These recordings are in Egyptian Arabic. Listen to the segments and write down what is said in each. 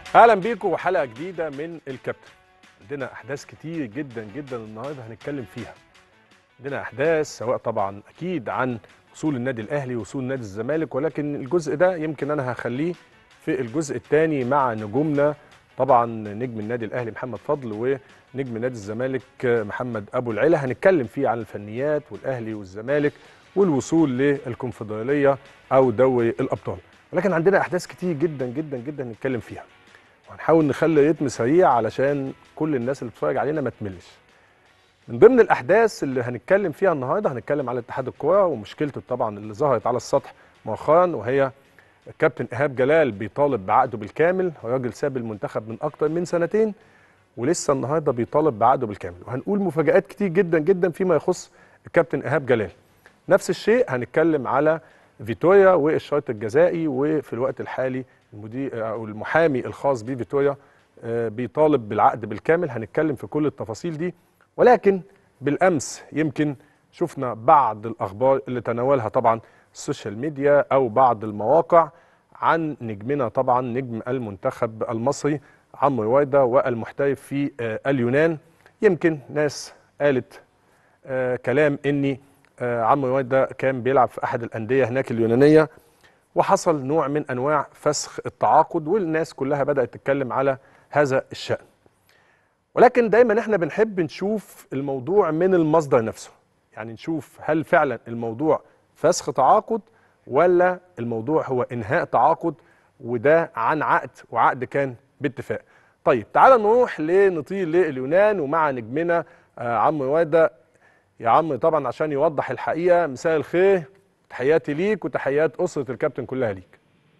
اهلا بيكم وحلقه جديده من الكابتن عندنا احداث كتير جدا جدا النهارده هنتكلم فيها عندنا احداث سواء طبعا اكيد عن وصول النادي الاهلي وصول نادي الزمالك ولكن الجزء ده يمكن انا هخليه في الجزء الثاني مع نجومنا طبعا نجم النادي الاهلي محمد فضل ونجم نادي الزمالك محمد ابو العلا هنتكلم فيه عن الفنيات والاهلي والزمالك والوصول للكونفدراليه او دوري الابطال ولكن عندنا احداث كتير جدا جدا جدا نتكلم فيها وهنحاول نخلي رتم سريع علشان كل الناس اللي بتتفرج علينا ما تملش من ضمن الاحداث اللي هنتكلم فيها النهارده هنتكلم على اتحاد الكوره ومشكلته طبعا اللي ظهرت على السطح مؤخرا وهي الكابتن ايهاب جلال بيطالب بعقده بالكامل هو راجل ساب المنتخب من اكتر من سنتين ولسه النهارده بيطالب بعقده بالكامل وهنقول مفاجات كتير جدا جدا فيما يخص الكابتن ايهاب جلال نفس الشيء هنتكلم على فيتوريا والشرط الجزائي وفي الوقت الحالي المدير او المحامي الخاص بفيتوريا بيطالب بالعقد بالكامل هنتكلم في كل التفاصيل دي ولكن بالامس يمكن شفنا بعض الاخبار اللي تناولها طبعا السوشيال ميديا او بعض المواقع عن نجمنا طبعا نجم المنتخب المصري عمرو ورده والمحترف في اليونان يمكن ناس قالت كلام اني عمرو ورده كان بيلعب في احد الانديه هناك اليونانيه وحصل نوع من انواع فسخ التعاقد والناس كلها بدات تتكلم على هذا الشان ولكن دايما احنا بنحب نشوف الموضوع من المصدر نفسه يعني نشوف هل فعلا الموضوع فسخ تعاقد ولا الموضوع هو انهاء تعاقد وده عن عقد وعقد كان باتفاق طيب تعال نروح لنطير لليونان ومع نجمنا عمرو ورده يا عم طبعا عشان يوضح الحقيقه مساء الخير تحياتي ليك وتحيات اسره الكابتن كلها ليك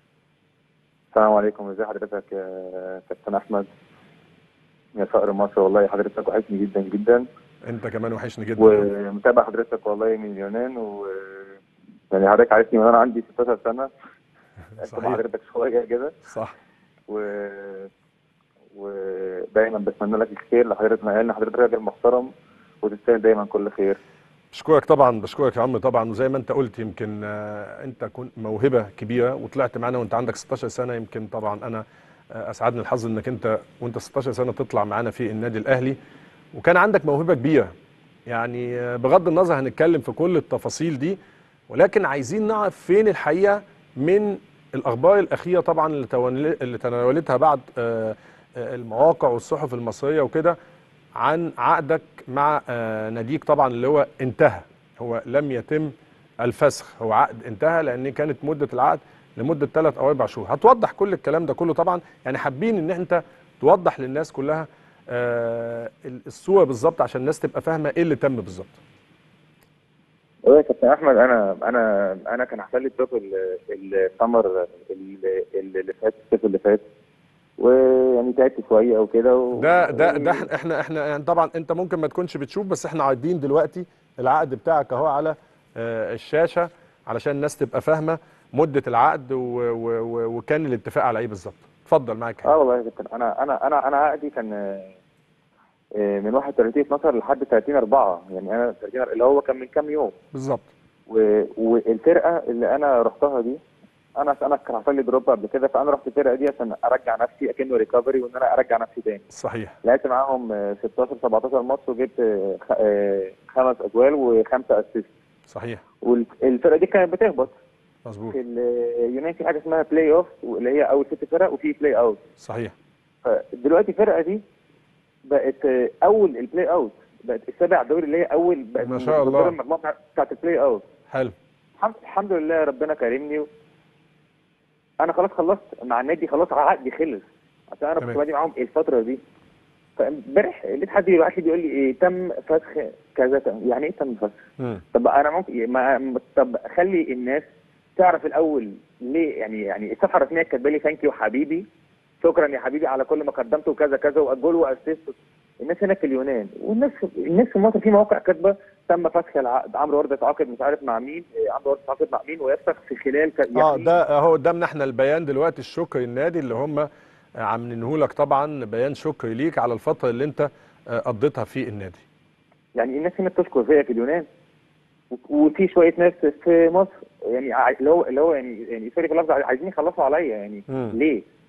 السلام عليكم ازي حضرتك يا كابتن احمد يا صقر مصر والله حضرتك وحشني جدا جدا انت كمان وحشني جدا ومتابع حضرتك والله من اليونان و يعني حضرتك عارفني من انا عندي 16 سنه صحيح حضرتك شويه كده صح و ودايما بتمنى لك الخير لحضرتك لان حضرتك راجل محترم وتستاهل دايما كل خير بشكرك طبعا بشكرك يا عم طبعا وزي ما انت قلت يمكن آه انت كنت موهبه كبيره وطلعت معانا وانت عندك 16 سنه يمكن طبعا انا آه اسعدني الحظ انك انت وانت 16 سنه تطلع معانا في النادي الاهلي وكان عندك موهبه كبيره يعني آه بغض النظر هنتكلم في كل التفاصيل دي ولكن عايزين نعرف فين الحقيقه من الاخبار الاخيره طبعا اللي اللي تناولتها بعض المواقع والصحف المصريه وكده عن عقدك مع ناديك طبعا اللي هو انتهى هو لم يتم الفسخ هو عقد انتهى لان كانت مده العقد لمده ثلاث او اربع شهور هتوضح كل الكلام ده كله طبعا يعني حابين ان انت توضح للناس كلها الصوره بالظبط عشان الناس تبقى فاهمه ايه اللي تم بالظبط يا كابتن احمد انا انا انا كان حصل لي دروب السمر اللي فات الصيف اللي فات ويعني تعبت شويه وكده و... ده ده ده احنا احنا يعني طبعا انت ممكن ما تكونش بتشوف بس احنا عارضين دلوقتي العقد بتاعك اهو على الشاشه علشان الناس تبقى فاهمه مده العقد و و وكان الاتفاق على ايه بالظبط اتفضل معاك اه والله يا كابتن انا انا انا انا عقدي كان من 31 12 لحد 30 4 يعني انا 30 اللي هو كان من كام يوم بالظبط والفرقه اللي انا رحتها دي انا انا كان حصل لي دروب قبل كده فانا رحت الفرقه دي عشان ارجع نفسي اكنه ريكفري وان انا ارجع نفسي تاني صحيح لعبت معاهم 16 17 ماتش وجبت خمس اجوال وخمسه اسيست صحيح والفرقه دي كانت بتهبط مظبوط في اليونان في حاجه اسمها بلاي اوف اللي هي اول ست فرق وفي بلاي اوت صحيح فدلوقتي الفرقه دي بقت اول البلاي اوت بقت السابع دوري اللي هي اول بقت ما شاء الله المجموعه بتاعت البلاي اوت حلو الحمد لله ربنا كرمني انا خلاص خلصت مع النادي خلاص عقدي خلص عشان انا كنت بادي معاهم الفتره دي فامبارح لقيت حد يبعت لي بيقول لي إيه تم فسخ كذا يعني ايه تم فسخ؟ مم. طب انا ممكن ما طب خلي الناس تعرف الاول ليه يعني يعني الصفحه الرسميه كاتبه لي ثانك يو حبيبي شكرا يا حبيبي على كل ما قدمته وكذا كذا واجول واسيست الناس هناك في اليونان والناس الناس في مصر في مواقع كاتبه تم فسخ العقد عمرو ورده تعاقد مش عارف مع مين عمرو ورده تعاقد مع مين ويفسخ في خلال ك... يعني اه ده اهو قدامنا احنا البيان دلوقتي الشكر النادي اللي هم عاملينه لك طبعا بيان شكر ليك على الفتره اللي انت قضيتها في النادي يعني الناس هنا بتشكر فيا في اليونان وفي شويه ناس في مصر يعني اللي هو اللي هو يعني يعني سوري في اللفظ عايزين يخلصوا عليا يعني مم. ليه؟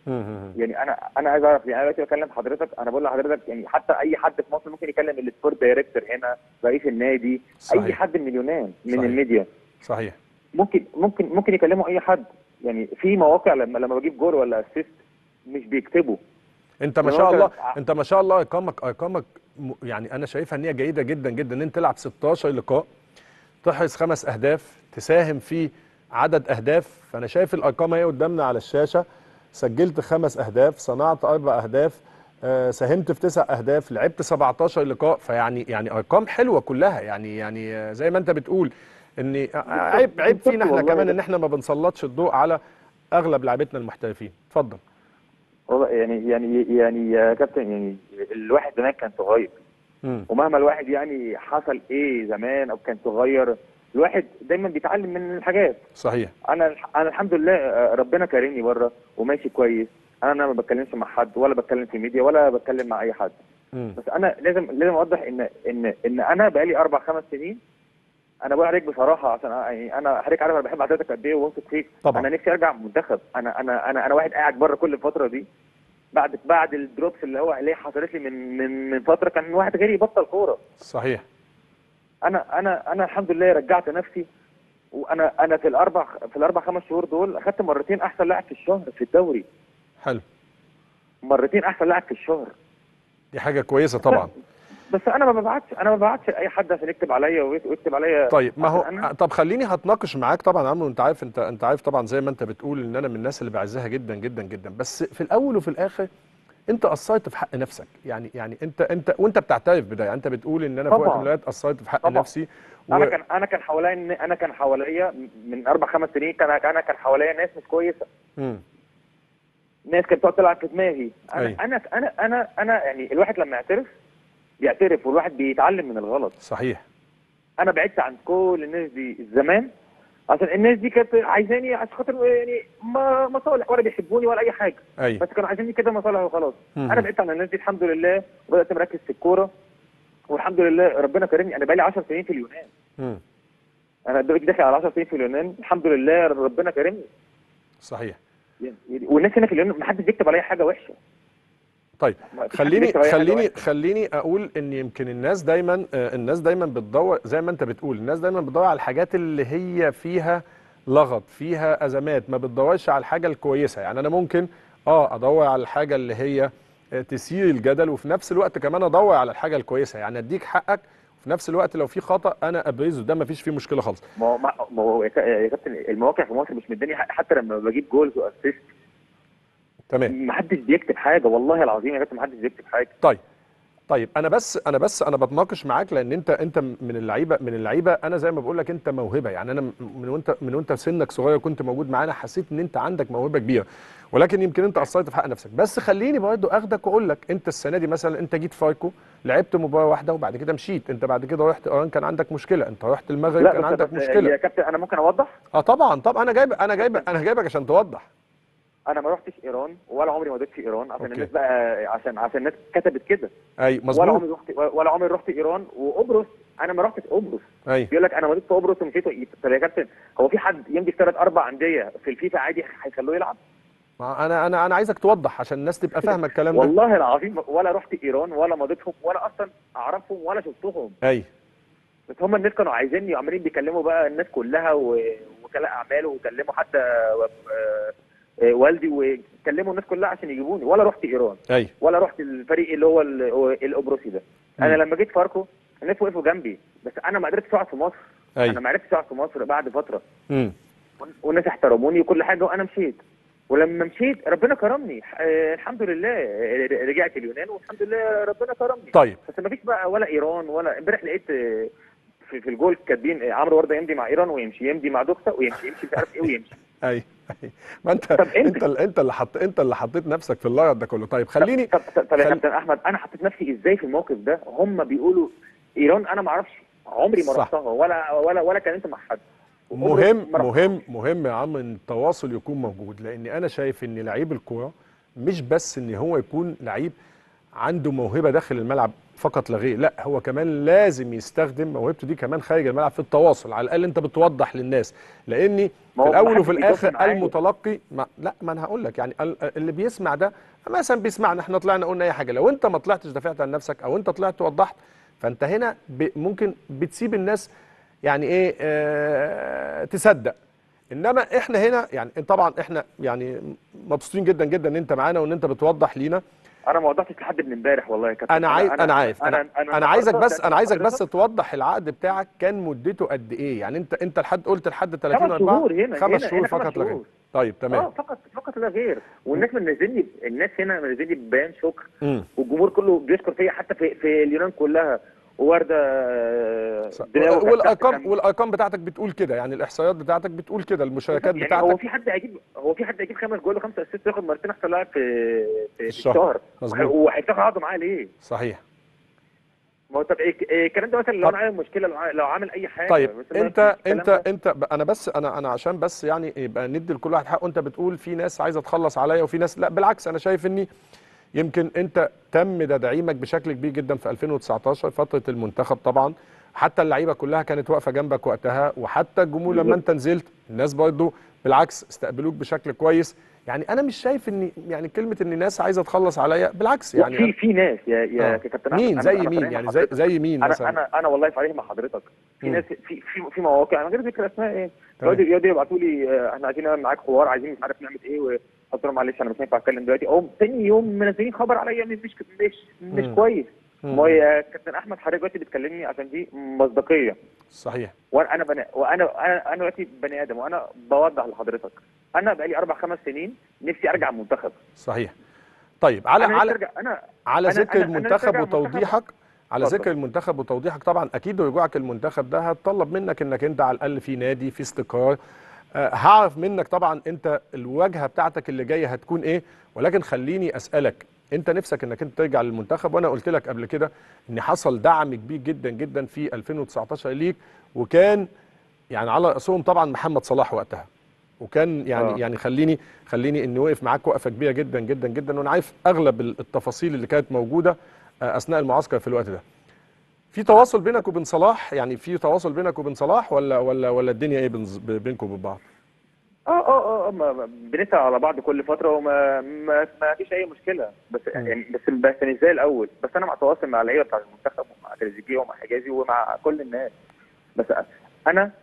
مم. يعني انا انا عايز اعرف يعني انا دلوقتي بكلم حضرتك انا بقول لحضرتك يعني حتى اي حد في مصر ممكن يكلم السبورت دايركتور هنا رئيس النادي صحيح. اي حد من اليونان من صحيح. الميديا صحيح ممكن ممكن ممكن يكلموا اي حد يعني في مواقع لما لما بجيب جول ولا اسيست مش بيكتبوا انت ما لو شاء انت- الله انت ما شاء الله ارقامك ارقامك م- يعني انا شايفها ان هي جيده جدا جدا ان انت تلعب 16 لقاء تحرز خمس اهداف تساهم في عدد اهداف فانا شايف الارقام اهي قدامنا على الشاشه سجلت خمس اهداف صنعت اربع اهداف آه، ساهمت في تسع اهداف لعبت 17 لقاء فيعني يعني ارقام حلوه كلها يعني يعني آه، زي ما انت بتقول ان آه، عيب عيب فينا احنا والله كمان ده- ان احنا ما بنسلطش الضوء على اغلب لعيبتنا المحترفين اتفضل والله يعني يعني يعني يا كابتن يعني الواحد زمان كان صغير مم. ومهما الواحد يعني حصل ايه زمان او كان صغير الواحد دايما بيتعلم من الحاجات صحيح انا انا الحمد لله آه، ربنا كرمني بره وماشي كويس انا أنا ما بتكلمش مع حد ولا بتكلم في ميديا ولا بتكلم مع اي حد مم. بس انا لازم لازم اوضح ان ان ان انا بقالي اربع خمس سنين انا بقول عليك بصراحه عشان أ- يعني انا حضرتك عارف انا بحب حضرتك قد ايه وواثق فيك طبعا. انا نفسي ارجع منتخب انا انا انا انا واحد قاعد بره كل الفتره دي بعد بعد الدروبس اللي هو اللي حصلت لي من من من فتره كان واحد غيري يبطل كوره صحيح انا انا انا الحمد لله رجعت نفسي وانا انا في الاربع في الاربع خمس شهور دول اخدت مرتين احسن لاعب في الشهر في الدوري حلو مرتين احسن لاعب في الشهر دي حاجه كويسه طبعا بس انا ما ببعتش انا ما ببعتش اي حد عشان يكتب عليا ويك- ويكتب عليا طيب ما هو عشان أنا- طب خليني هتناقش معاك طبعا يا عمرو انت عارف انت انت عارف طبعا زي ما انت بتقول ان انا من الناس اللي بعزها جدا جدا جدا بس في الاول وفي الاخر انت قصرت في حق نفسك يعني يعني انت انت وانت بتعترف بده يعني انت بتقول ان انا في وقت طبعا. من الاوقات قصرت في حق طبعا. نفسي و... انا كان انا كان حواليا انا كان حواليا من اربع خمس سنين كان انا كان حواليا ناس مش كويسه مم. ناس كانت بتقعد تلعب في دماغي انا أيوة. انا انا انا انا يعني الواحد لما يعترف بيعترف والواحد بيتعلم من الغلط صحيح انا بعدت عن كل الناس دي زمان عشان الناس دي كانت عايزاني عشان خاطر يعني ما مصالح ولا بيحبوني ولا اي حاجه ايوه بس كانوا عايزيني كده مصالح وخلاص مم. انا بعدت عن الناس دي الحمد لله وبدات مركز في الكوره والحمد لله ربنا كرمني انا بقالي 10 سنين في اليونان مم. انا دلوقتي داخل على 10 سنين في اليونان الحمد لله ربنا كرمني صحيح يعني والناس هنا في اليونان ما حدش بيكتب عليا حاجه وحشه طيب ما فيش حد خليني بيكتب عليا حاجة خليني وحشة. خليني اقول ان يمكن الناس دايما آه، الناس دايما بتدور زي ما انت بتقول الناس دايما بتدور على الحاجات اللي هي فيها لغط فيها ازمات ما بتدورش على الحاجه الكويسه يعني انا ممكن اه ادور على الحاجه اللي هي آه، تثير الجدل وفي نفس الوقت كمان ادور على الحاجه الكويسه يعني اديك حقك وفي نفس الوقت لو في خطا انا ابرزه ده ما فيش فيه مشكله خالص ما هو ما ما هو يا كا- يا كابتن المواقع في مصر مش مداني حق حتى لما بجيب جولز واسيست تمام ما حدش بيكتب حاجه والله العظيم يا كابتن ما حدش بيكتب حاجه طيب طيب انا بس انا بس انا بتناقش معاك لان انت انت من اللعيبه من اللعيبه انا زي ما بقول لك انت موهبه يعني انا من وانت من وانت سنك صغير كنت موجود معانا حسيت ان انت عندك موهبه كبيره ولكن يمكن انت قصرت في حق نفسك بس خليني برضه اخدك واقول لك انت السنه دي مثلا انت جيت فاركو لعبت مباراه واحده وبعد كده مشيت انت بعد كده رحت ايران كان عندك مشكله انت رحت المغرب لا كان بس عندك بس مشكله يا كابتن انا ممكن اوضح اه طبعا طبعا انا جايب انا جايب انا جايبك عشان توضح انا ما رحتش ايران ولا عمري ما وديت في ايران عشان أوكي. الناس بقى عشان عشان الناس كتبت كده اي ولا مظبوط عمري رحت ولا عمري رحت ايران وقبرص انا ما رحتش قبرص اي بيقول لك انا وديت في قبرص ومشيت طب يا كابتن هو في حد يمضي في ثلاث اربع انديه في الفيفا عادي هيخلوه يلعب ما انا انا انا عايزك توضح عشان الناس تبقى فاهمه الكلام ده والله العظيم ولا رحت ايران ولا مضيتهم ولا اصلا اعرفهم ولا شفتهم اي بس هم الناس كانوا عايزيني وعمالين بيكلموا بقى الناس كلها و- وكلاء اعمال وكلموا حتى آه، آه، والدي وكلموا الناس كلها عشان يجيبوني ولا رحت ايران اي ولا رحت الفريق اللي هو ال- هو القبرصي ده انا مم. لما جيت فاركو الناس وقفوا جنبي بس انا ما قدرتش اقعد في مصر اي انا ما عرفتش اقعد في مصر بعد فتره امم والناس احترموني وكل حاجه وانا مشيت ولما مشيت ربنا كرمني آه، الحمد لله آه، رجعت اليونان والحمد لله ربنا كرمني طيب بس ما فيش بقى ولا ايران ولا امبارح لقيت آه، في, في الجول كاتبين آه، عمرو ورده يمضي مع ايران ويمشي يمضي مع دوكسا ويمشي يمشي مش عارف ايه ويمشي اي اي ما انت طب انت انت- انت اللي حط انت اللي حطيت نفسك في اللغط ده كله طيب خليني طب, طب, طب يا خل- كابتن احمد انا حطيت نفسي ازاي في الموقف ده هم بيقولوا ايران انا ما اعرفش عمري ما صح. رحتها ولا ولا ولا كلمت مع حد مهم ما رحتهاش. مهم مهم يا عم ان التواصل يكون موجود لان انا شايف ان لعيب الكوره مش بس ان هو يكون لعيب عنده موهبه داخل الملعب فقط لا غير لا هو كمان لازم يستخدم موهبته دي كمان خارج الملعب في التواصل على الاقل انت بتوضح للناس لاني ما في هو الاول محدش وفي بيتواصل الاخر معايا. المتلقي ما لا ما انا هقول لك يعني ال- اللي بيسمع ده مثلا بيسمعنا احنا طلعنا قلنا اي حاجه لو انت ما طلعتش دافعت عن نفسك او انت طلعت وضحت فانت هنا ب ممكن بتسيب الناس يعني ايه آه تصدق انما احنا هنا يعني طبعا احنا يعني مبسوطين جدا جدا ان انت معانا وان انت بتوضح لينا انا ما وضحتش لحد من امبارح والله يا كابتن انا عايز انا عارف انا انا عايزك النهاردة بس انا عايزك بس حضرتك توضح العقد بتاعك كان مدته قد ايه يعني انت انت لحد قلت لحد 30 خمس 4 شهور هنا خمس هنا- شهور هنا خمس فقط لا غير شهور. طيب اه تمام فقط فقط لا غير والناس منزلني الناس هنا منزلني بيان شكر امم والجمهور كله بيشكر فيا حتى في, في اليونان كلها وورده ص- دنيا وكانت والارقام تحت والارقام بتاعتك بتقول كده يعني الاحصائيات بتاعتك بتقول كده المشاركات يعني بتاعتك هو في حد هيجيب هو في حد هيجيب خمس جول وخمسه اسيست ياخد مرتين احسن لاعب في في الشهر. الشهر مظبوط. وهيفتحوا عقده معاه ليه؟ صحيح ما هو طب إيه- إيه الكلام ده مثلا لو طب- انا عامل مشكله لو عامل- لو عامل اي حاجه طيب بس ما انت فيش الكلام انت ده. انت ب- انا بس انا انا عشان بس يعني يبقى ندي لكل واحد حقه انت بتقول في ناس عايزه تخلص عليا وفي ناس لا بالعكس انا شايف اني يمكن انت تم تدعيمك بشكل كبير جدا في 2019 فتره المنتخب طبعا حتى اللعيبه كلها كانت واقفه جنبك وقتها وحتى الجمهور لما بالظبط. انت نزلت الناس برضه بالعكس استقبلوك بشكل كويس يعني انا مش شايف ان يعني كلمه ان الناس عايزه تخلص عليا بالعكس يعني يعني في في ناس يا يا آه. كابتن أحمد، مين أنا- زي أنا مين صريح مع يعني زي حضرتك. زي مين انا مثلا انا انا والله صريح مع حضرتك في مم. ناس في في في مواقع من غير ذكر اسماء ايه تمام. يقعدوا يقعدوا يبعتوا لي آه، احنا عايزين نعمل معاك حوار عايزين مش عارف نعمل ايه وقلت لهم معلش انا مش هينفع اتكلم دلوقتي او تاني يوم منزلين خبر عليا مش مش مش, مش مم. كويس مم. ما هو يا كابتن احمد حضرتك دلوقتي بتكلمني عشان دي مصداقيه صحيح وانا انا بني وانا انا انا دلوقتي بني ادم وانا بوضح لحضرتك انا بقالي اربع خمس سنين نفسي ارجع المنتخب صحيح طيب على انا نفسي على أرجع انا على أنا- ذكر أنا- أنا المنتخب نفسي أرجع المنتخب. وتوضيحك على اتفضل. ذكر المنتخب وتوضيحك طبعا اكيد رجوعك المنتخب ده هتطلب منك انك انت على الاقل في نادي في استقرار آه، هعرف منك طبعا انت الواجهه بتاعتك اللي جايه هتكون ايه ولكن خليني اسالك انت نفسك انك انت ترجع للمنتخب وانا قلت لك قبل كده ان حصل دعم كبير جدا جدا في 2019 ليك وكان يعني على راسهم طبعا محمد صلاح وقتها وكان يعني آه. يعني خليني خليني اني وقف معاك وقفه كبيره جدا جدا جدا وانا عارف اغلب التفاصيل اللي كانت موجوده آه، اثناء المعسكر في الوقت ده. في تواصل بينك وبين صلاح يعني في تواصل بينك وبين صلاح ولا ولا ولا الدنيا ايه بين- بينكم وبين بعض؟ اه اه اه ما- ما- بنسأل على بعض كل فتره وما ما, ما فيش اي مشكله بس مم. يعني بس بس مش زي الاول بس انا مع تواصل مع اللعيبه بتاع المنتخب ومع تريزيجيه ومع حجازي ومع كل الناس بس انا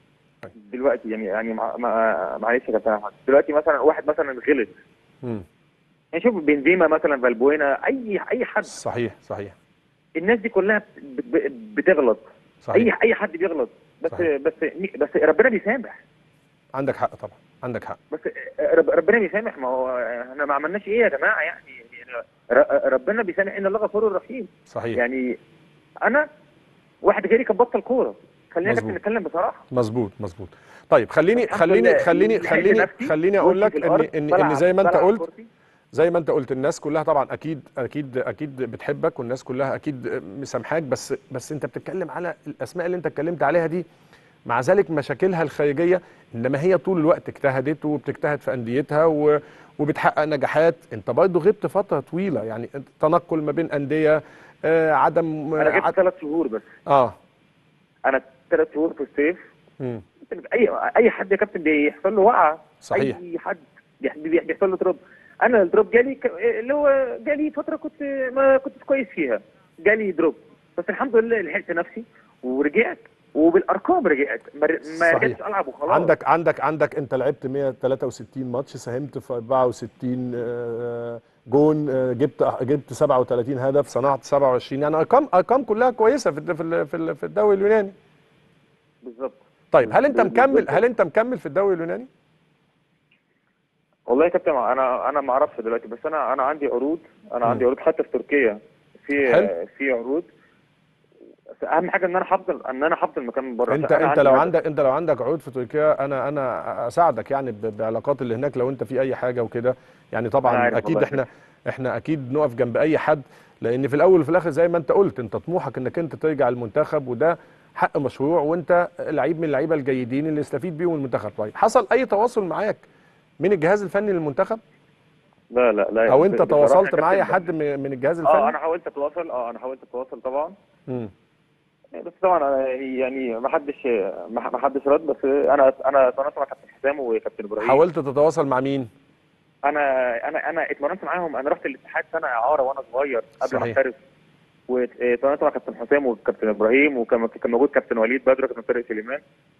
دلوقتي يعني يعني مع مع معلش يا كابتن احمد دلوقتي مثلا واحد مثلا غلط امم يعني شوف بنزيما مثلا فالبوينا اي اي حد صحيح صحيح الناس دي كلها بت- بت- بتغلط اي صحيح اي حد بيغلط بس صحيح. بس بس ربنا بيسامح عندك حق طبعا عندك حق بس رب ربنا بيسامح ما هو احنا ما عملناش ايه يا جماعه يعني, يعني ر- ربنا بيسامح ان الله غفور رحيم صحيح يعني انا واحد غيري كان بطل كوره خلينا يا كابتن مظبوط. نتكلم بصراحه مظبوط مظبوط طيب خليني الحمد خليني لله. خليني لحقت خليني نفسي، خليني اقول وشي لك في ان الأرض، ان ان بلعب- زي ما انت بلعب قلت كورتي. زي ما انت قلت الناس كلها طبعا اكيد اكيد اكيد بتحبك والناس كلها اكيد مسامحاك بس بس انت بتتكلم على الاسماء اللي انت اتكلمت عليها دي مع ذلك مشاكلها الخارجيه انما هي طول الوقت اجتهدت وبتجتهد في انديتها و وبتحقق نجاحات انت برضه غبت فتره طويله يعني تنقل ما بين انديه آه عدم انا جبت عد... ثلاث شهور بس اه انا ثلاث شهور في الصيف مم. اي اي حد يا كابتن بيحصل له وقعه صحيح اي حد بيح- بي- بيحصل له دروب انا الدروب جالي ك- اللي هو جالي فتره كنت ما كنتش كويس فيها جالي دروب بس الحمد لله لحقت نفسي ورجعت وبالارقام رجعت ما ر- ما صحيح. رجعتش العب وخلاص عندك عندك عندك انت لعبت 163 ماتش ساهمت في 64 آه، جون آه، جبت جبت 37 هدف صنعت 27 يعني ارقام ارقام كلها كويسه في الد- في ال- في ال- في الدوري اليوناني بالظبط طيب هل انت بالظبط. مكمل هل انت مكمل في الدوري اليوناني والله يا كابتن انا انا ما اعرفش دلوقتي بس انا انا عندي عروض انا مم. عندي عروض حتى في تركيا في حلو. في عروض بس اهم حاجه ان انا حافظ ان انا حافظ المكان من بره انت عشان أنا انت عندي لو هدف. عندك انت لو عندك عروض في تركيا انا انا اساعدك يعني ب- بعلاقات اللي هناك لو انت في اي حاجه وكده يعني أنا طبعا عارف اكيد والله احنا احنا اكيد نقف جنب اي حد لان في الاول وفي الاخر زي ما انت قلت انت طموحك انك انت ترجع المنتخب وده حق مشروع وانت لعيب من اللعيبه الجيدين اللي يستفيد بيهم المنتخب طيب حصل اي تواصل معاك من الجهاز الفني للمنتخب لا لا لا او انت بصراحة تواصلت يا مع اي كابتن، حد من من الجهاز اه الفني انا حاولت اتواصل اه انا حاولت اتواصل طبعا مم. بس طبعا أنا يعني ما حدش ما ما حدش رد بس انا انا اتمرنت مع كابتن حسام وكابتن ابراهيم حاولت تتواصل مع مين انا انا انا اتمرنت معاهم انا رحت الاتحاد سنه اعاره وانا صغير قبل ما صحيح. احترف واتمرنت مع كابتن حسام وكابتن ابراهيم وكان كان موجود كابتن وليد بدر وكابتن طارق سليمان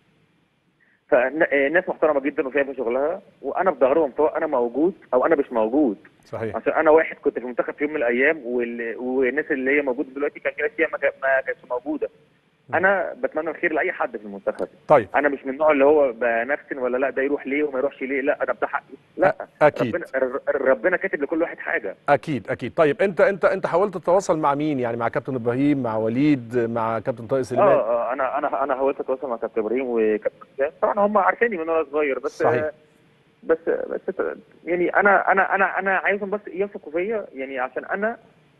فناس محترمه جدا وشايفه شغلها وانا في ظهرهم سواء انا موجود او انا مش موجود صحيح عشان انا واحد كنت في المنتخب في يوم من الايام وال... والناس اللي هي موجوده دلوقتي كان في ناس فيها ما كا- ما كانتش موجوده انا بتمنى الخير لاي حد في المنتخب طيب انا مش من النوع اللي هو بنفسن ولا لا ده يروح ليه وما يروحش ليه لا انا ده حقي لا اكيد ربنا ر- ربنا كاتب لكل واحد حاجه اكيد اكيد طيب انت انت انت حاولت تتواصل مع مين يعني مع كابتن ابراهيم مع وليد مع كابتن طارق اه سليمان اه انا انا انا حاولت اتواصل مع كابتن ابراهيم وكابتن حسام طبعا هم عارفيني من وانا صغير بس صحيح. بس بس يعني انا انا انا انا عايزهم بس يثقوا فيا يعني عشان انا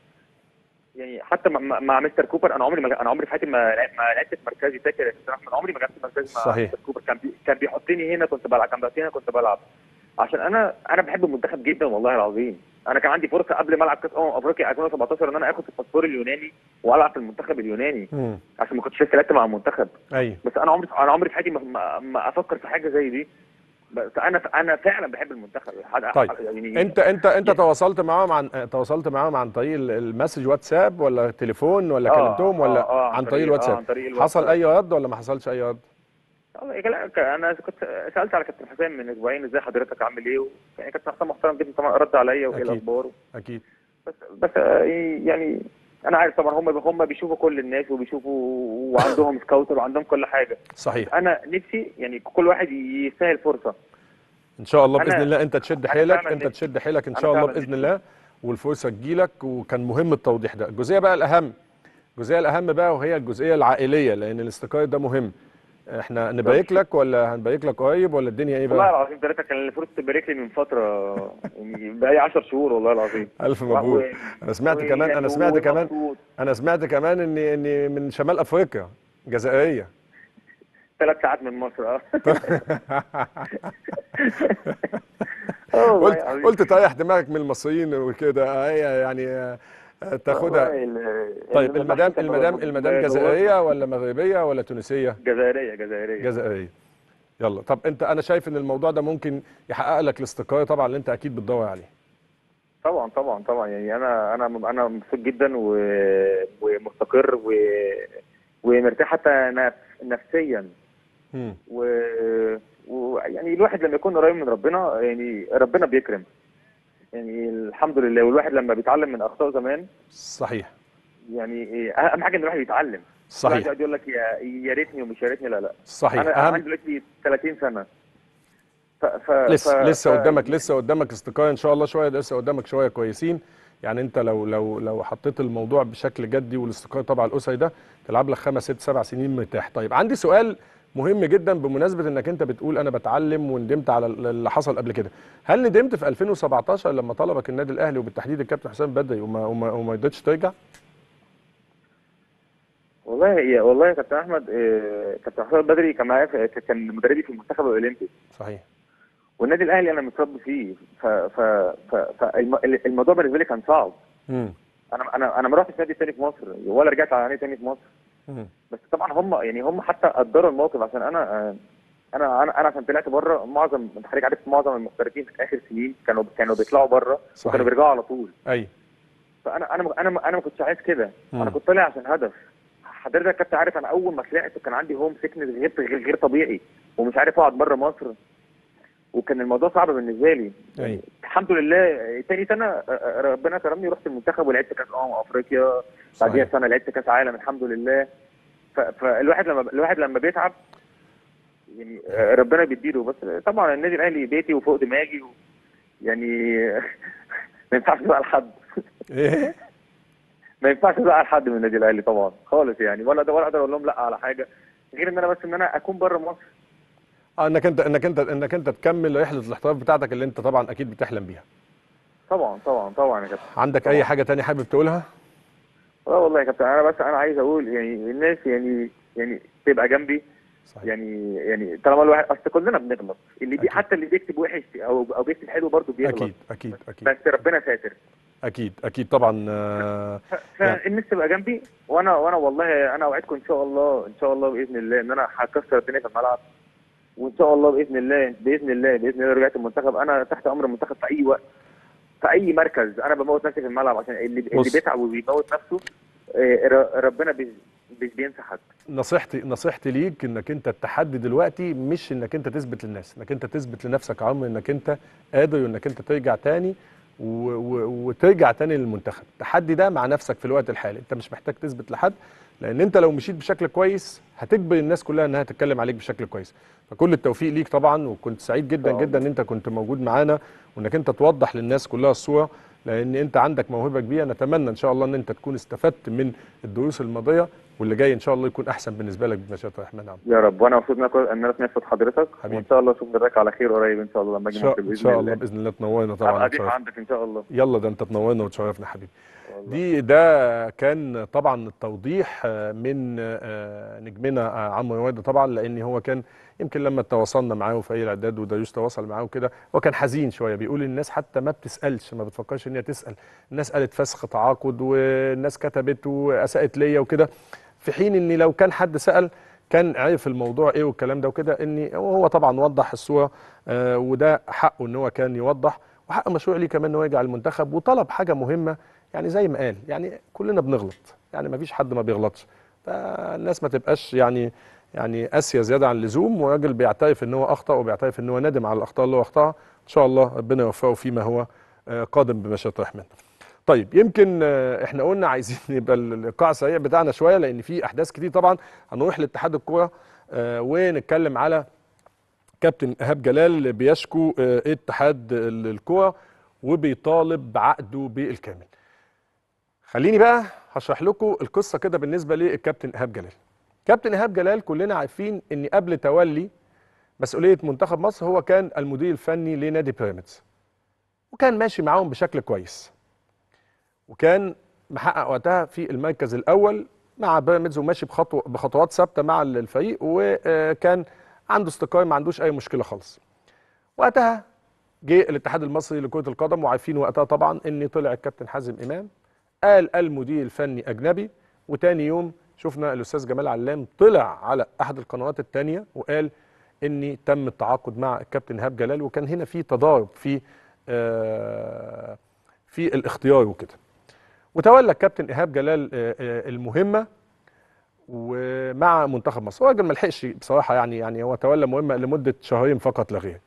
يعني حتى مع, مع- مع مستر كوبر انا عمري ما انا عمري في حياتي ما لعب- ما لعبت في مركزي فاكر يا كابتن احمد عمري ما لعبت في مركزي مع صحيح. مستر كوبر كان بي كان بيحطني هنا كنت بلعب كان بيحطني هنا كنت بلعب عشان انا انا بحب المنتخب جدا والله العظيم انا كان عندي فرصه قبل ما العب كاس امم افريقيا 2017 ان انا اخد الباسبور اليوناني والعب في المنتخب اليوناني امم عشان ما كنتش لسه لعبت مع المنتخب ايوه بس انا عمري انا عمري في حياتي ما, ما, ما افكر في حاجه زي دي بس انا انا فعلا بحب المنتخب حد- طيب. يعني انت انت انت يعني- تواصلت معاهم عن تواصلت معاهم عن طريق ال- المسج واتساب ولا تليفون ولا آه، كلمتهم ولا آه، آه، عن طريق آه، الواتساب عن طريق حصل الواتساب. اي رد ولا ما حصلش اي رد والله لا، ك- انا كنت سالت على كابتن حسام من اسبوعين ازاي حضرتك عامل ايه و... يعني كابتن حسام محترم جدا طبعا رد عليا وايه أكيد. الاخبار اكيد بس بس آه، يعني انا عارف طبعا هم هم بيشوفوا كل الناس وبيشوفوا وعندهم سكاوتر وعندهم كل حاجه صحيح انا نفسي يعني كل واحد يستاهل فرصه ان شاء الله أنا- باذن الله انت تشد أنا حيلك فعلاً انت نفسي. تشد حيلك ان أنا شاء الله فعلاً باذن نفسي. الله والفرصه تجيلك وكان مهم التوضيح ده الجزئيه بقى الاهم الجزئيه الاهم بقى وهي الجزئيه العائليه لان الاستقرار ده مهم احنا نبارك لك ولا هنبارك لك قريب ولا الدنيا ايه والله بقى العظيم ثلاثة كان المفروض تبارك لي من فترة يعني بقالي 10 شهور والله العظيم الف مبروك انا سمعت كمان انا سمعت كمان انا سمعت كمان ان ان من شمال افريقيا جزائريه ثلاث ساعات من مصر اه آه والله قلت العظيم. قلت تريح دماغك من المصريين وكده هي يعني آه، تاخدها والله ال- طيب ال- المدام كان المدام بابا- المدام بابا- جزائريه ولا مغربيه ولا تونسيه جزائرية جزائرية جزائريه يلا طب انت انا شايف ان الموضوع ده ممكن يحقق لك الاستقرار طبعا اللي انت اكيد بتدور عليه طبعا طبعا طبعا يعني انا انا انا مبسوط جدا و... ومستقر و... ومرتاح حتى نفس... نفسيا مم. و... ويعني الواحد لما يكون قريب من ربنا يعني ربنا بيكرم يعني الحمد لله والواحد لما بيتعلم من اخطاء زمان صحيح يعني اهم حاجه ان الواحد يتعلم الواحد صحيح يقعد يقول لك يا يا ريتني ومش يا ريتني لا لا صحيح انا انا اهم عندي دلوقتي 30 سنه ف... ف... لسه ف... لسه ف... قدامك لسه قدامك استقرار ان شاء الله شويه لسه قدامك شويه كويسين يعني انت لو لو لو حطيت الموضوع بشكل جدي والاستقرار طبعا الاسري ده تلعب لك خمس ست سبع سنين مرتاح طيب عندي سؤال مهم جدا بمناسبه انك انت بتقول انا بتعلم وندمت على اللي حصل قبل كده هل ندمت في 2017 لما طلبك النادي الاهلي وبالتحديد الكابتن حسام بدري وما وما, وما قدرتش ترجع والله يا والله يا كابتن احمد آه، كابتن حسام بدري كان معايا في- كان مدربي في المنتخب الاولمبي صحيح والنادي الاهلي انا متربي فيه ف ف ف فالموضوع بالنسبه لي كان صعب امم انا انا انا ما رحتش نادي تاني في مصر ولا رجعت على نادي تاني في مصر امم بس طبعا هم يعني هم حتى قدروا الموقف عشان انا آه، انا انا انا عشان طلعت بره معظم انت حضرتك عارف معظم المحترفين في اخر سنين كانوا كانوا بيطلعوا بره صحيح. وكانوا بيرجعوا على طول اي فانا انا انا انا ما كنتش عايز كده مم. انا كنت طالع عشان هدف حضرتك كنت عارف انا اول ما طلعت كان عندي هوم سيكنس غير غير, غير طبيعي ومش عارف اقعد بره مصر وكان الموضوع صعب بالنسبه لي أي. الحمد لله تاني سنه آه، آه، ربنا كرمني رحت المنتخب ولعبت كاس امم افريقيا بعديها صحيح. سنه لعبت كاس عالم الحمد لله ف- فالواحد لما الواحد لما بيتعب يعني آه، ربنا بيديله بس طبعا النادي الاهلي بيتي وفوق دماغي و يعني ما ينفعش بقى لحد ايه ما ينفعش ازعل حد من النادي الاهلي طبعا خالص يعني ولا ولا اقدر اقول لهم لا على حاجه غير ان انا بس ان انا اكون بره مصر اه انك انت انك انت انك انت تكمل رحله الاحتراف بتاعتك اللي انت طبعا اكيد بتحلم بيها طبعا طبعا طبعا يا كابتن عندك اي حاجه تانية حابب تقولها اه والله يا كابتن انا بس انا عايز اقول يعني الناس يعني يعني تبقى جنبي صحيح. يعني يعني طالما الواحد اصل كلنا بنغلط اللي بي أكيد. حتى اللي بيكتب وحش او او بيكتب حلو برضه بيغلط اكيد اكيد اكيد بس ربنا ساتر اكيد اكيد طبعا آه، ف- فالناس تبقى جنبي وانا وانا والله انا اوعدكم ان شاء الله ان شاء الله باذن الله ان انا هكسر الدنيا في الملعب وان شاء الله باذن الله باذن الله باذن الله رجعت المنتخب انا تحت امر المنتخب في اي وقت في اي مركز انا بموت نفسي في الملعب عشان اللي اللي بص. بيتعب وبيموت نفسه آه، ر- ربنا بي- مش بينسى حد نصيحتي نصيحتي ليك انك انت التحدي دلوقتي مش انك انت تثبت للناس انك انت تثبت لنفسك يا عمرو انك انت قادر وانك انت ترجع تاني و... و... وترجع تاني للمنتخب التحدي ده مع نفسك في الوقت الحالي انت مش محتاج تثبت لحد لان انت لو مشيت بشكل كويس هتجبر الناس كلها انها تتكلم عليك بشكل كويس فكل التوفيق ليك طبعا وكنت سعيد جدا شاء الله. جدا ان انت كنت موجود معانا وانك انت توضح للناس كلها الصوره لان انت عندك موهبه كبيره نتمنى ان شاء الله ان انت تكون استفدت من الدروس الماضيه واللي جاي ان شاء الله يكون احسن بالنسبه لك بمشيئه الرحمن عم يا رب وانا مبسوط ان أنا- ان انا سمعت صوت حضرتك حبيبي. وان شاء الله اشوف حضرتك على خير قريب ان شاء الله لما ان اجي شاء, مصر إن باذن شاء الله الله باذن الله تنورنا طبعا ابقى ضيف وتشرفنا. عندك ان شاء الله يلا ده انت تنورنا وتشرفنا حبيبي والله. دي ده كان طبعا التوضيح آه، من آه، نجمنا آه، عمرو رويده طبعا لان هو كان يمكن لما تواصلنا معاه في اي الاعداد ودايوش تواصل معاه وكده هو كان حزين شويه بيقول الناس حتى ما بتسالش ما بتفكرش ان هي تسال الناس قالت فسخ تعاقد والناس كتبت واساءت ليا وكده في حين ان لو كان حد سال كان عرف الموضوع ايه والكلام ده وكده ان وهو طبعا وضح الصوره آه، وده حقه ان هو كان يوضح وحق مشروع ليه كمان ان هو يرجع المنتخب وطلب حاجه مهمه يعني زي ما قال يعني كلنا بنغلط يعني ما فيش حد ما بيغلطش فالناس ما تبقاش يعني يعني قاسيه زياده عن اللزوم وراجل بيعترف ان هو اخطا وبيعترف ان هو ندم على الاخطاء اللي هو اخطاها ان شاء الله ربنا يوفقه فيما هو آه، قادم بمشيئه الرحمن طيب يمكن آه، احنا قلنا عايزين يبقى الايقاع سريع بتاعنا شويه لان في احداث كتير طبعا هنروح لاتحاد الكوره آه، ونتكلم على كابتن ايهاب جلال بيشكو آه، اتحاد الكوره وبيطالب بعقده بالكامل خليني بقى هشرح لكم القصه كده بالنسبه للكابتن ايهاب جلال كابتن ايهاب جلال كلنا عارفين ان قبل تولي مسؤوليه منتخب مصر هو كان المدير الفني لنادي بيراميدز وكان ماشي معاهم بشكل كويس وكان محقق وقتها في المركز الاول مع بيراميدز وماشي بخطوه بخطوات ثابته مع الفريق وكان عنده استقرار ما عندوش اي مشكله خالص وقتها جه الاتحاد المصري لكره القدم وعارفين وقتها طبعا ان طلع الكابتن حازم امام قال المدير الفني اجنبي وتاني يوم شفنا الاستاذ جمال علام طلع على احد القنوات التانية وقال ان تم التعاقد مع الكابتن ايهاب جلال وكان هنا في تضارب في آه في الاختيار وكده وتولى الكابتن ايهاب جلال آه، آه، المهمه ومع منتخب مصر هو راجل ما لحقش بصراحه يعني يعني هو تولى مهمه لمده شهرين فقط لا غير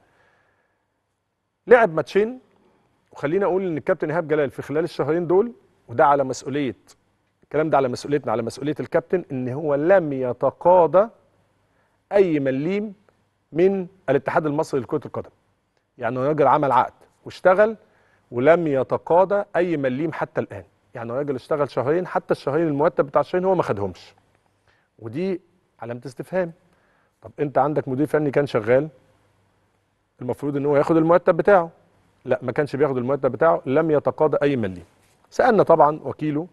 لعب ماتشين وخلينا اقول ان الكابتن ايهاب جلال في خلال الشهرين دول وده على مسؤوليه الكلام ده على مسؤوليتنا على مسؤوليه الكابتن ان هو لم يتقاضى اي مليم من الاتحاد المصري لكره القدم يعني الراجل عمل عقد واشتغل ولم يتقاضى اي مليم حتى الان يعني الراجل اشتغل شهرين حتى الشهرين المرتب بتاع الشهرين هو ما خدهمش ودي علامه استفهام طب انت عندك مدير فني كان شغال المفروض ان هو ياخد المرتب بتاعه لا ما كانش بياخد المرتب بتاعه لم يتقاضى اي مليم سالنا طبعا وكيله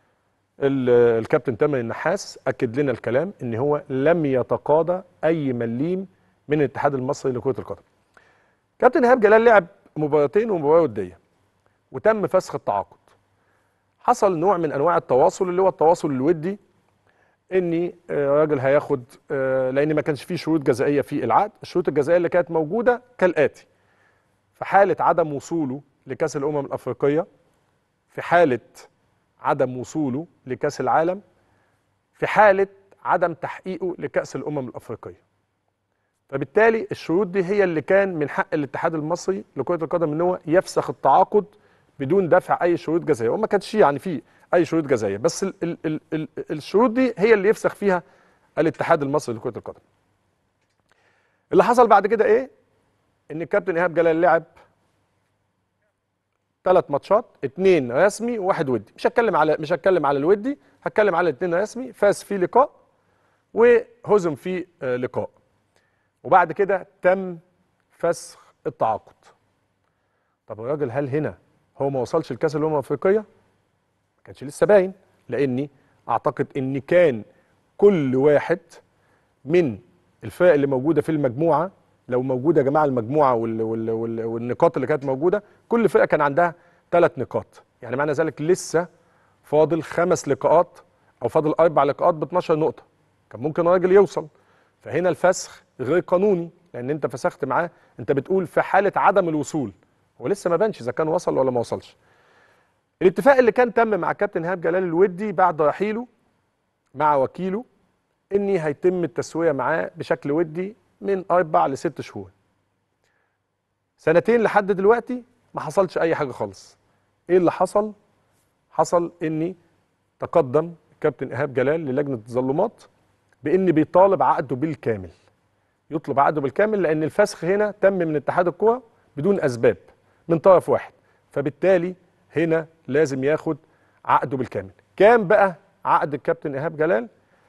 ال- الكابتن تامر النحاس اكد لنا الكلام ان هو لم يتقاضى اي مليم من الاتحاد المصري لكره القدم كابتن ايهاب جلال لعب مباراتين ومباراه وديه وتم فسخ التعاقد حصل نوع من انواع التواصل اللي هو التواصل الودي ان آه، راجل هياخد آه، لان ما كانش فيه شروط جزائيه في العقد الشروط الجزائيه اللي كانت موجوده كالاتي في حاله عدم وصوله لكاس الامم الافريقيه في حاله عدم وصوله لكاس العالم في حاله عدم تحقيقه لكاس الامم الافريقيه فبالتالي الشروط دي هي اللي كان من حق الاتحاد المصري لكره القدم ان هو يفسخ التعاقد بدون دفع اي شروط جزائيه وما كانش يعني فيه اي شروط جزائيه بس ال ال ال ال الشروط دي هي اللي يفسخ فيها الاتحاد المصري لكره القدم اللي حصل بعد كده ايه ان الكابتن ايهاب جلال لعب ثلاث ماتشات اتنين رسمي وواحد ودي مش هتكلم على مش هتكلم على الودي هتكلم على اتنين رسمي فاز في لقاء وهزم في آه، لقاء وبعد كده تم فسخ التعاقد طب الراجل هل هنا هو ما وصلش لكاس الامم الافريقيه ما كانش لسه باين لاني اعتقد ان كان كل واحد من الفرق اللي موجوده في المجموعه لو موجوده يا جماعه المجموعه وال وال وال والنقاط اللي كانت موجوده كل فرقه كان عندها ثلاث نقاط يعني معنى ذلك لسه فاضل خمس لقاءات او فاضل اربع لقاءات ب 12 نقطه كان ممكن الراجل يوصل فهنا الفسخ غير قانوني لان انت فسخت معاه انت بتقول في حاله عدم الوصول هو لسه ما بانش اذا كان وصل ولا ما وصلش الاتفاق اللي كان تم مع كابتن ايهاب جلال الودي بعد رحيله مع وكيله اني هيتم التسويه معاه بشكل ودي من اربع لست شهور سنتين لحد دلوقتي ما حصلش اي حاجه خالص ايه اللي حصل حصل اني تقدم كابتن ايهاب جلال للجنه التظلمات بان بيطالب عقده بالكامل يطلب عقده بالكامل لان الفسخ هنا تم من اتحاد الكره بدون اسباب من طرف واحد فبالتالي هنا لازم ياخد عقده بالكامل كام بقى عقد الكابتن ايهاب جلال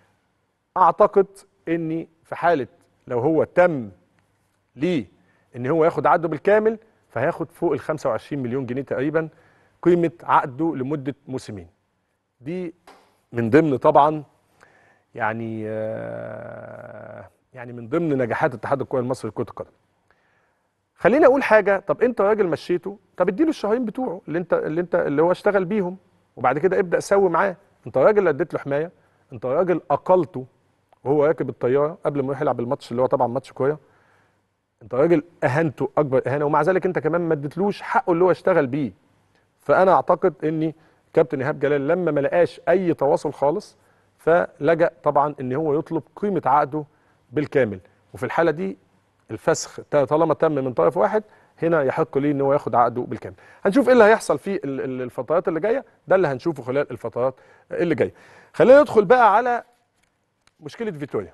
اعتقد اني في حاله لو هو تم ليه ان هو ياخد عقده بالكامل فهياخد فوق ال 25 مليون جنيه تقريبا قيمه عقده لمده موسمين دي من ضمن طبعا يعني آه، يعني من ضمن نجاحات اتحاد الكره المصري لكره القدم خليني اقول حاجه طب انت راجل مشيته طب اديله الشهرين بتوعه اللي انت اللي انت اللي هو اشتغل بيهم وبعد كده ابدا سوي معاه انت راجل اديت له حمايه انت راجل اقلته وهو راكب الطياره قبل ما يروح يلعب الماتش اللي هو طبعا ماتش كوره انت راجل اهنته اكبر اهانه ومع ذلك انت كمان ما اديتلوش حقه اللي هو اشتغل بيه فانا اعتقد اني كابتن ايهاب جلال لما ما لقاش اي تواصل خالص فلجأ طبعا ان هو يطلب قيمه عقده بالكامل وفي الحاله دي الفسخ طالما تم من طرف واحد هنا يحق ليه ان هو ياخد عقده بالكامل هنشوف ايه اللي هيحصل في ال- ال- الفترات اللي جايه ده اللي هنشوفه خلال الفترات اللي جايه خلينا ندخل بقى على مشكله فيتوريا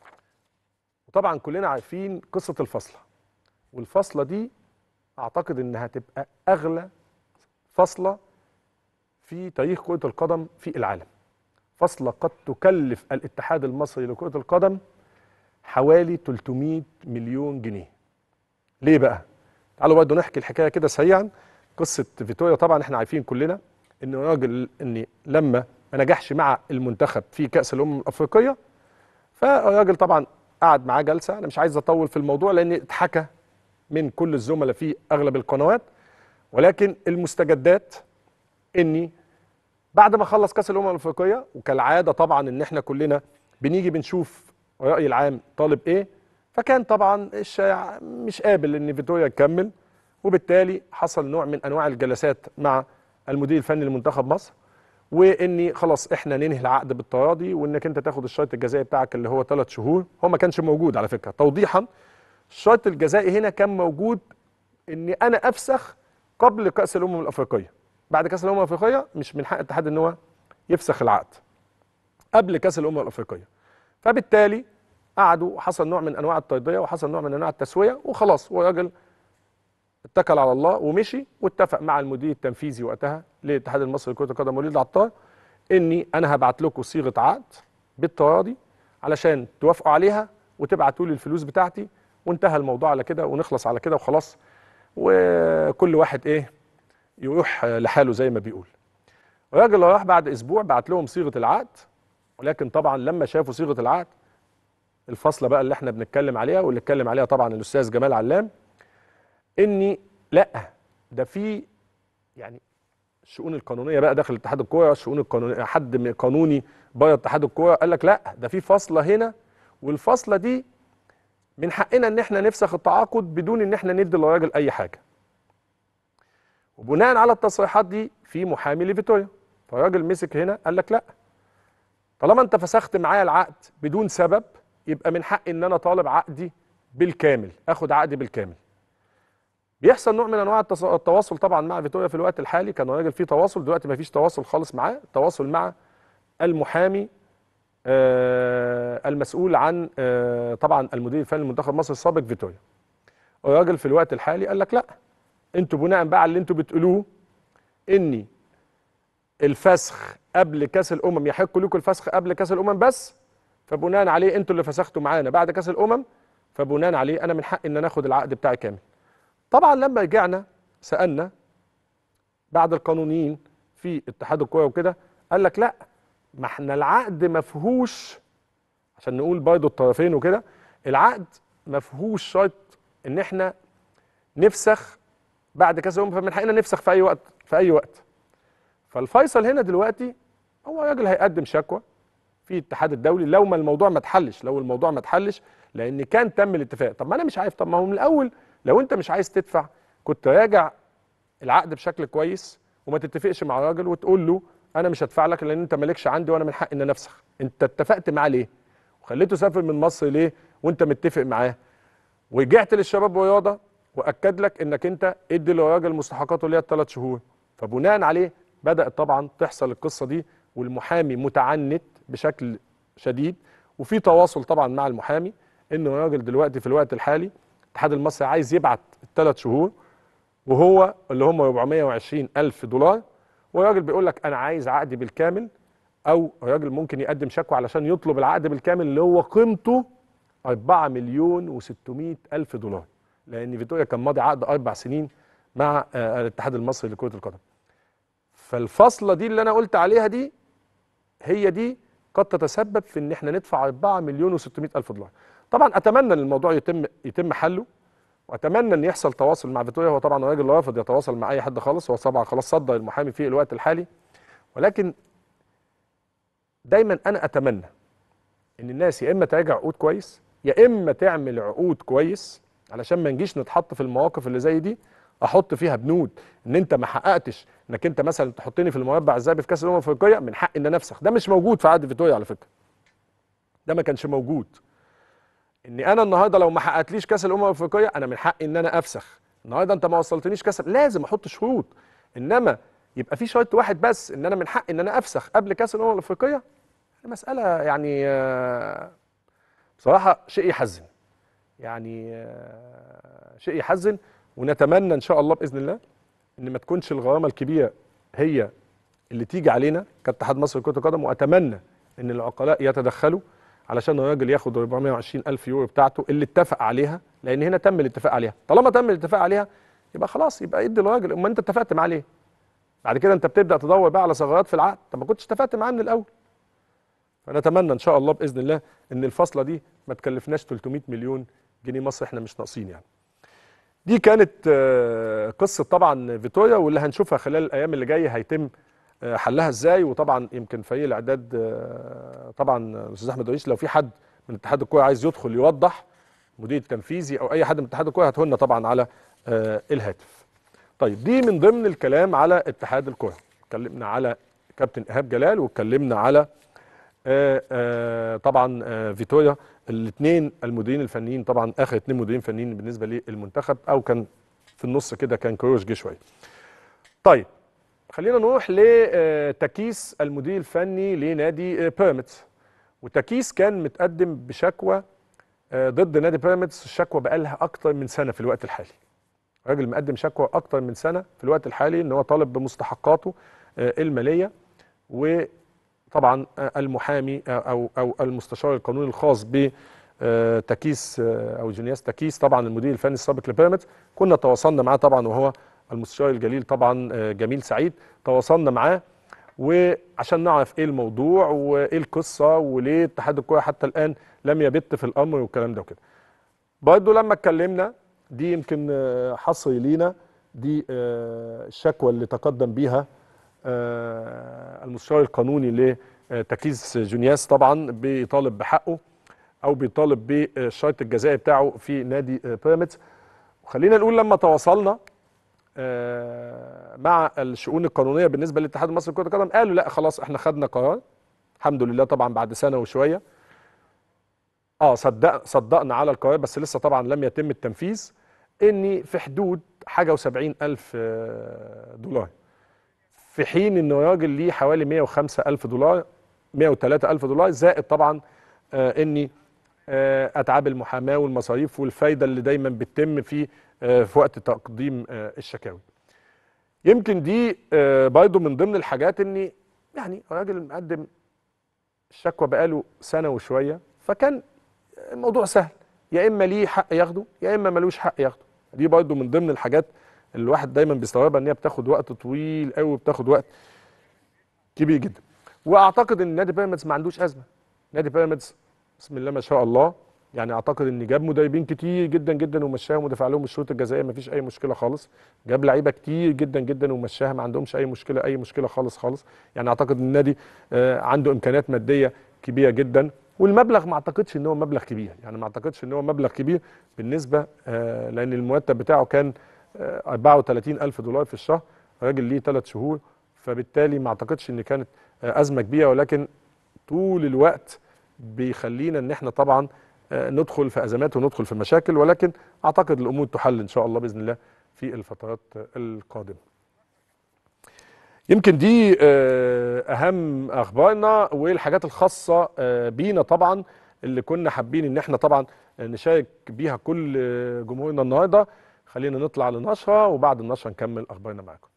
وطبعا كلنا عارفين قصه الفصله والفصله دي اعتقد انها هتبقى اغلى فصله في تاريخ كره القدم في العالم فصله قد تكلف الاتحاد المصري لكره القدم حوالي 300 مليون جنيه ليه بقى تعالوا برضه نحكي الحكايه كده سريعا قصه فيتوريا طبعا احنا عارفين كلنا ان الراجل ان لما ما نجحش مع المنتخب في كاس الامم الافريقيه فالراجل طبعا قعد معاه جلسه انا مش عايز اطول في الموضوع لان اتحكى من كل الزملاء في اغلب القنوات ولكن المستجدات اني بعد ما خلص كاس الامم الافريقيه وكالعاده طبعا ان احنا كلنا بنيجي بنشوف الراي العام طالب ايه فكان طبعا الشائع مش قابل ان فيتوريا تكمل وبالتالي حصل نوع من انواع الجلسات مع المدير الفني لمنتخب مصر واني خلاص احنا ننهي العقد بالتراضي وانك انت تاخد الشرط الجزائي بتاعك اللي هو ثلاث شهور هو ما كانش موجود على فكره توضيحا الشرط الجزائي هنا كان موجود اني انا افسخ قبل كاس الامم الافريقيه بعد كاس الامم الافريقيه مش من حق الاتحاد ان هو يفسخ العقد قبل كاس الامم الافريقيه فبالتالي قعدوا وحصل نوع من انواع الترضيه وحصل نوع من انواع التسويه وخلاص والراجل اتكل على الله ومشي واتفق مع المدير التنفيذي وقتها للاتحاد المصري لكره القدم وليد العطار اني انا هبعت لكم صيغه عقد بالتراضي علشان توافقوا عليها وتبعتوا لي الفلوس بتاعتي وانتهى الموضوع على كده ونخلص على كده وخلاص وكل واحد ايه يروح لحاله زي ما بيقول الراجل راح بعد اسبوع بعت لهم صيغه العقد ولكن طبعا لما شافوا صيغه العقد الفصله بقى اللي احنا بنتكلم عليها واللي اتكلم عليها طبعا الاستاذ جمال علام اني لا ده في يعني الشؤون القانونيه بقى داخل اتحاد الكوره الشؤون القانونيه حد من قانوني بره اتحاد الكوره قال لك لا ده في فاصله هنا والفاصله دي من حقنا ان احنا نفسخ التعاقد بدون ان احنا ندي للراجل اي حاجه وبناء على التصريحات دي في محامي لفيتوريا فالراجل مسك هنا قال لك لا طالما انت فسخت معايا العقد بدون سبب يبقى من حقي ان انا طالب عقدي بالكامل اخد عقدي بالكامل بيحصل نوع من انواع التص- التواصل طبعا مع فيتوريا في الوقت الحالي كان الراجل فيه تواصل دلوقتي ما فيش تواصل خالص معاه التواصل مع المحامي آه المسؤول عن آه طبعا المدير الفني لمنتخب مصر السابق فيتوريا الراجل في الوقت الحالي قال لك لا انتوا بناء بقى على اللي انتوا بتقولوه اني الفسخ قبل كاس الامم يحق لكم الفسخ قبل كاس الامم بس فبناء عليه انتوا اللي فسختوا معانا بعد كاس الامم فبناء عليه انا من حقي ان انا اخد العقد بتاعي كامل طبعا لما رجعنا سالنا بعد القانونيين في اتحاد الكوره وكده قال لك لا ما احنا العقد ما فيهوش عشان نقول برضه الطرفين وكده العقد ما فيهوش شرط ان احنا نفسخ بعد كاس الامم فمن حقنا نفسخ في اي وقت في اي وقت فالفيصل هنا دلوقتي هو راجل هيقدم شكوى في الاتحاد الدولي لو ما الموضوع ما اتحلش لو الموضوع ما اتحلش لان كان تم الاتفاق طب ما انا مش عارف طب ما هو من الاول لو انت مش عايز تدفع كنت راجع العقد بشكل كويس وما تتفقش مع الراجل وتقول له انا مش هدفع لك لان انت مالكش عندي وانا من حقي ان انا افسخ انت اتفقت معاه ليه وخليته يسافر من مصر ليه وانت متفق معاه ورجعت للشباب والرياضه واكد لك انك انت ادي للراجل مستحقاته اللي هي الثلاث شهور فبناء عليه بدات طبعا تحصل القصه دي والمحامي متعنت بشكل شديد وفي تواصل طبعا مع المحامي ان الراجل دلوقتي في الوقت الحالي الاتحاد المصري عايز يبعت الثلاث شهور وهو اللي هم 420 الف دولار والراجل بيقول لك انا عايز عقدي بالكامل او الراجل ممكن يقدم شكوى علشان يطلب العقد بالكامل اللي هو قيمته 4 مليون و600 الف دولار لان فيتوريا كان ماضي عقد اربع سنين مع آه، الاتحاد المصري لكره القدم فالفصله دي اللي انا قلت عليها دي هي دي قد تتسبب في ان احنا ندفع 4 مليون و600 الف دولار طبعا اتمنى ان الموضوع يتم يتم حله واتمنى ان يحصل تواصل مع فيتوريا هو طبعا الراجل رافض يتواصل مع اي حد خالص هو طبعا خلاص صدر المحامي في الوقت الحالي ولكن دايما انا اتمنى ان الناس يا اما تراجع عقود كويس يا اما تعمل عقود كويس علشان ما نجيش نتحط في المواقف اللي زي دي احط فيها بنود ان انت ما حققتش انك انت مثلا تحطني في المربع الذهبي في كاس الامم الافريقيه من حق ان انا افسخ ده مش موجود في عقد فيتوريا على فكره ده ما كانش موجود ان انا النهارده لو ما حققتليش كاس الامم الافريقيه انا من حقي ان انا افسخ النهارده انت ما وصلتنيش كاس لازم احط شروط انما يبقى في شرط واحد بس ان انا من حقي ان انا افسخ قبل كاس الامم الافريقيه مساله يعني آه، بصراحه شيء يحزن يعني آه، شيء يحزن ونتمنى ان شاء الله باذن الله ان ما تكونش الغرامه الكبيره هي اللي تيجي علينا كاتحاد مصر لكره القدم واتمنى ان العقلاء يتدخلوا علشان الراجل ياخد 420 الف يورو بتاعته اللي اتفق عليها لان هنا تم الاتفاق عليها طالما تم الاتفاق عليها يبقى خلاص يبقى ادي الراجل اما انت اتفقت معاه ليه بعد كده انت بتبدا تدور بقى على ثغرات في العقد طب ما كنتش اتفقت معاه من الاول فنتمنى ان شاء الله باذن الله ان الفصله دي ما تكلفناش 300 مليون جنيه مصر احنا مش ناقصين يعني دي كانت آه، قصه طبعا فيتوريا واللي هنشوفها خلال الايام اللي جايه هيتم آه، حلها ازاي وطبعا يمكن فريق الاعداد آه، طبعا الاستاذ احمد رئيس لو في حد من اتحاد الكوره عايز يدخل يوضح مدير التنفيذي او اي حد من اتحاد الكوره هاته لنا طبعا على آه، الهاتف. طيب دي من ضمن الكلام على اتحاد الكوره اتكلمنا على كابتن ايهاب جلال واتكلمنا على آه، آه، طبعا آه، فيتوريا الاثنين المديرين الفنيين طبعا اخر اثنين مديرين فنيين بالنسبه للمنتخب او كان في النص كده كان كروش جه شويه. طيب خلينا نروح لتكيس المدير الفني لنادي آه، بيراميدز وتكيس كان متقدم بشكوى آه، ضد نادي بيراميدز الشكوى بقالها اكتر من سنه في الوقت الحالي راجل مقدم شكوى اكتر من سنه في الوقت الحالي ان هو طالب بمستحقاته آه، الماليه وطبعا آه، المحامي آه، او او المستشار القانوني الخاص ب آه، تكيس آه، او جونياس تكيس طبعا المدير الفني السابق لبيراميدز كنا تواصلنا معاه طبعا وهو المستشار الجليل طبعا آه، جميل سعيد تواصلنا معاه وعشان نعرف ايه الموضوع وايه القصه وليه اتحاد الكوره حتى الان لم يبت في الامر والكلام ده وكده. برضه لما اتكلمنا دي يمكن آه، حصري لينا دي آه، الشكوى اللي تقدم بيها آه، المستشار القانوني لتكيس جونياس طبعا بيطالب بحقه او بيطالب بالشرط الجزائي بتاعه في نادي آه، بيراميدز وخلينا نقول لما تواصلنا آه، مع الشؤون القانونيه بالنسبه للاتحاد المصري لكره القدم قالوا لا خلاص احنا خدنا قرار الحمد لله طبعا بعد سنه وشويه اه صدق صدقنا على القرار بس لسه طبعا لم يتم التنفيذ ان في حدود حاجه و70 الف آه، دولار في حين ان الراجل ليه حوالي 105 الف دولار 103 الف دولار زائد طبعا آه اني آه اتعاب المحاماه والمصاريف والفايده اللي دايما بتتم في آه في وقت تقديم آه الشكاوي يمكن دي آه برضه من ضمن الحاجات اني يعني راجل مقدم الشكوى بقاله سنه وشويه فكان الموضوع سهل يا اما ليه حق ياخده يا اما ملوش حق ياخده دي برضه من ضمن الحاجات اللي الواحد دايما بيستوعبها ان هي بتاخد وقت طويل قوي وبتاخد وقت كبير جدا واعتقد ان نادي بيراميدز ما عندوش ازمه نادي بيراميدز بسم الله ما شاء الله يعني اعتقد ان جاب مدربين كتير جدا جدا ومشاهم ودفع لهم الشروط الجزائيه ما فيش اي مشكله خالص جاب لعيبه كتير جدا جدا ومشاها ما عندهمش اي مشكله اي مشكله خالص خالص يعني اعتقد ان النادي آه، عنده امكانيات ماديه كبيره جدا والمبلغ ما اعتقدش ان هو مبلغ كبير يعني ما اعتقدش ان هو مبلغ كبير بالنسبه آه، لان المرتب بتاعه كان آه، 34 الف دولار في الشهر راجل ليه ثلاث شهور فبالتالي ما اعتقدش ان كانت آه، ازمه كبيره ولكن طول الوقت بيخلينا ان احنا طبعا آه، ندخل في ازمات وندخل في مشاكل ولكن اعتقد الامور تحل ان شاء الله باذن الله في الفترات آه، القادمه. يمكن دي آه، اهم اخبارنا والحاجات الخاصه آه، بينا طبعا اللي كنا حابين ان احنا طبعا نشارك بيها كل آه، جمهورنا النهارده خلينا نطلع لنشره وبعد النشره نكمل اخبارنا معاكم.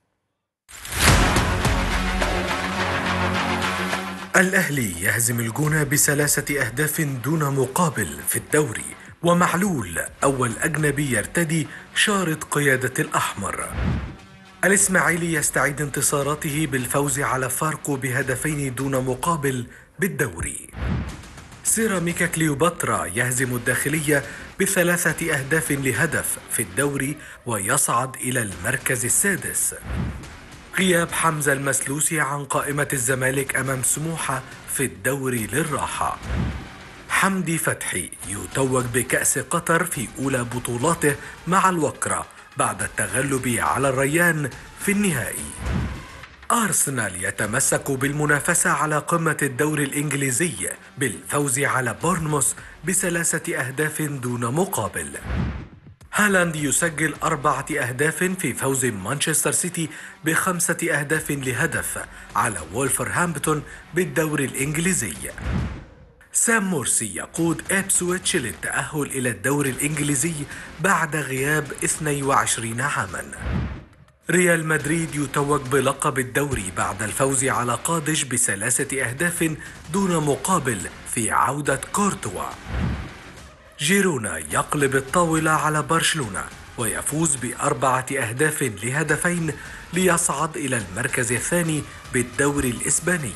الأهلي يهزم الجونة بثلاثة أهداف دون مقابل في الدوري ومعلول أول أجنبي يرتدي شارة قيادة الأحمر الإسماعيلي يستعيد انتصاراته بالفوز على فاركو بهدفين دون مقابل بالدوري سيراميكا كليوباترا يهزم الداخلية بثلاثة أهداف لهدف في الدوري ويصعد إلى المركز السادس غياب حمزة المسلوسي عن قائمة الزمالك أمام سموحة في الدوري للراحة حمدي فتحي يتوج بكأس قطر في أولى بطولاته مع الوكرة بعد التغلب على الريان في النهائي أرسنال يتمسك بالمنافسة على قمة الدوري الإنجليزي بالفوز على بورنموث بثلاثة أهداف دون مقابل هالاند يسجل أربعة أهداف في فوز مانشستر سيتي بخمسة أهداف لهدف على وولفرهامبتون بالدوري الإنجليزي سام مورسي يقود إبسويتش للتأهل إلى الدوري الإنجليزي بعد غياب 22 عاماً ريال مدريد يتوج بلقب الدوري بعد الفوز على قادش بثلاثة أهداف دون مقابل في عودة كورتوا جيرونا يقلب الطاولة على برشلونة ويفوز بأربعة أهداف لهدفين ليصعد إلى المركز الثاني بالدوري الإسباني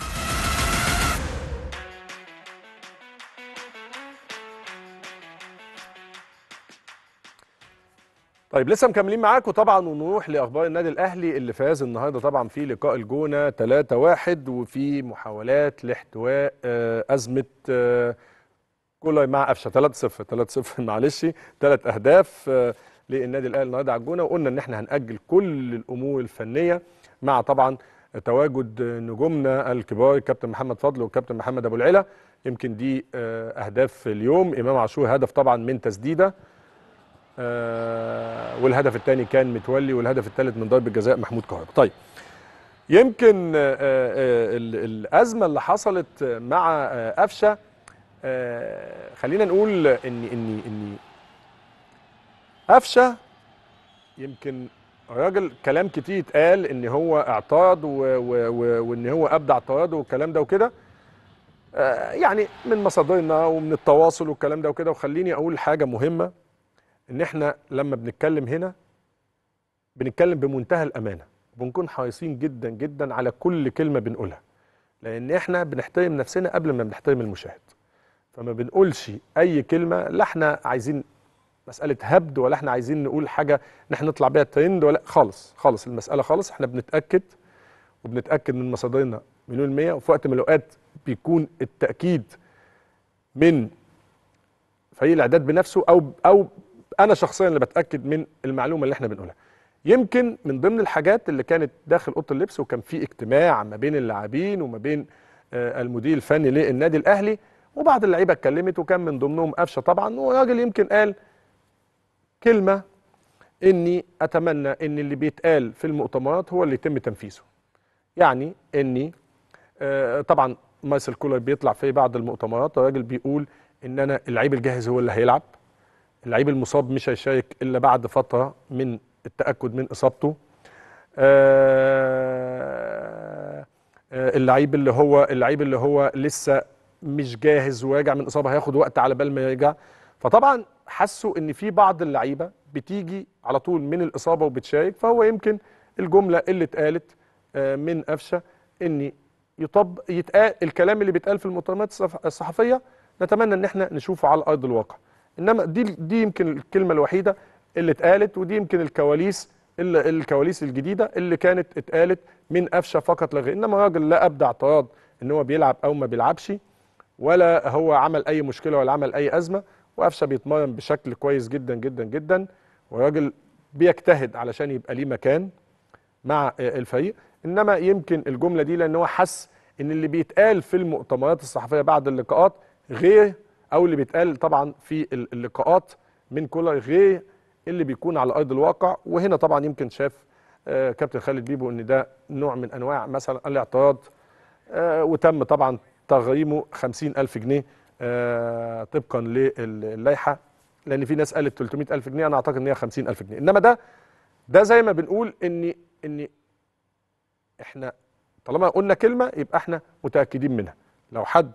طيب لسه مكملين معاكم طبعا ونروح لاخبار النادي الاهلي اللي فاز النهارده طبعا في لقاء الجونه 3-1 وفي محاولات لاحتواء آه، ازمه آه، كولر مع قفشه 3-0 3-0 معلش ثلاث اهداف آه، للنادي الاهلي النهارده على الجونه وقلنا ان احنا هنأجل كل الامور الفنيه مع طبعا تواجد نجومنا الكبار الكابتن محمد فضل والكابتن محمد ابو العلا يمكن دي آه، اهداف اليوم امام عاشور هدف طبعا من تسديده آه، والهدف الثاني كان متولي والهدف الثالث من ضربه جزاء محمود كهربا طيب يمكن آه، آه، ال- الازمه اللي حصلت مع آه، قفشه آه، خلينا نقول ان ان ان قفشه يمكن راجل كلام كتير اتقال ان هو اعترض و- و- و- وان هو ابدع اعتراضه والكلام ده وكده آه، يعني من مصادرنا ومن التواصل والكلام ده وكده وخليني اقول حاجه مهمه ان احنا لما بنتكلم هنا بنتكلم بمنتهى الامانه بنكون حريصين جدا جدا على كل كلمه بنقولها لان احنا بنحترم نفسنا قبل ما بنحترم المشاهد فما بنقولش اي كلمه لا احنا عايزين مساله هبد ولا احنا عايزين نقول حاجه ان احنا نطلع بيها ترند ولا خالص خالص المساله خالص احنا بنتاكد وبنتاكد من مصادرنا مليون المية وفي وقت من الاوقات بيكون التاكيد من فريق الاعداد بنفسه او او انا شخصيا اللي بتاكد من المعلومه اللي احنا بنقولها يمكن من ضمن الحاجات اللي كانت داخل اوضه اللبس وكان في اجتماع ما بين اللاعبين وما بين آه، المدير الفني للنادي الاهلي وبعض اللعيبه اتكلمت وكان من ضمنهم قفشه طبعا وراجل يمكن قال كلمه اني اتمنى ان اللي بيتقال في المؤتمرات هو اللي يتم تنفيذه يعني اني آه، طبعا مارسيل كولر بيطلع في بعض المؤتمرات الراجل بيقول ان انا اللعيب الجاهز هو اللي هيلعب اللعيب المصاب مش هيشارك الا بعد فتره من التاكد من اصابته آه، آه، اللعيب اللي هو اللعيب اللي هو لسه مش جاهز وراجع من اصابه هياخد وقت على بال ما يرجع فطبعا حسوا ان في بعض اللعيبه بتيجي على طول من الاصابه وبتشارك فهو يمكن الجمله اللي اتقالت آه، من قفشه ان يطب يتقال الكلام اللي بيتقال في المؤتمرات الصف- الصحفيه نتمنى ان احنا نشوفه على ارض الواقع انما دي دي يمكن الكلمه الوحيده اللي اتقالت ودي يمكن الكواليس اللي الكواليس الجديده اللي كانت اتقالت من قفشه فقط لا غير انما راجل لا ابدع اعتراض ان هو بيلعب او ما بيلعبش ولا هو عمل اي مشكله ولا عمل اي ازمه وقفشه بيتمرن بشكل كويس جدا جدا جدا وراجل بيجتهد علشان يبقى ليه مكان مع الفريق انما يمكن الجمله دي لان هو حس ان اللي بيتقال في المؤتمرات الصحفيه بعد اللقاءات غير او اللي بيتقال طبعا في اللقاءات من كولر غير اللي بيكون على ارض الواقع وهنا طبعا يمكن شاف آه، كابتن خالد بيبو ان ده نوع من انواع مثلا الاعتراض آه، وتم طبعا تغريمه 50000 جنيه آه، طبقا للائحه لان في ناس قالت 300000 جنيه انا اعتقد ان هي 50000 جنيه انما ده ده زي ما بنقول ان ان احنا طالما قلنا كلمه يبقى احنا متاكدين منها لو حد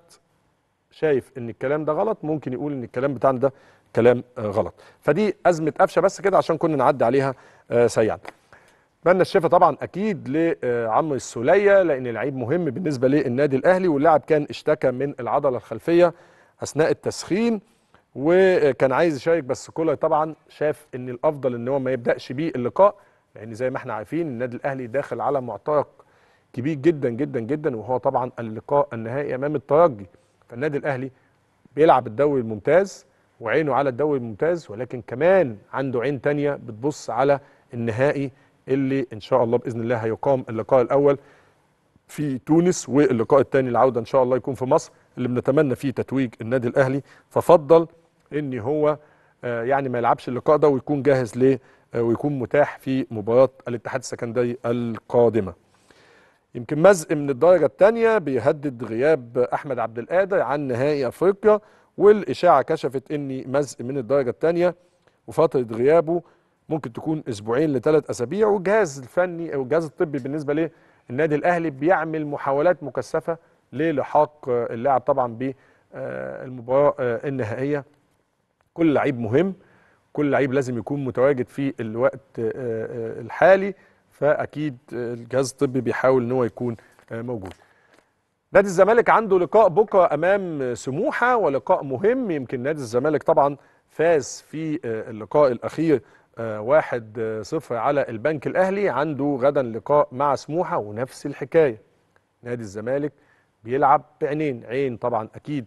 شايف ان الكلام ده غلط ممكن يقول ان الكلام بتاعنا ده كلام آه، غلط فدي ازمه قفشه بس كده عشان كنا نعدي عليها آه، سريعا بنا الشفا طبعا اكيد لعمرو السوليه لان لعيب مهم بالنسبه للنادي الاهلي واللاعب كان اشتكى من العضله الخلفيه اثناء التسخين وكان عايز يشارك بس كولر طبعا شاف ان الافضل ان هو ما يبداش بيه اللقاء لان زي ما احنا عارفين النادي الاهلي داخل على معترك كبير جدا جدا جدا وهو طبعا اللقاء النهائي امام الترجي فالنادي الاهلي بيلعب الدوري الممتاز وعينه على الدوري الممتاز ولكن كمان عنده عين تانية بتبص على النهائي اللي ان شاء الله باذن الله هيقام اللقاء الاول في تونس واللقاء الثاني العوده ان شاء الله يكون في مصر اللي بنتمنى فيه تتويج النادي الاهلي ففضل ان هو آه، يعني ما يلعبش اللقاء ده ويكون جاهز ليه آه، ويكون متاح في مباراه الاتحاد السكندري القادمه يمكن مزق من الدرجه الثانيه بيهدد غياب احمد عبد القادر عن نهائي افريقيا والاشاعه كشفت ان مزق من الدرجه الثانيه وفتره غيابه ممكن تكون اسبوعين لثلاث اسابيع والجهاز الفني او الجهاز الطبي بالنسبه للنادي الاهلي بيعمل محاولات مكثفه للحاق آه، اللاعب طبعا بالمباراه النهائيه كل لعيب مهم كل لعيب لازم يكون متواجد في الوقت آه، آه، الحالي فاكيد آه، الجهاز الطبي بيحاول ان هو يكون آه، موجود نادي الزمالك عنده لقاء بكره امام سموحه ولقاء مهم يمكن نادي الزمالك طبعا فاز في آه، اللقاء الاخير آه، واحد آه، صفر على البنك الاهلي عنده غدا لقاء مع سموحه ونفس الحكايه نادي الزمالك بيلعب بعينين عين طبعا اكيد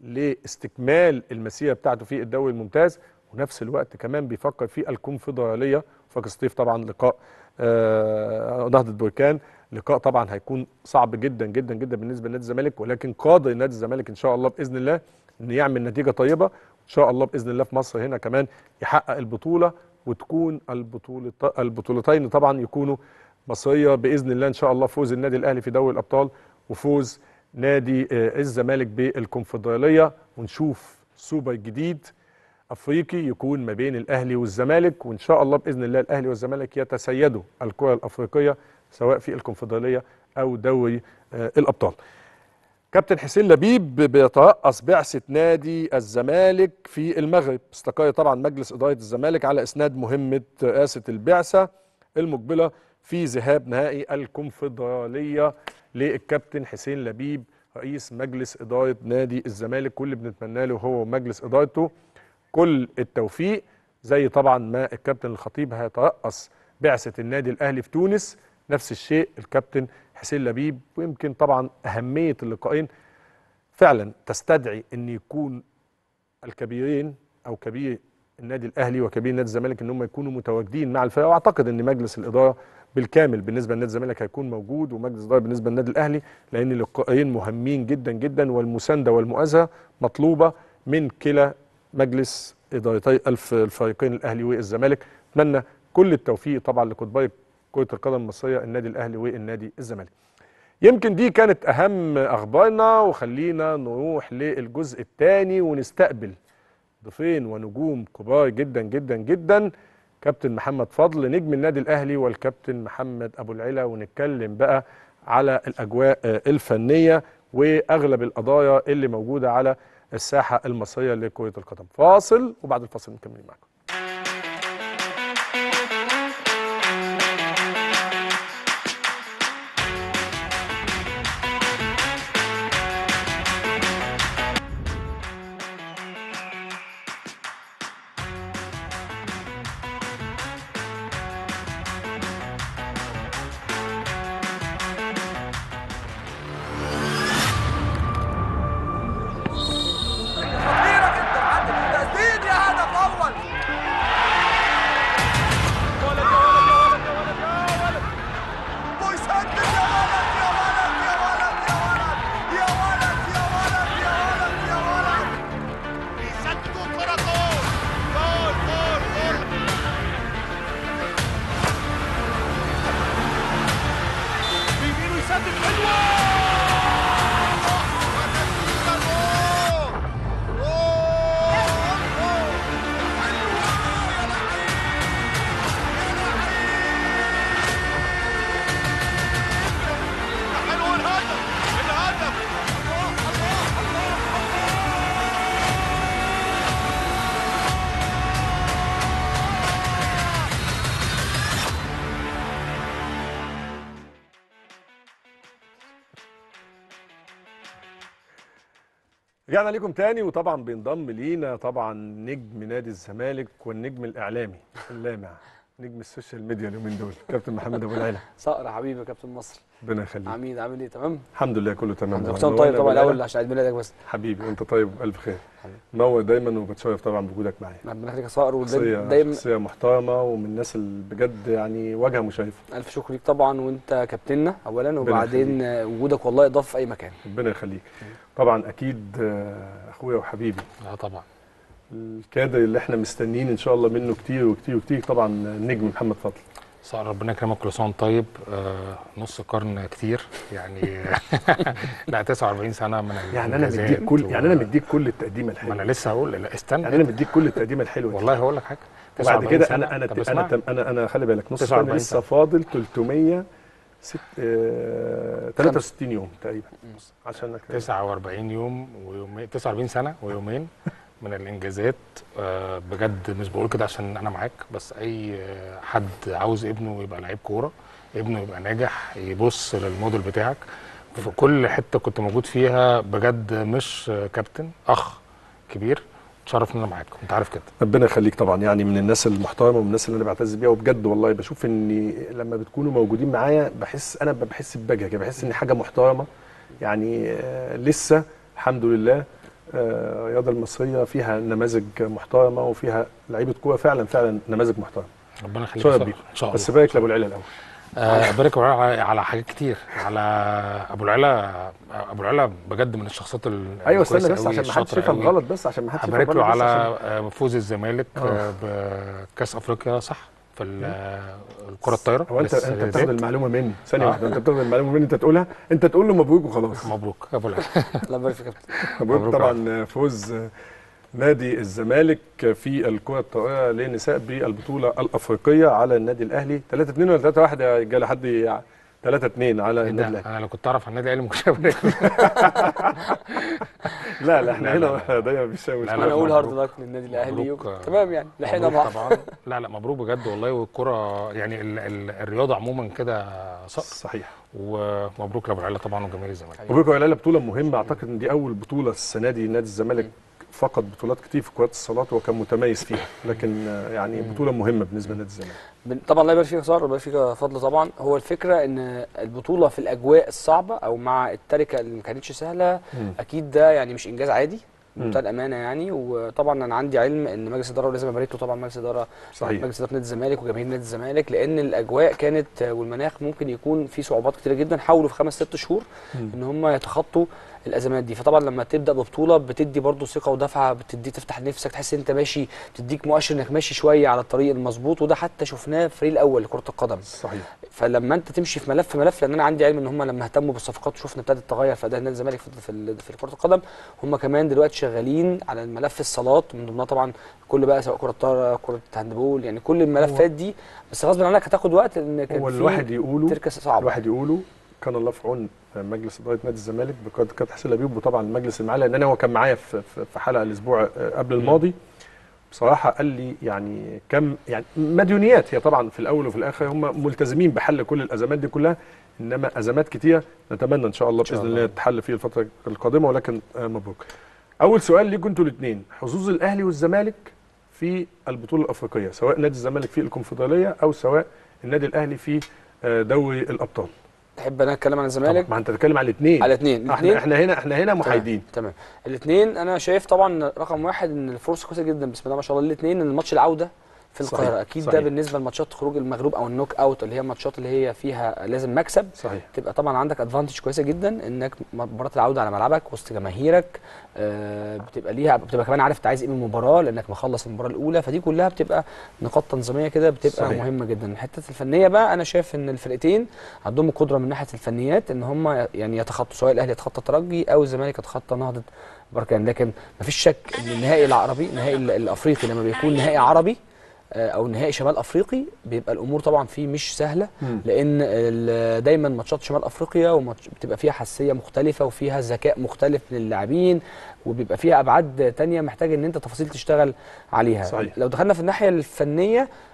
لاستكمال المسيره بتاعته في الدوري الممتاز ونفس الوقت كمان بيفكر في الكونفدراليه فاكر سطيف طبعا لقاء آه، نهضه بركان لقاء طبعا هيكون صعب جدا جدا جدا بالنسبه لنادي الزمالك ولكن قادر نادي الزمالك ان شاء الله باذن الله ان يعمل نتيجه طيبه ان شاء الله باذن الله في مصر هنا كمان يحقق البطوله وتكون البطوله البطولتين طبعا يكونوا مصريه باذن الله ان شاء الله فوز النادي الاهلي في دوري الابطال وفوز نادي آه، الزمالك بالكونفدراليه ونشوف سوبر جديد افريقي يكون ما بين الاهلي والزمالك وان شاء الله باذن الله الاهلي والزمالك يتسيدوا الكره الافريقيه سواء في الكونفدراليه او دوري آه، الابطال. كابتن حسين لبيب بيترأس بعثة نادي الزمالك في المغرب استقر طبعا مجلس إدارة الزمالك على إسناد مهمة رئاسة البعثة المقبلة في ذهاب نهائي الكونفدرالية للكابتن حسين لبيب رئيس مجلس إدارة نادي الزمالك كل اللي بنتمنى له هو ومجلس إدارته كل التوفيق زي طبعا ما الكابتن الخطيب هيترأس بعثة النادي الأهلي في تونس نفس الشيء الكابتن حسين لبيب ويمكن طبعا أهمية اللقاءين فعلا تستدعي أن يكون الكبيرين أو كبير النادي الأهلي وكبير نادي الزمالك أن هم يكونوا متواجدين مع الفرقة وأعتقد أن مجلس الإدارة بالكامل بالنسبة لنادي الزمالك هيكون موجود ومجلس الإدارة بالنسبة للنادي الأهلي لأن اللقاءين مهمين جدا جدا والمساندة والمؤازرة مطلوبة من كلا مجلس ادارتي الف الفريقين الاهلي والزمالك اتمنى كل التوفيق طبعا لقطبي كره القدم المصريه النادي الاهلي والنادي الزمالك يمكن دي كانت اهم اخبارنا وخلينا نروح للجزء الثاني ونستقبل ضيفين ونجوم كبار جدا جدا جدا كابتن محمد فضل نجم النادي الاهلي والكابتن محمد ابو العلا ونتكلم بقى على الاجواء آه، الفنيه واغلب القضايا اللي موجوده على الساحه المصريه لكره القدم فاصل وبعد الفاصل نكمل معاكم رجعنا لكم تاني وطبعا بينضم لينا طبعا نجم نادي الزمالك والنجم الاعلامي اللامع نجم السوشيال ميديا اليومين دول كابتن محمد ابو العلا صقر حبيبي يا كابتن مصر ربنا يخليك عميد عامل ايه تمام الحمد لله كله تمام كل سنه وأنت طيب منورنا طبعا أبو العلا. الاول عشان عيد ميلادك بس حبيبي وانت طيب والف خير حبيبي. منور دايما وبتشرف طبعا بوجودك معايا ربنا يخليك يا صقر شخصيه ودايما شخصيه محترمه ومن الناس اللي بجد يعني واجهه مشرفه الف شكر ليك طبعا وانت كابتننا اولا ربنا وبعدين آه، وجودك والله اضافه في اي مكان ربنا يخليك طبعا اكيد آه، اخويا وحبيبي اه طبعا الكادر اللي احنا مستنيين ان شاء الله منه كتير وكتير وكتير طبعا النجم محمد فضل صار ربنا يكرمك كل سنه وأنت طيب آه نص قرن كتير يعني لا 49 سنه من يعني انا الإنجازات مديك كل و- يعني انا مديك كل التقديمه ما الحلوه انا لسه هقول لا استنى يعني انا مديك كل التقديمه الحلوه دي. والله هقول لك حاجه وبعد 49 كده سنة. انا انا طب انا اسمعني. انا انا, أنا خلي بالك نص 49 سنه لسه سنة. فاضل 300 ست آه 63 يوم تقريبا عشان 49 يوم ويومين 49 سنه ويومين من الانجازات آه، بجد مش بقول كده عشان انا معاك بس اي آه، حد عاوز ابنه يبقى لعيب كوره ابنه يبقى ناجح يبص للموديل بتاعك في كل حته كنت موجود فيها بجد مش آه، كابتن اخ كبير اتشرف ان انا معاك انت عارف كده ربنا يخليك طبعا يعني من الناس المحترمه ومن الناس اللي انا بعتز بيها وبجد والله بشوف اني لما بتكونوا موجودين معايا بحس انا بحس ببهجه كده بحس ان حاجه محترمه يعني آه لسه الحمد لله آه، الرياضه المصريه فيها نماذج محترمه وفيها لعيبه كوره فعلا فعلا نماذج محترمه ربنا يخليك شرف يا بيك. ان شاء الله بس بارك لابو العلا الاول آه، بارك ابو العلا على, على حاجات كتير على ابو العلا ابو العلا بجد من الشخصيات ال- ايوه استنى الكويسة بس أوي، عشان ما حدش الشاطرة يفهم أوي. غلط بس عشان ما حدش يفهم ابارك له غلط بس على عشان- آه، فوز الزمالك آه. آه، بكاس افريقيا صح في ال- آه، الكره الطايره هو انت انت للسيدات. بتاخد المعلومه مني ثانيه آه. واحده انت بتاخد المعلومه مني انت تقولها انت تقول له مبروك وخلاص مبروك يا ابو العلا الله يبارك فيك يا كابتن مبروك مبروك طبعا فوز نادي الزمالك في الكره الطائره للنساء بالبطوله الافريقيه على النادي الاهلي 3 2 ولا 3 1 يا رجاله حد 3 2 على إيه النادي ده؟ الاهلي انا لو كنت اعرف عن النادي الاهلي ما كنتش هبارك لا لا احنا لا، لا، هنا دايما بنشاور لا، انا لا، اقول هارد مبروك. لك للنادي الاهلي مبروك، و... آه، تمام يعني لحقنا مبروك بعض طبعا لا لا مبروك بجد والله والكره يعني ال ال الرياضه عموما كده صقر صحيح ومبروك لابو العلا طبعا وجماهير الزمالك مبروك يا هلال بطوله مهمه اعتقد ان دي اول بطوله السنه دي نادي الزمالك فقد بطولات كتير في كرات الصالات وكان متميز فيها لكن آه، يعني بطوله مهمه بالنسبه لنادي الزمالك بن- طبعا الله يبارك فيك يا صار الله يبارك فيك يا فضل طبعا هو الفكره ان البطوله في الاجواء الصعبه او مع التركه اللي ما كانتش سهله مم. اكيد ده يعني مش انجاز عادي مم. بمنتهى الامانه يعني وطبعا انا عندي علم ان مجلس الاداره ولازم ابارك له طبعا مجلس الاداره صحيح مجلس اداره نادي الزمالك وجماهير نادي الزمالك لان الاجواء كانت والمناخ ممكن يكون فيه صعوبات كتيره جدا حاولوا في خمس ست شهور مم. ان هم يتخطوا الازمات دي فطبعا لما تبدا ببطوله بتدي برضو ثقه ودفعه بتدي تفتح نفسك تحس انت ماشي تديك مؤشر انك ماشي شويه على الطريق المظبوط وده حتى شفناه في الفريق الاول لكره القدم صحيح فلما انت تمشي في ملف ملف لان انا عندي علم ان هم لما اهتموا بالصفقات وشفنا ابتدت تغير في اداء نادي الزمالك في في, ال- في كره القدم هم كمان دلوقتي شغالين على الملف الصالات من ضمنها طبعا كل بقى سواء كره طايره كره هاندبول يعني كل الملفات دي بس غصب عنك هتاخد وقت لان كان هو في الواحد يقوله تركه صعبه الواحد يقوله كان الله في عون مجلس اداره نادي الزمالك بقياده كابتن حسين لبيب وطبعا المجلس اللي معاه لان انا هو كان معايا في في- في حلقه الاسبوع آه، قبل الماضي بصراحه قال لي يعني كم يعني مديونيات هي طبعا في الاول وفي الاخر هم ملتزمين بحل كل الازمات دي كلها انما ازمات كتيره نتمنى ان شاء الله شاء باذن الله. الله تحل في الفتره القادمه ولكن آه، مبروك. اول سؤال ليكم انتوا الاثنين حظوظ الاهلي والزمالك في البطوله الافريقيه سواء نادي الزمالك في الكونفدراليه او سواء النادي الاهلي في آه، دوري الابطال. تحب انا اتكلم عن طبعا الزمالك ما انت بتتكلم على الاثنين على اثنين احنا الاثنين احنا هنا احنا هنا محايدين تمام الاثنين انا شايف طبعا رقم واحد ان الفرصه كويسه جدا بسم الله ما شاء الله الاثنين ان الماتش العوده في صحيح، القاهره اكيد ده صحيح. بالنسبه لماتشات خروج المغلوب او النوك اوت اللي هي الماتشات اللي هي فيها لازم مكسب صحيح تبقى طبعا عندك ادفانتج كويسه جدا انك مباراه العوده على ملعبك وسط جماهيرك آه، بتبقى ليها بتبقى كمان عارف انت عايز ايه من المباراه لانك مخلص المباراه الاولى فدي كلها بتبقى نقاط تنظيميه كده بتبقى صحيح. صحيح. مهمه جدا الحته الفنيه بقى انا شايف ان الفرقتين عندهم القدره من ناحيه الفنيات ان هم يعني يتخطوا سواء الاهلي يتخطى الترجي او الزمالك يتخطى نهضه بركان لكن مفيش شك ان النهائي العربي النهائي ال- الافريقي لما بيكون نهائي عربي آه، او نهائي شمال افريقي بيبقى الامور طبعا فيه مش سهله مم. لان ال- دايما ماتشات شمال افريقيا وماتش- بتبقى فيها حساسيه مختلفه وفيها ذكاء مختلف من اللاعبين وبيبقى فيها ابعاد تانية محتاج ان انت تفاصيل تشتغل عليها صحيح. لو دخلنا في الناحيه الفنيه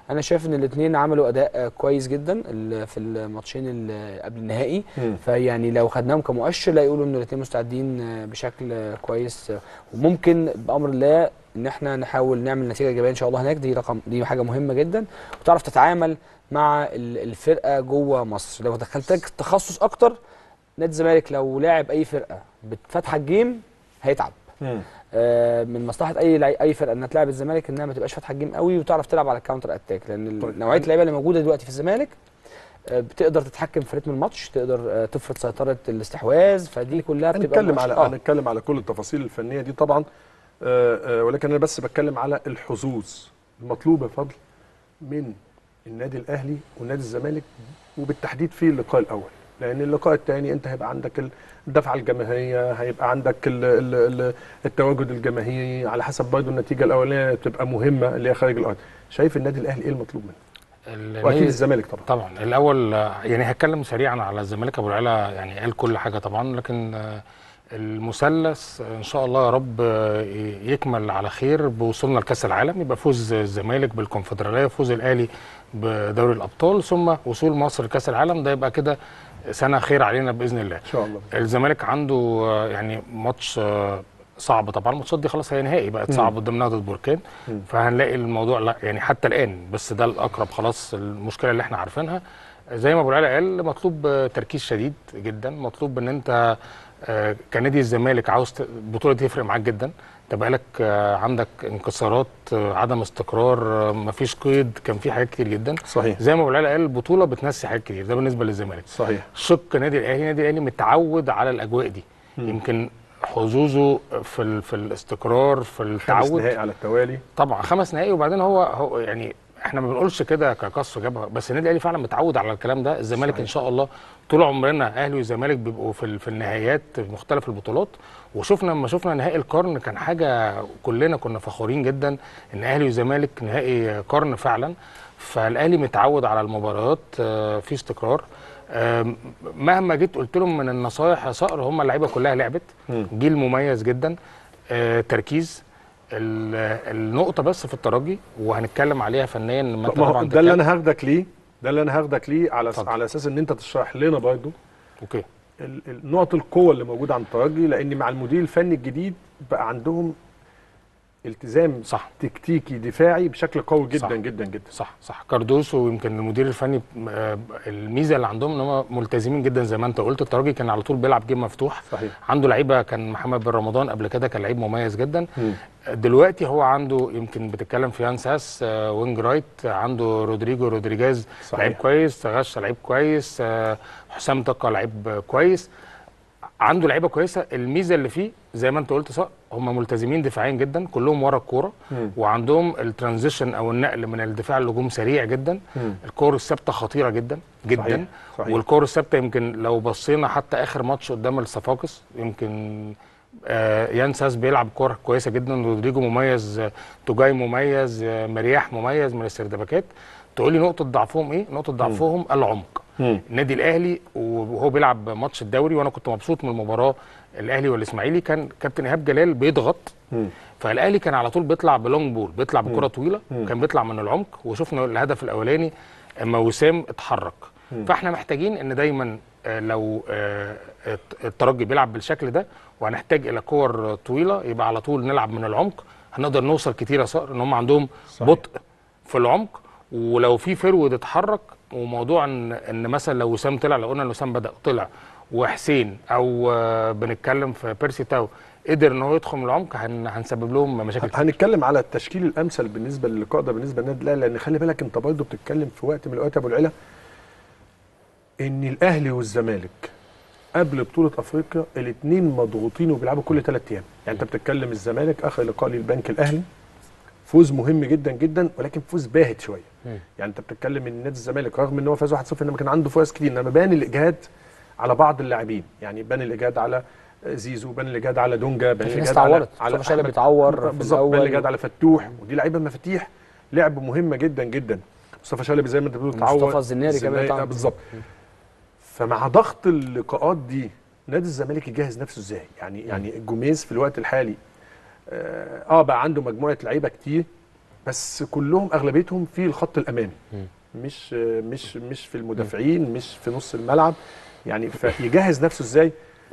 انا شايف ان الاثنين عملوا اداء آه، كويس جدا ال- في الماتشين اللي قبل النهائي مم. فيعني لو خدناهم كمؤشر لا يقولوا ان الاثنين مستعدين آه، بشكل آه، كويس آه، وممكن بامر الله ان احنا نحاول نعمل نتيجه ايجابيه ان شاء الله هناك دي رقم دي حاجه مهمه جدا وتعرف تتعامل مع ال- الفرقه جوه مصر لو دخلتك تخصص اكتر نادي الزمالك لو لاعب اي فرقه بتفتح الجيم هيتعب مم. آه، من مصلحه اي لعي- اي فرقه انها تلعب الزمالك انها ما تبقاش فاتحه الجيم قوي وتعرف تلعب على الكاونتر اتاك لان ال- طيب. نوعيه اللعيبه اللي موجوده دلوقتي في الزمالك آه، بتقدر تتحكم في رتم الماتش تقدر آه، تفرض سيطره الاستحواذ فدي كلها بتبقى هنتكلم مؤشر- على آه. هنتكلم على كل التفاصيل الفنيه دي طبعا آه، آه، ولكن انا بس بتكلم على الحظوظ المطلوبه فضل من النادي الاهلي والنادي الزمالك وبالتحديد في اللقاء الاول لان اللقاء الثاني انت هيبقى عندك الدفعه الجماهيريه هيبقى عندك ال ال ال التواجد الجماهيري على حسب برضه النتيجه الاولانيه بتبقى مهمه اللي هي خارج الارض شايف النادي الاهلي ايه المطلوب منه واكيد النادي- الزمالك طبعا طبعا الاول آه، يعني هتكلم سريعا على الزمالك ابو العلا يعني قال كل حاجه طبعا لكن آه، المثلث ان شاء الله يا رب آه، يكمل على خير بوصولنا لكاس العالم يبقى فوز الزمالك بالكونفدراليه فوز الاهلي بدوري الابطال ثم وصول مصر لكاس العالم ده يبقى كده سنه خير علينا باذن الله ان شاء الله الزمالك عنده آه، يعني ماتش آه، صعب طبعا الماتشات دي خلاص هي نهائي بقت صعب قدام نهضه بركان مم. فهنلاقي الموضوع لا يعني حتى الان بس ده الاقرب خلاص المشكله اللي احنا عارفينها زي ما ابو العلا قال مطلوب آه، تركيز شديد جدا مطلوب ان انت آه، كنادي الزمالك عاوز ت- البطوله دي تفرق معاك جدا انت بقالك آه، عندك انكسارات آه، عدم استقرار آه، مفيش قيد كان في حاجات كتير جدا صحيح زي ما ابو العلا قال البطوله بتنسي حاجات كتير ده بالنسبه للزمالك صحيح شق نادي الاهلي نادي الاهلي متعود على الاجواء دي مم. يمكن حظوظه في ال... في الاستقرار في خمس التعود نهائي على التوالي طبعا خمس نهائي وبعدين هو هو يعني احنا ما بنقولش كده كقص جبهه بس النادي الاهلي فعلا متعود على الكلام ده الزمالك صحيح. ان شاء الله طول عمرنا اهلي والزمالك بيبقوا في ال- في النهايات في مختلف البطولات وشفنا لما شفنا نهائي القرن كان حاجه كلنا كنا فخورين جدا ان اهلي والزمالك نهائي قرن فعلا فالاهلي متعود على المباريات آه، في استقرار آم، مهما جيت قلت لهم من النصايح يا صقر هم اللعيبه كلها لعبت مم. جيل مميز جدا آه، تركيز ال- النقطه بس في الترجي وهنتكلم عليها فنيا لما انت ما هو طبعا ده اللي تتكلم. انا هاخدك ليه ده اللي انا هاخدك ليه على اتفضل. على اساس ان انت تشرح لنا برضه اوكي ال- ال- نقط القوه اللي موجوده عند الترجي لان مع المدير الفني الجديد بقى عندهم التزام صح تكتيكي دفاعي بشكل قوي جدا صح. جدا جدا صح صح كاردوسو ويمكن المدير الفني آه، الميزه اللي عندهم ان هم ملتزمين جدا زي ما انت قلت الترجي كان على طول بيلعب جيم مفتوح صحيح عنده لعيبه كان محمد بن رمضان قبل كده كان لعيب مميز جدا مم. دلوقتي هو عنده يمكن بتتكلم في يان ساس آه، وينج رايت عنده رودريجو رودريجاز صحيح. لعيب كويس غش لعيب كويس آه، حسام تقى لعيب كويس عنده لعيبه كويسه الميزه اللي فيه زي ما انت قلت صح هم ملتزمين دفاعيا جدا كلهم ورا الكوره مم. وعندهم الترانزيشن او النقل من الدفاع للهجوم سريع جدا مم. الكور الثابته خطيره جدا جدا صحيح. صحيح. والكور الثابته يمكن لو بصينا حتى اخر ماتش قدام الصفاقس يمكن آه يان ساس بيلعب كوره كويسه جدا رودريجو مميز آه، توجاي مميز آه، مرياح مميز من السردباكات تقول لي نقطه ضعفهم ايه نقطه ضعفهم العمق مم. النادي الاهلي وهو بيلعب ماتش الدوري وانا كنت مبسوط من المباراه الاهلي والاسماعيلي كان كابتن ايهاب جلال بيضغط مم. فالاهلي كان على طول بيطلع بلونج بول بيطلع بكره طويله مم. كان بيطلع من العمق وشفنا الهدف الاولاني اما وسام اتحرك فاحنا محتاجين ان دايما آه، لو آه، الت- الترجي بيلعب بالشكل ده وهنحتاج الى كور طويله يبقى على طول نلعب من العمق هنقدر نوصل كتير يا صقر ان هم عندهم صحيح. بطء في العمق ولو في فرود اتحرك وموضوع ان ان مثلا لو وسام طلع لو قلنا ان وسام بدا طلع وحسين او آه، بنتكلم في بيرسي تاو قدر ان هو يدخل من العمق هن هنسبب لهم مشاكل كتير. هنتكلم على التشكيل الامثل بالنسبه للقاء ده بالنسبه للنادي الاهلي لان خلي بالك انت برضه بتتكلم في وقت من الاوقات يا ابو العلا ان الاهلي والزمالك قبل بطوله افريقيا الاثنين مضغوطين وبيلعبوا كل ثلاث ايام يعني انت بتتكلم الزمالك اخر لقاء للبنك الاهلي فوز مهم جدا جدا ولكن فوز باهت شويه مم. يعني انت بتتكلم ان نادي الزمالك رغم ان هو فاز 1-0 انما كان عنده فرص كتير انما بان الاجهاد على بعض اللاعبين يعني بان الاجهاد على زيزو بان الاجهاد على دونجا بان في ناس الاجهاد على اتعورت. على مصطفى شلبي أحمد- اتعور في بالظبط بان الأول. الاجهاد على فتوح ودي لعيبه مفاتيح لعب مهمه جدا جدا مصطفى شلبي زي ما انت بتقول اتعور مصطفى الزناري كمان الزناري- اتعور. آه، بالظبط فمع ضغط اللقاءات دي نادي الزمالك يجهز نفسه ازاي يعني يعني الجوميز في الوقت الحالي اه آه، بقى عنده مجموعه لعيبه كتير بس كلهم اغلبيتهم في الخط الامامي مش مش مش في المدافعين مش في نص الملعب يعني فيجهز نفسه ازاي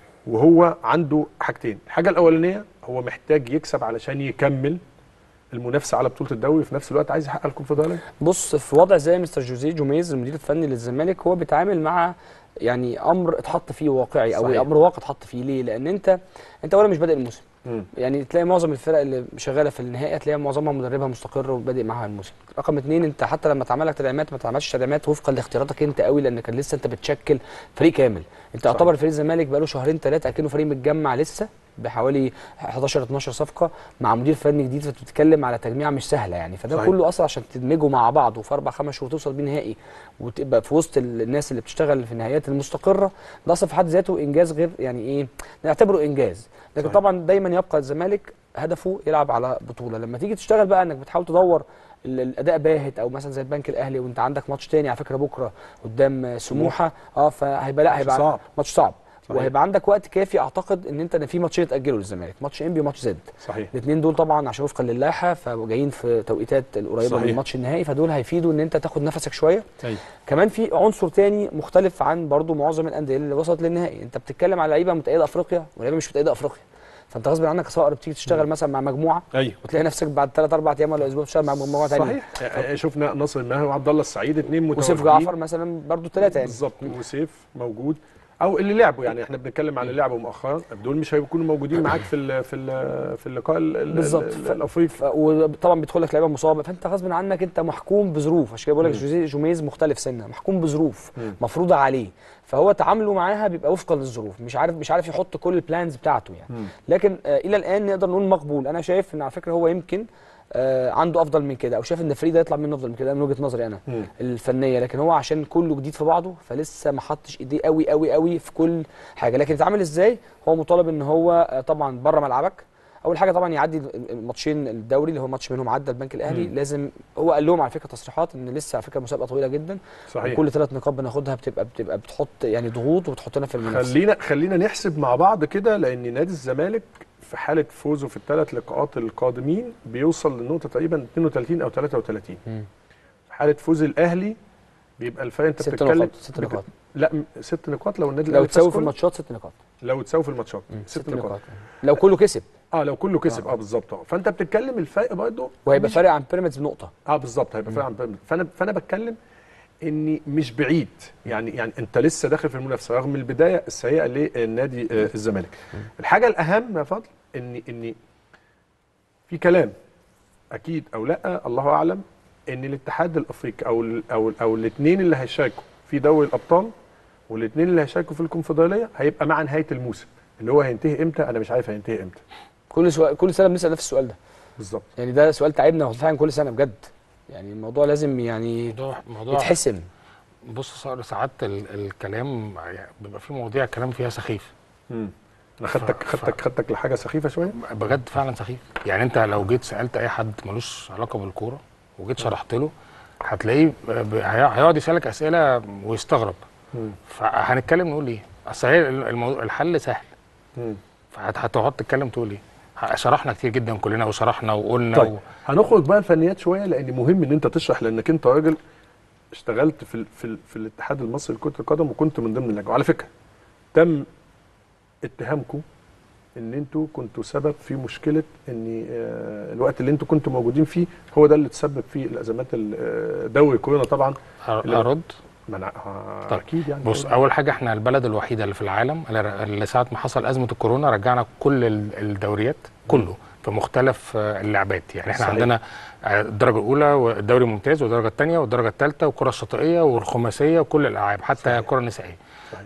وهو عنده حاجتين الحاجه الاولانيه هو محتاج يكسب علشان يكمل المنافسه على بطوله الدوري في نفس الوقت عايز يحقق الكونفدراليه بص في وضع زي مستر جوزيه جوميز المدير الفني للزمالك هو بيتعامل مع يعني امر اتحط فيه واقعي او صحيح. امر واقع اتحط فيه ليه؟ لان انت انت اولا مش بادئ الموسم مم. يعني تلاقي معظم الفرق اللي شغاله في النهائي هتلاقي معظمها مدربها مستقر وبادئ معاها الموسم رقم اتنين انت حتى لما اتعمل لك تدعيمات ما اتعملش تدعيمات وفقا لاختياراتك انت قوي لان كان لسه انت بتشكل فريق كامل انت صحيح. يعتبر فريق الزمالك بقاله شهرين ثلاثه اكنه فريق متجمع لسه بحوالي 11 12 صفقه مع مدير فني جديد فانت بتتكلم على تجميعه مش سهله يعني فده صحيح. كله اصلا عشان تدمجوا مع بعض وفي اربع خمس شهور توصل بيه نهائي وتبقى في وسط الناس اللي بتشتغل في النهائيات المستقره ده اصلا في حد ذاته انجاز غير يعني ايه نعتبره انجاز لكن صحيح. طبعا دايما يبقى الزمالك هدفه يلعب على بطوله لما تيجي تشتغل بقى انك بتحاول تدور ال- الاداء باهت او مثلا زي البنك الاهلي وانت عندك ماتش تاني على فكره بكره قدام سموحه اه فهيبقى لا هيبقى صعب. ماتش صعب صحيح. وهيبقى عندك وقت كافي اعتقد ان انت إن في ماتشين اتاجلوا للزمالك ماتش انبي وماتش زد صحيح الاثنين دول طبعا عشان وفقا للائحه فجايين في توقيتات القريبه صحيح. من الماتش النهائي فدول هيفيدوا ان انت تاخد نفسك شويه أيوة. كمان في عنصر تاني مختلف عن برضو معظم الانديه اللي وصلت للنهائي انت بتتكلم على لعيبه متأيده افريقيا ولعيبه مش متأيده افريقيا فانت غصب عنك صقر بتيجي تشتغل مثلا مع مجموعه ايوه وتلاقي نفسك بعد 3 4 ايام ولا اسبوع بتشتغل مع مجموعه ثانيه صحيح آه، شفنا ناصر الماهر وعبد الله السعيد اثنين وسيف متواجدين جعفر مثلا برضو ثلاثه يعني بالظبط وسيف موجود او اللي لعبوا يعني احنا بنتكلم على اللي لعبوا مؤخرا دول مش هيكونوا موجودين معاك في ال في ال في اللقاء ال- ال- بالظبط. ال- ف- الافريقي ف- وطبعا بيدخل لك لعيبه مصابه فانت غصب عنك انت محكوم بظروف عشان كده بقول لك مم. جوزيه جوميز مختلف سنه محكوم بظروف مم. مفروضه عليه فهو تعامله معاها بيبقى وفقا للظروف مش عارف مش عارف يحط كل البلانز بتاعته يعني مم. لكن آه الى الان نقدر نقول مقبول انا شايف ان على فكره هو يمكن آه عنده افضل من كده او شايف ان فريده يطلع منه افضل من كده من وجهه نظري انا مم. الفنيه لكن هو عشان كله جديد في بعضه فلسه ما حطش ايديه قوي قوي قوي في كل حاجه لكن يتعامل ازاي هو مطالب ان هو آه، طبعا بره ملعبك اول حاجه طبعا يعدي الماتشين الدوري اللي هو ماتش منهم عدى البنك الاهلي مم. لازم هو قال لهم على فكره تصريحات ان لسه على فكره مسابقه طويله جدا صحيح كل ثلاث نقاط بناخدها بتبقى بتبقى بتحط يعني ضغوط وبتحطنا في المنافسه خلينا خلينا نحسب مع بعض كده لان نادي الزمالك في حاله فوزه في الثلاث لقاءات القادمين بيوصل للنقطه تقريبا 32 او 33 مم. في حاله فوز الاهلي بيبقى الفرق انت ست بتتكلم نقاط ست بت- نقاط لا م- ست نقاط لو النادي لو الاهلي فاز تساوي في كله. الماتشات ست نقاط لو تساوي في الماتشات ست ست نقاط نقاط لو كله كسب اه لو كله كسب اه بالظبط اه فانت بتتكلم الفرق برضه وهيبقى مش- فارق عن بيراميدز بنقطه اه بالظبط هيبقى فارق عن بيراميدز فانا فانا بتكلم اني مش بعيد يعني يعني انت لسه داخل في المنافسه رغم البدايه السيئه للنادي آه، الزمالك الحاجه الاهم يا فضل ان ان في كلام اكيد او لا الله اعلم ان الاتحاد الافريقي او ال او ال او الاثنين اللي هيشاركوا في دوري الابطال والاثنين اللي هيشاركوا في الكونفدراليه هيبقى مع نهايه الموسم اللي هو هينتهي امتى انا مش عارف هينتهي امتى كل سؤال كل سنه بنسال نفس السؤال ده بالظبط يعني ده سؤال تعبنا فعلا كل سنه بجد يعني الموضوع لازم يعني موضوع موضوع يتحسم بص صقر ساعات ال- الكلام يعني بيبقى في مواضيع الكلام فيها سخيف امم انا خدتك ف- خدتك خدتك لحاجه سخيفه شويه بجد فعلا سخيف يعني انت لو جيت سالت اي حد ملوش علاقه بالكوره وجيت شرحت له هتلاقيه ب- ب- هي- هيقعد يسالك اسئله ويستغرب مم. فهنتكلم نقول ايه اصل هي الموضوع الحل سهل مم. فهتقعد تتكلم تقول ايه ه- شرحنا كتير جدا كلنا وشرحنا وقلنا طيب و... هنخرج بقى الفنيات شويه لان مهم ان انت تشرح لانك انت راجل اشتغلت في ال في, ال في الاتحاد المصري لكره القدم وكنت من ضمن اللجنه وعلى فكره تم اتهامكم ان انتوا كنتوا سبب في مشكله ان آه، الوقت اللي انتوا كنتوا موجودين فيه هو ده اللي تسبب في الازمات ال- آه، دوري كورونا طبعا أر- لا. ارد ما أنا- آه، طيب. اكيد يعني بص اول حاجه احنا البلد الوحيده اللي في العالم اللي اللي ساعه ما حصل ازمه الكورونا رجعنا كل ال- الدوريات كله في مختلف آه، اللعبات يعني احنا صحيح. عندنا آه، الدرجه الاولى والدوري الممتاز والدرجه الثانيه والدرجه الثالثه والكره الشاطئيه والخماسيه وكل الالعاب حتى صحيح. الكره النسائيه صحيح.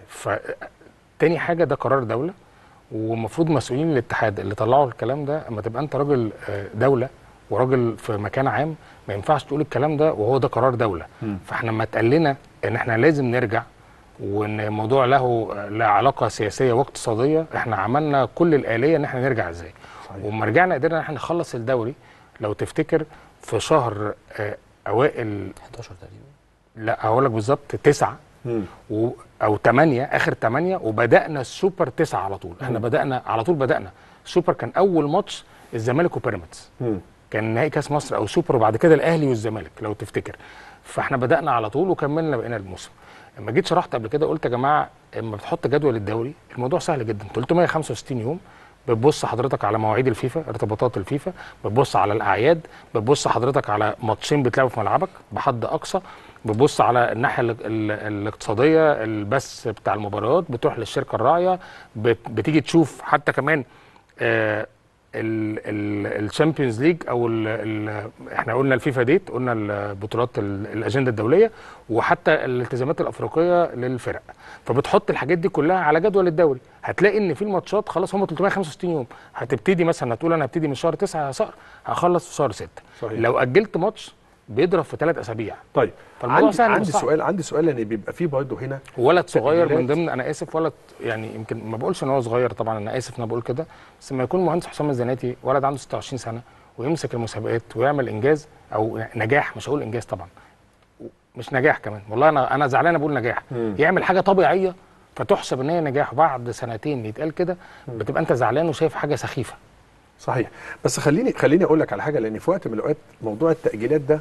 فتاني حاجه ده قرار دوله ومفروض مسؤولين الاتحاد اللي طلعوا الكلام ده اما تبقى انت راجل آه، دوله وراجل في مكان عام ما ينفعش تقول الكلام ده وهو ده قرار دوله مم. فاحنا لما اتقال لنا ان احنا لازم نرجع وان الموضوع له له علاقه سياسيه واقتصاديه احنا عملنا كل الاليه ان احنا نرجع ازاي صحيح. وما رجعنا قدرنا ان احنا نخلص الدوري لو تفتكر في شهر آه، اوائل 11 تقريبا لا هقول لك بالظبط تسعة مم. و او 8 اخر 8 وبدانا السوبر 9 على طول احنا مم. بدانا على طول بدانا السوبر كان اول ماتش الزمالك وبيراميدز مم. كان نهائي كاس مصر او سوبر وبعد كده الاهلي والزمالك لو تفتكر فاحنا بدانا على طول وكملنا بقينا الموسم لما جيت شرحت قبل كده قلت يا جماعه اما بتحط جدول الدوري الموضوع سهل جدا 365 يوم بتبص حضرتك على مواعيد الفيفا ارتباطات الفيفا بتبص على الاعياد بتبص حضرتك على ماتشين بتلعبوا في ملعبك بحد اقصى بتبص على الناحيه ال- ال- الاقتصاديه البث بتاع المباريات بتروح للشركه الراعيه بت- بتيجي تشوف حتى كمان آه الشامبيونز ليج او ال ال احنا قلنا الفيفا ديت قلنا البطولات ال- الاجنده الدوليه وحتى الالتزامات الافريقيه للفرق فبتحط الحاجات دي كلها على جدول الدوري هتلاقي ان في الماتشات خلاص هم 365 يوم هتبتدي مثلا هتقول انا هبتدي من شهر 9 يا صقر هخلص في شهر 6 صحيح. لو اجلت ماتش بيضرب في ثلاث اسابيع طيب فالموضوع عندي سهل مش عندي صعب. سؤال عندي سؤال لان بيبقى فيه برضه هنا ولد صغير تأجيلات. من ضمن انا اسف ولد يعني يمكن ما بقولش ان هو صغير طبعا انا اسف ان انا بقول كده بس لما يكون مهندس حسام الزناتي ولد عنده 26 سنه ويمسك المسابقات ويعمل انجاز او نجاح مش هقول انجاز طبعا مش نجاح كمان والله انا انا زعلان بقول نجاح مم. يعمل حاجه طبيعيه فتحسب ان هي نجاح وبعد سنتين يتقال كده بتبقى انت زعلان وشايف حاجه سخيفه صحيح بس خليني خليني اقول لك على حاجه لان في وقت من الاوقات موضوع التاجيلات ده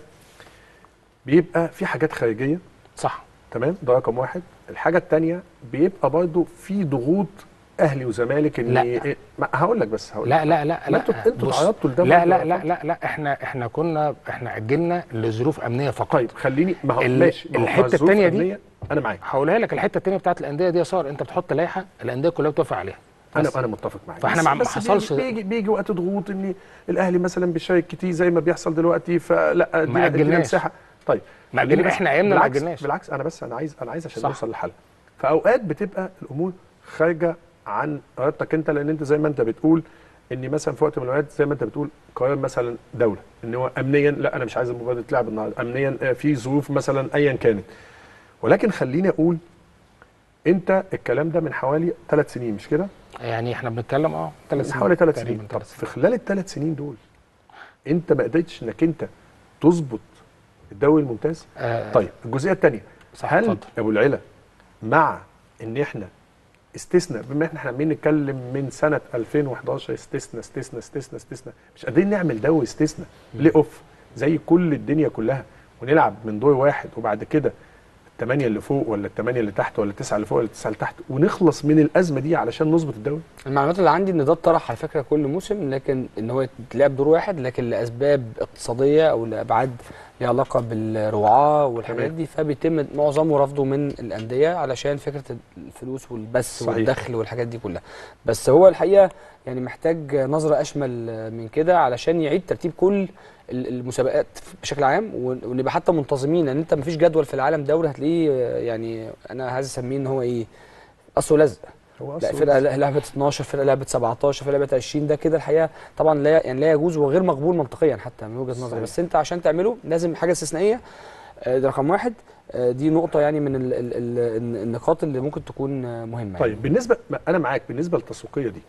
بيبقى في حاجات خارجيه صح تمام ده رقم واحد الحاجه الثانيه بيبقى برضه في ضغوط اهلي وزمالك ان لا. إيه ما هقول لك بس هقول لا لا لا ما لا انتوا انتوا بص، تعرضتوا لده لا برضه لا يا لا فندم. لا لا احنا احنا كنا احنا اجلنا لظروف امنيه فقط طيب خليني ما هو ال- ماشي ما هو الحتة الظروف التانية دي- الأمنية، انا معاك هقولها لك الحته الثانيه بتاعت الانديه دي يا صار انت بتحط لائحه الانديه كلها بتوافق عليها انا بس. انا متفق معاك فاحنا بس- ما- ما بس حصلش- بيجي, بيجي, بيجي وقت ضغوط ان الاهلي مثلا بيشارك كتير زي ما بيحصل دلوقتي فلا ادينا- ادينا أجلناش. مساحه طيب ما خليني أجلنا- بس- إحنا أيامنا ما بالعكس- أجلناش. بالعكس انا بس انا عايز انا عايز عشان صح. نوصل لحل فاوقات بتبقى الامور خارجه عن ارادتك انت لان انت زي ما انت بتقول ان مثلا في وقت من الاوقات زي ما انت بتقول قرار مثلا دوله ان هو امنيا لا انا مش عايز المباراه تتلعب النهارده امنيا آه، في ظروف مثلا ايا كانت ولكن خليني اقول انت الكلام ده من حوالي ثلاث سنين مش كده؟ يعني احنا بنتكلم اه ثلاث من سنين حوالي ثلاث تقريباً سنين طب ثلاث في خلال الثلاث سنين دول انت ما قدرتش انك انت تظبط الدوري الممتاز آه طيب الجزئيه الثانيه صح هل اتفضل. ابو العلا مع ان احنا استثناء بما احنا عمالين نتكلم من سنه 2011 استثناء استثناء استثناء استثناء مش قادرين نعمل دوري استثناء بلاي اوف زي كل الدنيا كلها ونلعب من دور واحد وبعد كده الثمانيه اللي فوق ولا الثمانيه اللي تحت ولا التسعه اللي فوق ولا التسعه اللي تحت ونخلص من الازمه دي علشان نظبط الدوري المعلومات اللي عندي ان ده اتطرح على فكره كل موسم لكن ان هو يتلعب دور واحد لكن لاسباب اقتصاديه او لابعاد ليها علاقه بالرعاه والحاجات تمام. دي فبيتم معظمه رفضه من الانديه علشان فكره الفلوس والبث صحيح. والدخل والحاجات دي كلها بس هو الحقيقه يعني محتاج نظره اشمل من كده علشان يعيد ترتيب كل ال- المسابقات بشكل عام ون- ونبقى حتى منتظمين لان انت مفيش جدول في العالم دوري هتلاقيه يعني انا عايز اسميه ان هو ايه اصله لزق هو لا أصلاً فرقه لعبت 12 فرقه لعبت 17 فرقه لعبت 20 ده كده الحقيقه طبعا لا يعني لا يجوز وغير مقبول منطقيا حتى من وجهه نظري صحيح. بس انت عشان تعمله لازم حاجه استثنائيه آه، ده رقم واحد آه، دي نقطه يعني من ال ال ال النقاط اللي ممكن تكون آه، مهمه طيب بالنسبه ما انا معاك بالنسبه للتسويقيه دي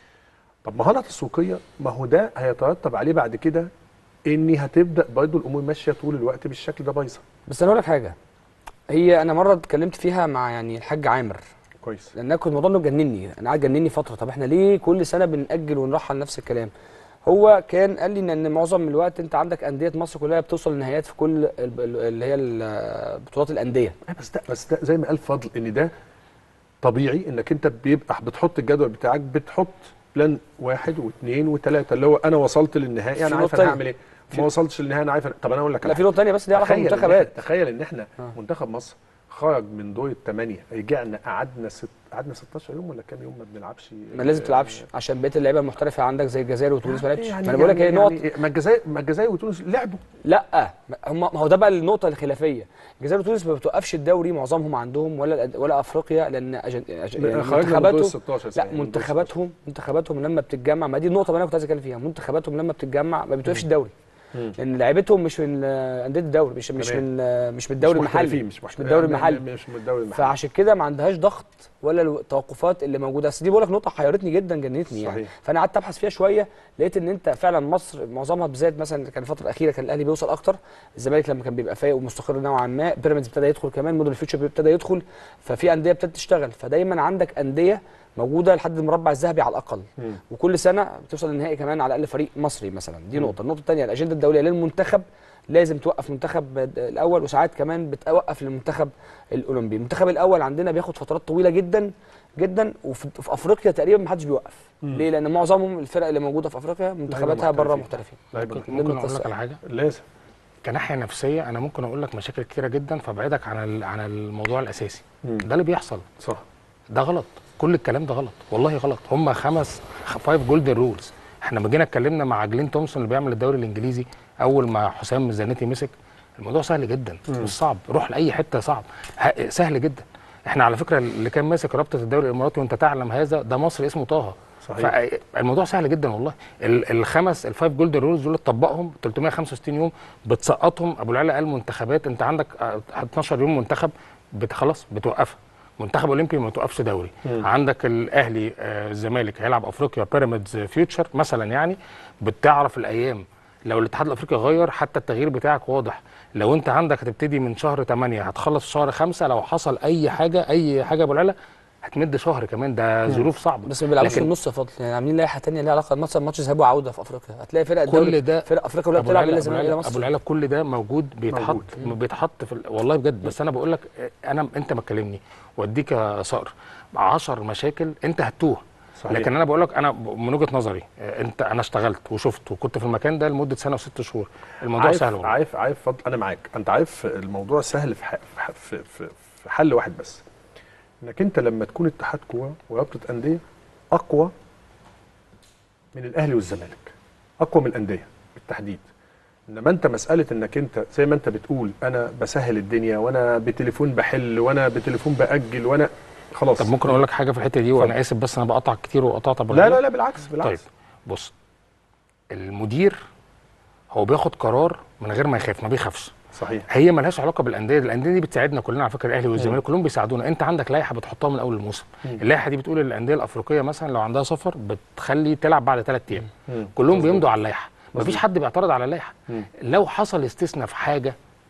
طب مهاره تسويقيه ما هو ده هيترتب عليه بعد كده ان هتبدا برضه الامور ماشيه طول الوقت بالشكل ده بايظه بس انا اقول لك حاجه هي انا مره اتكلمت فيها مع يعني الحاج عامر كويس لان انا كنت الموضوع ده مجنني انا قاعد جنني فتره طب احنا ليه كل سنه بنأجل ونرحل نفس الكلام هو كان قال لي ان إن معظم الوقت انت عندك انديه مصر كلها بتوصل لنهايات في كل ال- ال- اللي هي ال- بطولات الانديه آه بس ده بس ده زي ما قال فضل ان ده طبيعي انك انت بيبقى بتحط الجدول بتاعك بتحط بلان واحد واثنين وثلاثه اللي هو انا وصلت للنهائي في انا عارف نقطة انا تانية. هعمل ايه في- ما وصلتش للنهائي انا عارف أنا- طب انا اقول لك على لا في حاجة. نقطه ثانيه بس ليها علاقه تخيل إن بالمنتخبات إحنا- تخيل ان احنا آه. منتخب مصر خرج من دور الثمانيه رجعنا قعدنا ست قعدنا 16 يوم ولا كام يوم ما بنلعبش ما لازم تلعبش عشان بقيه اللعيبه المحترفه عندك زي الجزائر وتونس ما لعبش يعني ما انا بقول لك هي نقط يعني ما الجزائر ما الجزائر وتونس لعبوا لا ما- هم ما هو ده بقى النقطه الخلافيه الجزائر وتونس ما بتوقفش الدوري معظمهم عندهم ولا الأد- ولا افريقيا لان أجن... أجن... يعني خرجنا من دور ال منتخباتهم 16 لا صحيح، من دور منتخباتهم منتخباتهم لما بتتجمع ما دي النقطه اللي انا كنت عايز اتكلم فيها منتخباتهم لما بتتجمع ما بتوقفش الدوري مم. لان لعيبتهم مش من آه، انديه الدوري مش مش تمام. من آه، مش من الدوري مش محترفين، المحلي مش, مش من الدوري المحلي مش من الدوري المحلي فعشان كده ما عندهاش ضغط ولا التوقفات اللي موجوده بس دي بقول لك نقطه حيرتني جدا جننتني يعني صحيح. فانا قعدت ابحث فيها شويه لقيت ان انت فعلا مصر معظمها بالذات مثلا كان الفتره الاخيره كان الاهلي بيوصل اكتر الزمالك لما كان بيبقى فايق ومستقر نوعا ما بيراميدز ابتدى يدخل كمان موديل فيوتشر ابتدى يدخل ففي انديه ابتدت تشتغل فدايما عندك انديه موجوده لحد المربع الذهبي على الاقل مم. وكل سنه بتوصل للنهائي كمان على الاقل فريق مصري مثلا دي نقطه النقطه الثانيه الاجنده الدوليه للمنتخب لازم توقف منتخب الاول وساعات كمان بتوقف للمنتخب الاولمبي المنتخب الاول عندنا بياخد فترات طويله جدا جدا وفي في افريقيا تقريبا ما حدش بيوقف ليه لان معظمهم الفرق اللي موجوده في افريقيا منتخباتها بره محترفين. محترفين لعيبة ممكن ضمن ممكن اقول القصة. لك على حاجه لازم كناحيه نفسيه انا ممكن اقول لك مشاكل كتيره جدا فابعدك عن ال- عن الموضوع الاساسي مم. ده اللي بيحصل صح ده غلط كل الكلام ده غلط والله غلط هم خمس فايف جولدن رولز احنا لما جينا اتكلمنا مع جلين تومسون اللي بيعمل الدوري الانجليزي اول ما حسام زانيتي مسك الموضوع سهل جدا مش صعب روح لاي حته صعب ه- سهل جدا احنا على فكره اللي كان ماسك رابطه الدوري الاماراتي وانت تعلم هذا ده مصري اسمه طه صحيح. فالموضوع سهل جدا والله ال- الخمس الفايف جولدن رولز دول تطبقهم 365 يوم بتسقطهم ابو العلا قال منتخبات انت عندك آه، 12 يوم منتخب بت- خلاص بتوقفها منتخب اولمبي ما توقفش دوري مم. عندك الاهلي آه، الزمالك هيلعب افريقيا بيراميدز فيوتشر مثلا يعني بتعرف الايام لو الاتحاد الافريقي غير حتى التغيير بتاعك واضح لو انت عندك هتبتدي من شهر 8 هتخلص في شهر 5 لو حصل اي حاجه اي حاجه يا ابو العلا هتمد شهر كمان ده ظروف صعبه بس ما بيلعبوش في لكن النص يا فضل يعني عاملين لائحه ثانيه ليها علاقه مثلا ماتش ذهاب وعوده في افريقيا هتلاقي فرق كل الدوري ده فرق افريقيا كلها ابو بتلعب العلا الا ابو الزمالك الا العلا ابو مصر العلا كل ده موجود بيتحط موجود. بيتحط في ال- والله بجد بس انا بقول لك انا انت ما تكلمني واديك يا صقر 10 مشاكل انت هتوه صحيح. لكن انا بقول لك انا ب- من وجهه نظري آه، انت انا اشتغلت وشفت وكنت في المكان ده لمده سنه وست شهور الموضوع عارف سهل والله عارف عارف فضل انا معاك انت عارف الموضوع سهل في ح- في ح- في, في, في حل واحد بس انك انت لما تكون اتحاد كوره ورابطه انديه اقوى من الاهلي والزمالك اقوى من الانديه بالتحديد انما انت مساله انك انت زي ما انت بتقول انا بسهل الدنيا وانا بتليفون بحل وانا بتليفون باجل وانا خلاص طب ممكن اقول لك حاجه في الحته دي وانا اسف بس انا بقطع كتير وقطعت أبو لا العلا. لا لا بالعكس بالعكس طيب بص المدير هو بياخد قرار من غير ما يخاف ما بيخافش صحيح هي ملهاش علاقه بالانديه الانديه دي بتساعدنا كلنا على فكره الاهلي والزمالك كلهم بيساعدونا انت عندك لائحه بتحطها من اول الموسم اللائحه دي بتقول الانديه الافريقيه مثلا لو عندها سفر بتخلي تلعب بعد ثلاث ايام مم. كلهم بيمضوا على اللائحه مفيش حد بيعترض على اللائحه مم. لو حصل استثناء في حاجه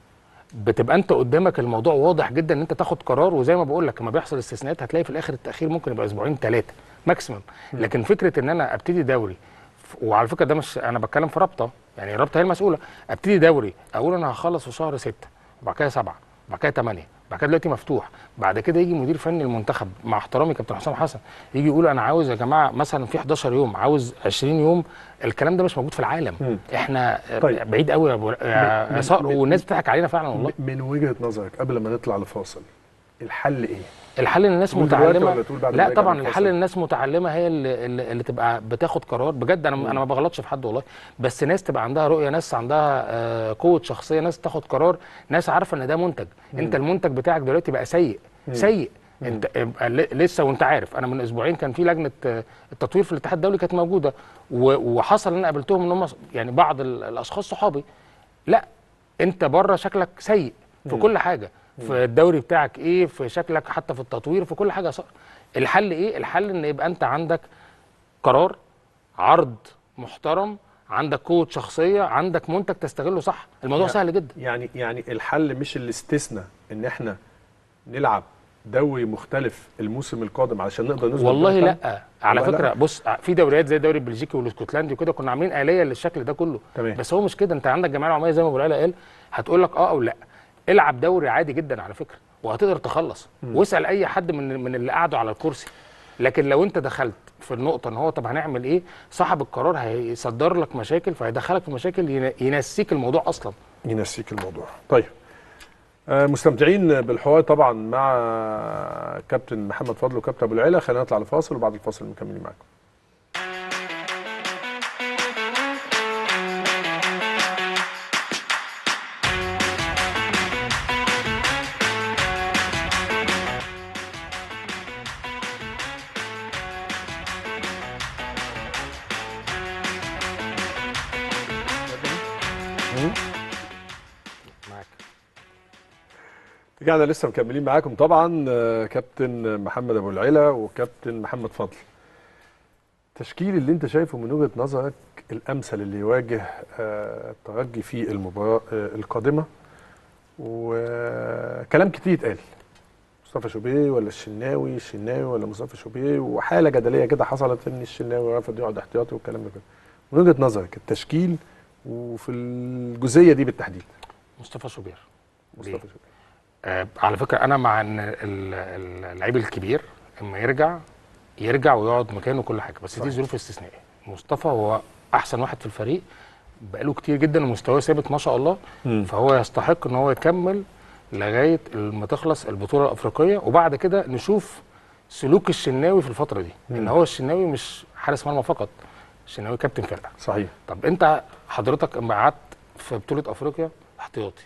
بتبقى انت قدامك الموضوع واضح جدا ان انت تاخد قرار وزي ما بقول لك لما بيحصل استثناءات هتلاقي في الاخر التاخير ممكن يبقى اسبوعين ثلاثه ماكسيمم لكن فكره ان انا ابتدي دوري ف- وعلى فكره ده مش انا بتكلم في رابطه يعني الرابطه هي المسؤوله ابتدي دوري اقول انا هخلص في شهر ستة وبعد كده سبعة وبعد كده ثمانية بعد كده دلوقتي مفتوح بعد كده يجي مدير فني المنتخب مع احترامي كابتن حسام حسن يجي يقول انا عاوز يا جماعه مثلا في 11 يوم عاوز 20 يوم الكلام ده مش موجود في العالم مم. احنا طيب. بعيد قوي يا أبو- يا من- يا صقر من- والناس بتضحك علينا فعلا والله م- من وجهه نظرك قبل ما نطلع لفاصل الحل ايه؟ الحل ان الناس تقول دلوقتي متعلمه ولا تقول بعد ما لا نرجع طبعا من الحل الفاصل؟ ان الناس متعلمه هي اللي, اللي, اللي تبقى بتاخد قرار بجد انا انا ما بغلطش في حد والله بس ناس تبقى عندها رؤيه ناس عندها آه، قوه شخصيه ناس تاخد قرار ناس عارفه ان ده منتج انت المنتج بتاعك دلوقتي بقى سيء سيء انت يبقى ل- لسه وانت عارف انا من اسبوعين كان في لجنه آه، التطوير في الاتحاد الدولي كانت موجوده و- وحصل ان انا قابلتهم ان هم يعني بعض ال- الاشخاص صحابي لا انت بره شكلك سيء في كل حاجه في الدوري بتاعك ايه في شكلك حتى في التطوير في كل حاجه صح. الحل ايه الحل ان يبقى انت عندك قرار عرض محترم عندك قوه شخصيه عندك منتج تستغله صح الموضوع سهل جدا يعني يعني الحل مش الاستثناء ان احنا نلعب دوري مختلف الموسم القادم علشان نقدر نظبط والله ده لا تاني؟ على ولا؟ فكره بص في دوريات زي الدوري البلجيكي والاسكتلندي وكده كنا عاملين اليه للشكل ده كله تمام. بس هو مش كده انت عندك جمعيه العموميه زي ما ابو العلا قال هتقول لك اه او لا العب دوري عادي جدا على فكره وهتقدر تخلص واسال اي حد من من اللي قعدوا على الكرسي لكن لو انت دخلت في النقطه ان هو طب هنعمل ايه صاحب القرار هيصدر لك مشاكل فهيدخلك في مشاكل ين- ينسيك الموضوع اصلا ينسيك الموضوع طيب آه، مستمتعين بالحوار طبعا مع كابتن محمد فضل وكابتن ابو العلا خلينا نطلع لفاصل وبعد الفاصل مكملين معاكم معاك رجعنا لسه مكملين معاكم طبعا آه، كابتن محمد ابو العلا وكابتن محمد فضل التشكيل اللي انت شايفه من وجهه نظرك الامثل اللي يواجه آه، الترجي في المباراه آه، القادمه وكلام كتير اتقال مصطفى شوبيه ولا الشناوي الشناوي ولا مصطفى شوبيه وحاله جدليه كده حصلت ان الشناوي رفض يقعد احتياطي والكلام ده كله من وجهه نظرك التشكيل وفي الجزئيه دي بالتحديد مصطفى شوبير مصطفى ليه؟ شوبيه آه على فكره انا مع ان ال- ال- اللعيب الكبير اما يرجع يرجع ويقعد مكانه كل حاجه بس دي ظروف استثنائيه مصطفى هو احسن واحد في الفريق بقاله كتير جدا ومستواه ثابت ما شاء الله مم. فهو يستحق ان هو يكمل لغايه ما تخلص البطوله الافريقيه وبعد كده نشوف سلوك الشناوي في الفتره دي ان مم. هو الشناوي مش حارس مرمى فقط الشناوي كابتن فرقه صحيح طب انت حضرتك اما قعدت في بطوله افريقيا احتياطي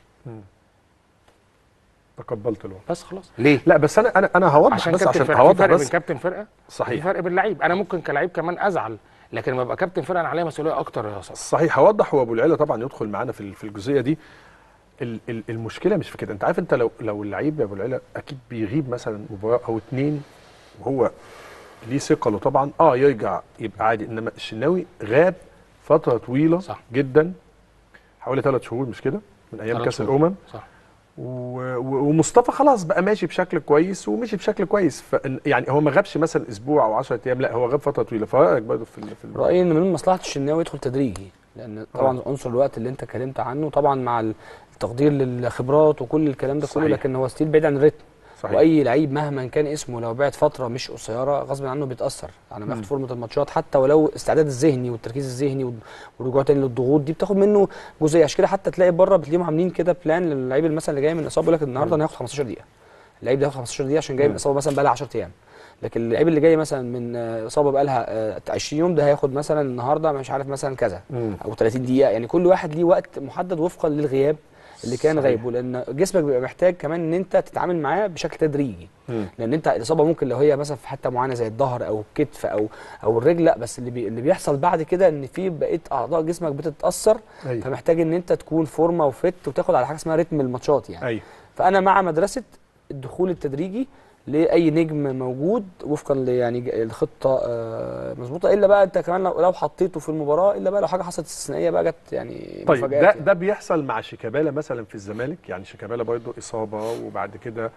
تقبلت الوضع بس خلاص ليه لا بس انا انا انا هوضح عشان بس كابتن عشان فرقه في هوضح فرق بين بس كابتن فرقه في صحيح فرق بين لعيب انا ممكن كلاعب كمان ازعل لكن لما ابقى كابتن فرقه انا عليا مسؤوليه اكتر يا صاحبي صحيح هوضح هو ابو العيله طبعا يدخل معانا في ال- في الجزئيه دي ال- ال- المشكله مش في كده انت عارف انت لو لو اللعيب يا ابو العيله اكيد بيغيب مثلا مباراه او اتنين وهو ليه ثقله طبعا اه يرجع يبقى عادي انما الشناوي غاب فتره طويله صح. جدا حوالي ثلاث شهور مش كده من ايام ثلاث كاس شهور. الامم صح و- و- ومصطفى خلاص بقى ماشي بشكل كويس ومشي بشكل كويس ف يعني هو ما غابش مثلا اسبوع او 10 ايام لا هو غاب فتره طويله فرايك برضه في ال- في ال- رايي ان من مصلحه الشناوي يدخل تدريجي لان طبعا عنصر الوقت اللي انت اتكلمت عنه طبعا مع التقدير للخبرات وكل الكلام ده كله صحيح. لكن هو ستيل بعيد عن الريتم صحيح واي لعيب مهما كان اسمه لو بعد فتره مش قصيره غصب عنه بيتاثر على ما ياخد فورمه الماتشات حتى ولو الاستعداد الذهني والتركيز الذهني وال- والرجوع تاني للضغوط دي بتاخد منه جزئيه عشان كده حتى تلاقي بره بتلاقيهم عاملين كده بلان للعيب اللي مثلا اللي جاي من الاصابه يقول لك النهارده انا هاخد 15 دقيقه اللعيب ده هياخد 15 دقيقه عشان جاي من مم. اصابه مثلا بقى لها 10 ايام لكن اللعيب اللي جاي مثلا من آه، اصابه بقى لها 20 يوم ده هياخد مثلا النهارده مش عارف مثلا كذا مم. او 30 دقيقه يعني كل واحد ليه وقت محدد وفقا للغياب اللي كان صحيح. غايبه لان جسمك بيبقى محتاج كمان ان انت تتعامل معاه بشكل تدريجي مم. لان انت الاصابه ممكن لو هي مثلا في حته معينه زي الظهر او الكتف او او الرجل لا بس اللي بي اللي بيحصل بعد كده ان في بقيه اعضاء جسمك بتتاثر ايوه فمحتاج ان انت تكون فورمه وفت وتاخد على حاجه اسمها رتم الماتشات يعني ايوه فانا مع مدرسه الدخول التدريجي لاي نجم موجود وفقا ل- يعني ج- الخطه آه، مظبوطه الا بقى انت كمان لو لو حطيته في المباراه الا بقى لو حاجه حصلت استثنائيه بقى جت يعني طيب مفاجآت ده يعني. ده بيحصل مع شيكابالا مثلا في الزمالك يعني شيكابالا برضه اصابه وبعد كده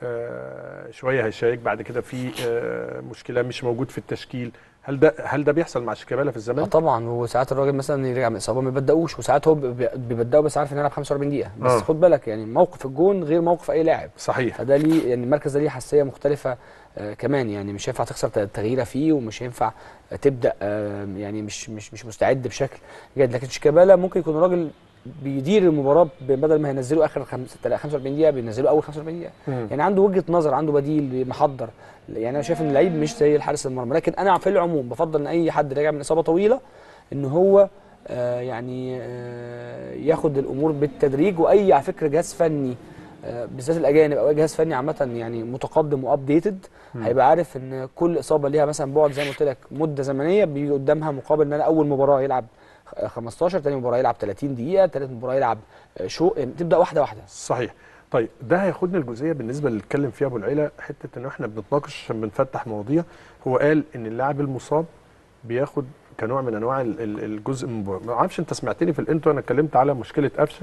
آه شويه هيشارك بعد كده في آه مشكله مش موجود في التشكيل هل ده هل ده بيحصل مع شيكابالا في اه الزمالك؟ طبعا وساعات الراجل مثلا يرجع من اصابه ما بيبداوش وساعات هو بي- بيبداوا بس عارف ان يلعب 45 دقيقه بس آه. خد بالك يعني موقف الجون غير موقف اي لاعب صحيح فده ليه يعني المركز ده ليه حساسيه مختلفه آه كمان يعني مش هينفع تخسر ت- تغييره فيه ومش هينفع آه تبدا آه يعني مش مش مش مستعد بشكل جيد لكن شيكابالا ممكن يكون راجل بيدير المباراه ب- بدل ما هينزله اخر خمس- تلا- 45 دقيقه بينزله اول 45 دقيقه مم. يعني عنده وجهه نظر عنده بديل محضر يعني انا شايف ان اللعيب مش زي الحارس المرمى لكن انا في العموم بفضل ان اي حد راجع من اصابه طويله ان هو آه يعني آه ياخد الامور بالتدريج واي على فكره جهاز فني آه بالذات الاجانب او اي جهاز فني عامه يعني متقدم وابديتد هيبقى عارف ان كل اصابه ليها مثلا بعد زي ما قلت لك مده زمنيه بيجي قدامها مقابل ان انا اول مباراه يلعب آه، 15 تاني مباراه يلعب 30 دقيقه تالت مباراه يلعب آه، شو يعني تبدا واحده واحده صحيح طيب ده هياخدنا الجزئيه بالنسبه اللي اتكلم فيها ابو العيله حته ان احنا بنتناقش عشان بنفتح مواضيع هو قال ان اللاعب المصاب بياخد كنوع من انواع ال- ال- الجزء من المباراه ما اعرفش انت سمعتني في الانترو انا اتكلمت على مشكله قفشه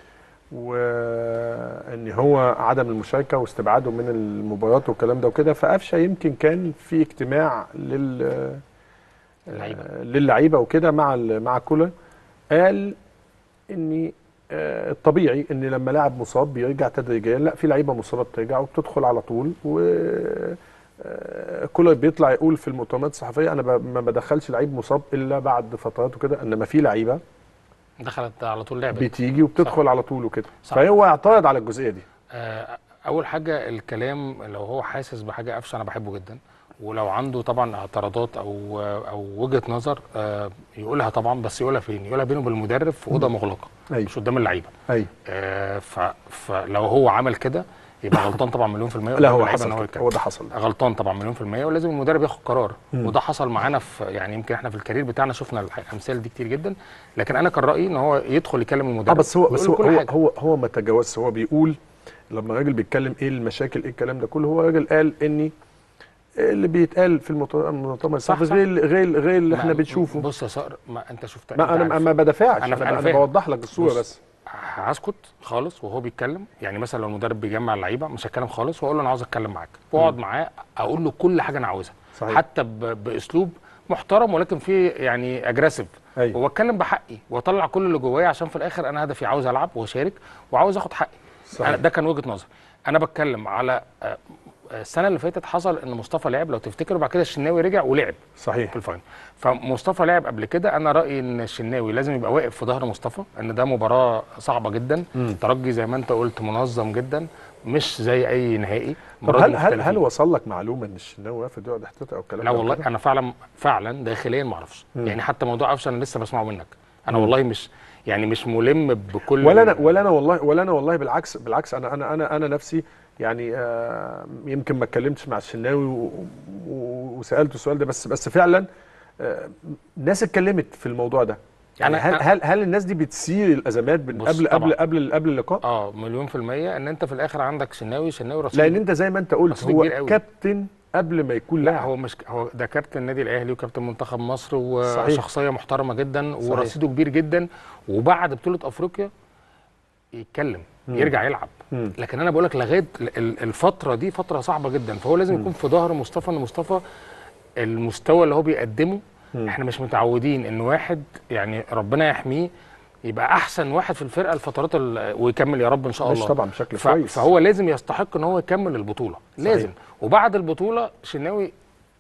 وان هو عدم المشاركه واستبعاده من المباريات والكلام ده وكده فقفشه يمكن كان في اجتماع لل اللعيبة. آه، للعيبه وكده مع ال- مع كولر قال ان آه، الطبيعي ان لما لاعب مصاب بيرجع تدريجيا لا في لعيبه مصابه بترجع وبتدخل على طول و آه، كولر بيطلع يقول في المؤتمرات الصحفيه انا ب- ما بدخلش لعيب مصاب الا بعد فترات وكده انما في لعيبه دخلت على طول لعبه بتيجي وبتدخل صح. على طول وكده صح. فهو اعترض على الجزئيه دي آه، اول حاجه الكلام لو هو حاسس بحاجه قفشه انا بحبه جدا ولو عنده طبعا اعتراضات او او وجهه نظر آه، يقولها طبعا بس يقولها فين يقولها بينه وبين المدرب في اوضه مغلقه ايوه مش قدام اللعيبه ايوه آه، ف- فلو هو عمل كده يبقى غلطان طبعا مليون في الميه لا هو قدام اللعيبة إن حصل هو كده يتكلم. هو ده حصل غلطان طبعا مليون في المية ولازم المدرب ياخد قرار مم. وده حصل معانا في يعني يمكن احنا في الكارير بتاعنا شفنا الح- الامثال دي كتير جدا لكن انا كان رايي ان هو يدخل يكلم اه المدرب بس هو ويقول بس له هو كل هو, حاجة. هو هو ما تجاوزش هو بيقول لما الراجل بيتكلم ايه المشاكل ايه الكلام ده كله هو راجل قال اني اللي بيتقال في المؤت- المؤتمر الصحفي صح. غير غير غير اللي احنا ما- بنشوفه بص يا صقر ما انت شفت ما أنت انا عارف. ما بدافعش أنا- انا, أنا أنا, فاهم. بوضح لك الصوره بص، بس هسكت خالص وهو بيتكلم يعني مثلا لو المدرب بيجمع اللعيبه مش هتكلم خالص واقول له انا عاوز اتكلم معاك واقعد معاه اقول له كل حاجه انا عاوزها صحيح. حتى ب- باسلوب محترم ولكن فيه يعني اجريسيف أيوة. واتكلم بحقي واطلع كل اللي جوايا عشان في الاخر انا هدفي عاوز العب واشارك وعاوز اخد حقي صحيح. أنا ده كان وجهه نظري انا بتكلم على آه، آه، السنه اللي فاتت حصل ان مصطفى لعب لو تفتكروا بعد كده الشناوي رجع ولعب صحيح في الفاينل فمصطفى لعب قبل كده انا رايي ان الشناوي لازم يبقى واقف في ظهر مصطفى ان ده مباراه صعبه جدا ترجي زي ما انت قلت منظم جدا مش زي اي نهائي طب مرات هل هل مختلفين. هل وصل لك معلومه ان الشناوي واقف يقعد احتياطي او الكلام لا ده والله وكده؟ انا فعلا فعلا داخليا ما اعرفش يعني حتى موضوع قفشه انا لسه بسمعه منك انا والله مش يعني مش ملم بكل ولا انا ولا انا والله ولا انا والله بالعكس بالعكس انا انا انا انا نفسي يعني آه يمكن ما اتكلمتش مع الشناوي و- و- وسالته السؤال ده بس بس فعلا آه ناس اتكلمت في الموضوع ده يعني أنا- هل أنا- هل هل الناس دي بتثير الازمات من بص قبل قبل طبعاً. قبل قبل اللقاء؟ اه مليون في المية ان انت في الاخر عندك شناوي شناوي رصيد لان انت زي ما انت قلت رصيد هو كبير قوي. كابتن قبل ما يكون لا لاعب هو مش هو ده كابتن النادي الاهلي وكابتن منتخب مصر صحيح. وشخصيه محترمه جدا صحيح. ورصيده كبير جدا وبعد بطوله افريقيا يتكلم يرجع يلعب مم. لكن انا بقول لك لغايه ال- ال- الفتره دي فتره صعبه جدا فهو لازم يكون في ظهر مصطفى ان مصطفى المستوى اللي هو بيقدمه احنا مش متعودين ان واحد يعني ربنا يحميه يبقى احسن واحد في الفرقه الفترات ال- ويكمل يا رب ان شاء مش الله طبعا بشكل ف- كويس فهو لازم يستحق ان هو يكمل البطوله لازم وبعد البطوله شناوي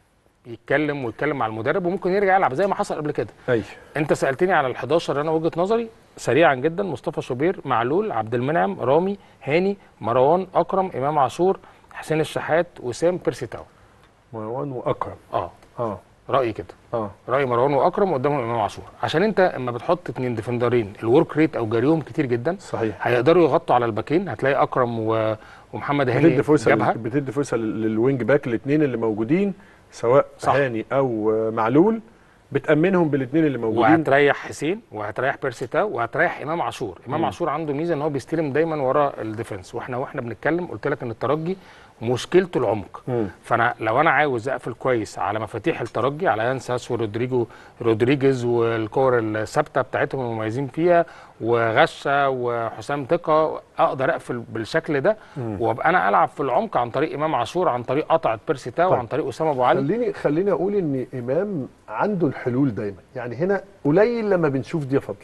يتكلم ويتكلم مع المدرب وممكن يرجع يلعب زي ما حصل قبل كده ايوه انت سالتني على ال11 انا وجهه نظري سريعا جدا مصطفى شوبير معلول عبد المنعم رامي هاني مروان اكرم امام عاشور حسين الشحات وسام بيرسي تاو مروان واكرم اه اه رايي كده اه راي مروان واكرم قدامهم امام عاشور عشان انت اما بتحط اتنين ديفندرين الورك ريت او جريهم كتير جدا صحيح هيقدروا يغطوا على الباكين هتلاقي اكرم و... ومحمد هاني بتدي فرصه جابها لل- بتدي فرصه لل- للوينج باك الاثنين اللي موجودين سواء صح. هاني او آه، معلول بتامنهم بالاثنين اللي موجودين وهتريح حسين وهتريح بيرسي تاو وهتريح امام عاشور امام عاشور عنده ميزه ان هو بيستلم دايما ورا الديفنس واحنا واحنا بنتكلم قلت لك ان الترجي مشكلته العمق مم. فانا لو انا عاوز اقفل كويس على مفاتيح الترجي على انساس ورودريجو رودريجيز والكور الثابته بتاعتهم المميزين فيها وغشه وحسام ثقه اقدر اقفل بالشكل ده وابقى انا العب في العمق عن طريق امام عاشور عن طريق قطعه بيرسي تاو طيب. عن طريق اسامه ابو علي خليني خليني اقول ان امام عنده الحلول دايما يعني هنا قليل لما بنشوف دي يا فضل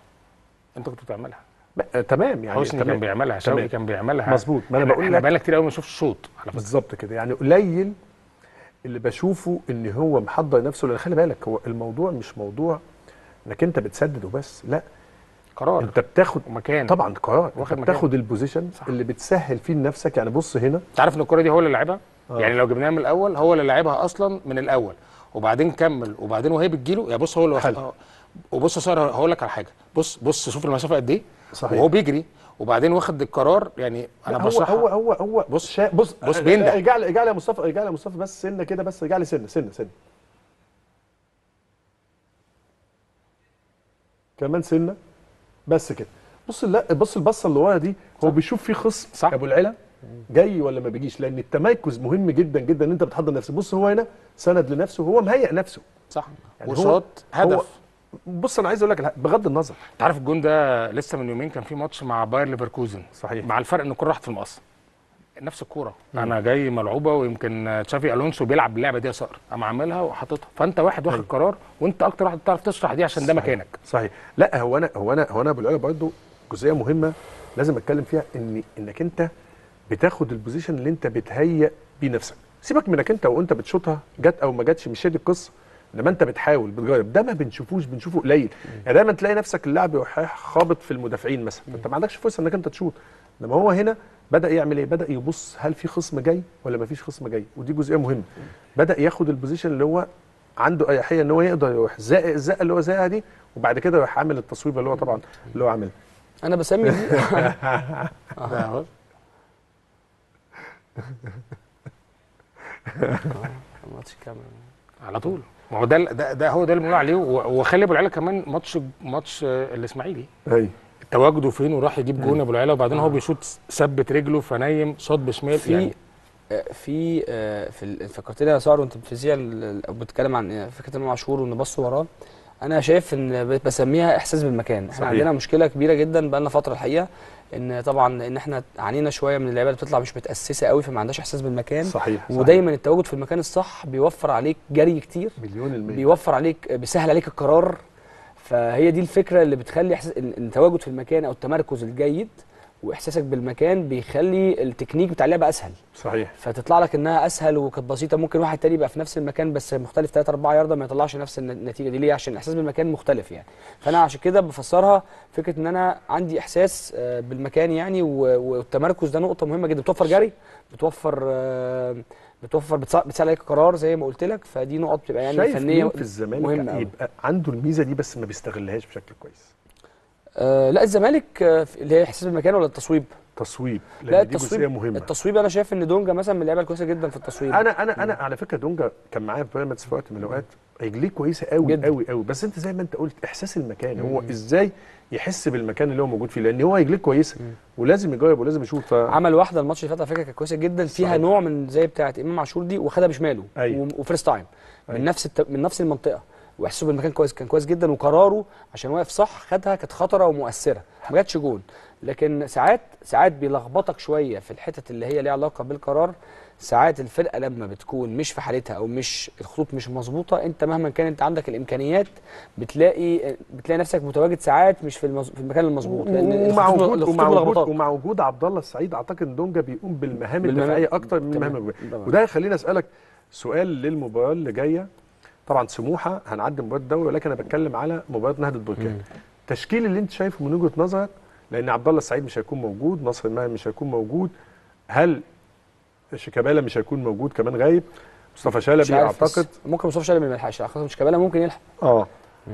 انت كنت بتعملها ب- آه، تمام يعني حسني كان تمام بيعملها تمام. شوقي كان بيعملها مظبوط ما انا احنا- بقول احنا لك بقالنا كتير قوي ما نشوفش شوط على فكره بالظبط كده يعني قليل اللي بشوفه ان هو محضر نفسه لان خلي بالك هو الموضوع مش موضوع انك انت بتسدد وبس لا قرار انت بتاخد ومكان طبعا قرار واخد انت مكان. بتاخد البوزيشن صح. اللي بتسهل فيه لنفسك يعني بص هنا انت عارف ان الكره دي هو اللي لعبها آه. يعني لو جبناها من الاول هو اللي لعبها اصلا من الاول وبعدين كمل وبعدين وهي بتجيله يا بص هو اللي حلو. واخد- اه. وبص يا ساره هقول لك على حاجه بص بص شوف المسافه قد ايه صحيح. وهو بيجري وبعدين واخد القرار يعني انا لا، هو بشرحها هو هو هو بص- شا... بص بص اه، بينده. ارجع لي ارجع لي يا مصطفى ارجع لي يا مصطفى بس سنه كده بس ارجع لي سنه سنه سنه كمان سنه بس كده بص لا بص البصه اللي ورا دي هو بيشوف في خصم صح. ابو العلا جاي ولا ما بيجيش لان التميكز مهم جدا جدا ان انت بتحضر نفسك بص هو هنا سند لنفسه هو مهيئ نفسه صح يعني هو- وشاط هدف هو بص انا عايز اقول لك الحق، بغض النظر انت عارف الجون ده لسه من يومين كان في ماتش مع باير ليفركوزن صحيح. مع الفرق ان الكوره راحت في المقص نفس الكوره انا جاي ملعوبه ويمكن تشافي الونسو بيلعب اللعبه دي يا صقر قام عاملها وحاططها فانت واحد واخد أيوة. قرار وانت اكتر واحد بتعرف تشرح دي عشان ده صحيح. مكانك صحيح لا هو انا هو انا هو انا ابو العلا برضه جزئيه مهمه لازم اتكلم فيها ان انك انت بتاخد البوزيشن اللي انت بتهيئ بيه نفسك سيبك من انك انت وانت بتشوطها جت او ما جاتش مش هي دي القصه انما انت بتحاول بتجرب ده ما بنشوفوش بنشوفه قليل يعني دايما تلاقي نفسك اللاعب يروح رايح خابط في المدافعين مثلا انت ما عندكش فرصه انك انت تشوط انما هو هنا بدا يعمل ايه بدا يبص هل في خصم جاي ولا ما فيش خصم جاي ودي جزئيه مهمه بدا ياخد البوزيشن اللي هو عنده اريحيه ان هو يقدر يروح زائق الزقه اللي هو زائقها دي وبعد كده يروح عامل التصويبه اللي هو طبعا اللي هو عاملها انا بسمي دي ده هو. ماتش الكاميرا على طول ما هو ده ده, ده هو ده اللي بنقول عليه و- وخلي ابو العلا كمان ماتش ماتش آه، الاسماعيلي ايوه تواجده فين وراح يجيب جون ابو العلا وبعدين هو بيشوط ثبت رجله فنايم شاط بشمال في يعني آه، في آه، في ال- فكرتني يا سار وانت في الفيزياء ال- ال- بتتكلم عن آه، فكره امام عاشور وان بص وراه انا شايف ان ب- بسميها احساس بالمكان احنا صحيح. عندنا مشكله كبيره جدا بقالنا فتره الحقيقه ان طبعا ان احنا عانينا شويه من اللعيبه اللي بتطلع مش متاسسه قوي فما عندهاش احساس بالمكان صحيح صحيح. ودايما التواجد في المكان الصح بيوفر عليك جري كتير مليون المية بيوفر عليك بيسهل عليك القرار فهي دي الفكره اللي بتخلي احساس إن- إن التواجد في المكان او التمركز الجيد واحساسك بالمكان بيخلي التكنيك بتاع اللعبه اسهل صحيح فتطلع لك انها اسهل وكانت بسيطه ممكن واحد تاني يبقى في نفس المكان بس مختلف 3 4 ياردة ما يطلعش نفس الن- النتيجه دي ليه عشان الاحساس بالمكان مختلف يعني فانا عشان كده بفسرها فكره ان انا عندي احساس آه، بالمكان يعني و- والتمركز ده نقطه مهمه جدا بتوفر جري بتوفر آه، بتوفر بتسا- بتسهل عليك قرار زي ما قلت لك فدي نقط بتبقى يعني شايف فنيه مين في الزمالك مهمة أوي. يبقى عنده الميزه دي بس ما بيستغلهاش بشكل كويس آه لا الزمالك آه، في- اللي هي احساس بالمكان ولا التصويب تصويب لا لان دي التصويب جزئيه مهمه التصويب انا شايف ان دونجا مثلا من اللعيبه الكويسه جدا في التصويب انا انا انا على فكره دونجا كان معايا في بيراميدز في وقت من الاوقات رجليه كويسه قوي جدا. قوي قوي بس انت زي ما انت قلت احساس المكان هو ازاي يحس بالمكان اللي هو موجود فيه لان هو رجليه كويسه ولازم يجرب ولازم يشوف ف... عمل واحده الماتش اللي فات على فكره كانت كويسه جدا فيها صحيح. نوع من زي بتاعه امام عاشور دي وخدها بشماله أيوة. و- وفيرست تايم من أيوة. نفس الت... من نفس المنطقه واحساسه بالمكان كويس كان كويس جدا وقراره عشان واقف صح خدها كانت خطره ومؤثره ما جاتش جون لكن ساعات ساعات بيلخبطك شويه في الحتت اللي هي ليها علاقه بالقرار ساعات الفرقه لما بتكون مش في حالتها او مش الخطوط مش مظبوطه انت مهما كان انت عندك الامكانيات بتلاقي بتلاقي نفسك متواجد ساعات مش في, المز... في المكان المظبوط لان ومع الخطوط- وجود الخطوط ومع وجود ملخبطاك. ومع وجود عبد الله السعيد اعتقد ان دونجا بيقوم بالمهام بالمهام- الدفاعيه اكتر من تمام. المهام الهجوميه طبعا. وده يخليني اسالك سؤال للمباراه اللي جايه طبعا سموحه هنعدي مباراه الدوري ولكن انا بتكلم على مباراه نهضه بركان التشكيل اللي انت شايفه من وجهه نظرك لان عبد الله السعيد مش هيكون موجود نصر الماهر مش هيكون موجود هل شيكابالا مش هيكون موجود كمان غايب مصطفى مش شلبي عارف بس اعتقد ممكن مصطفى شلبي ما يلحقش اعتقد مش كابالا ممكن يلحق اه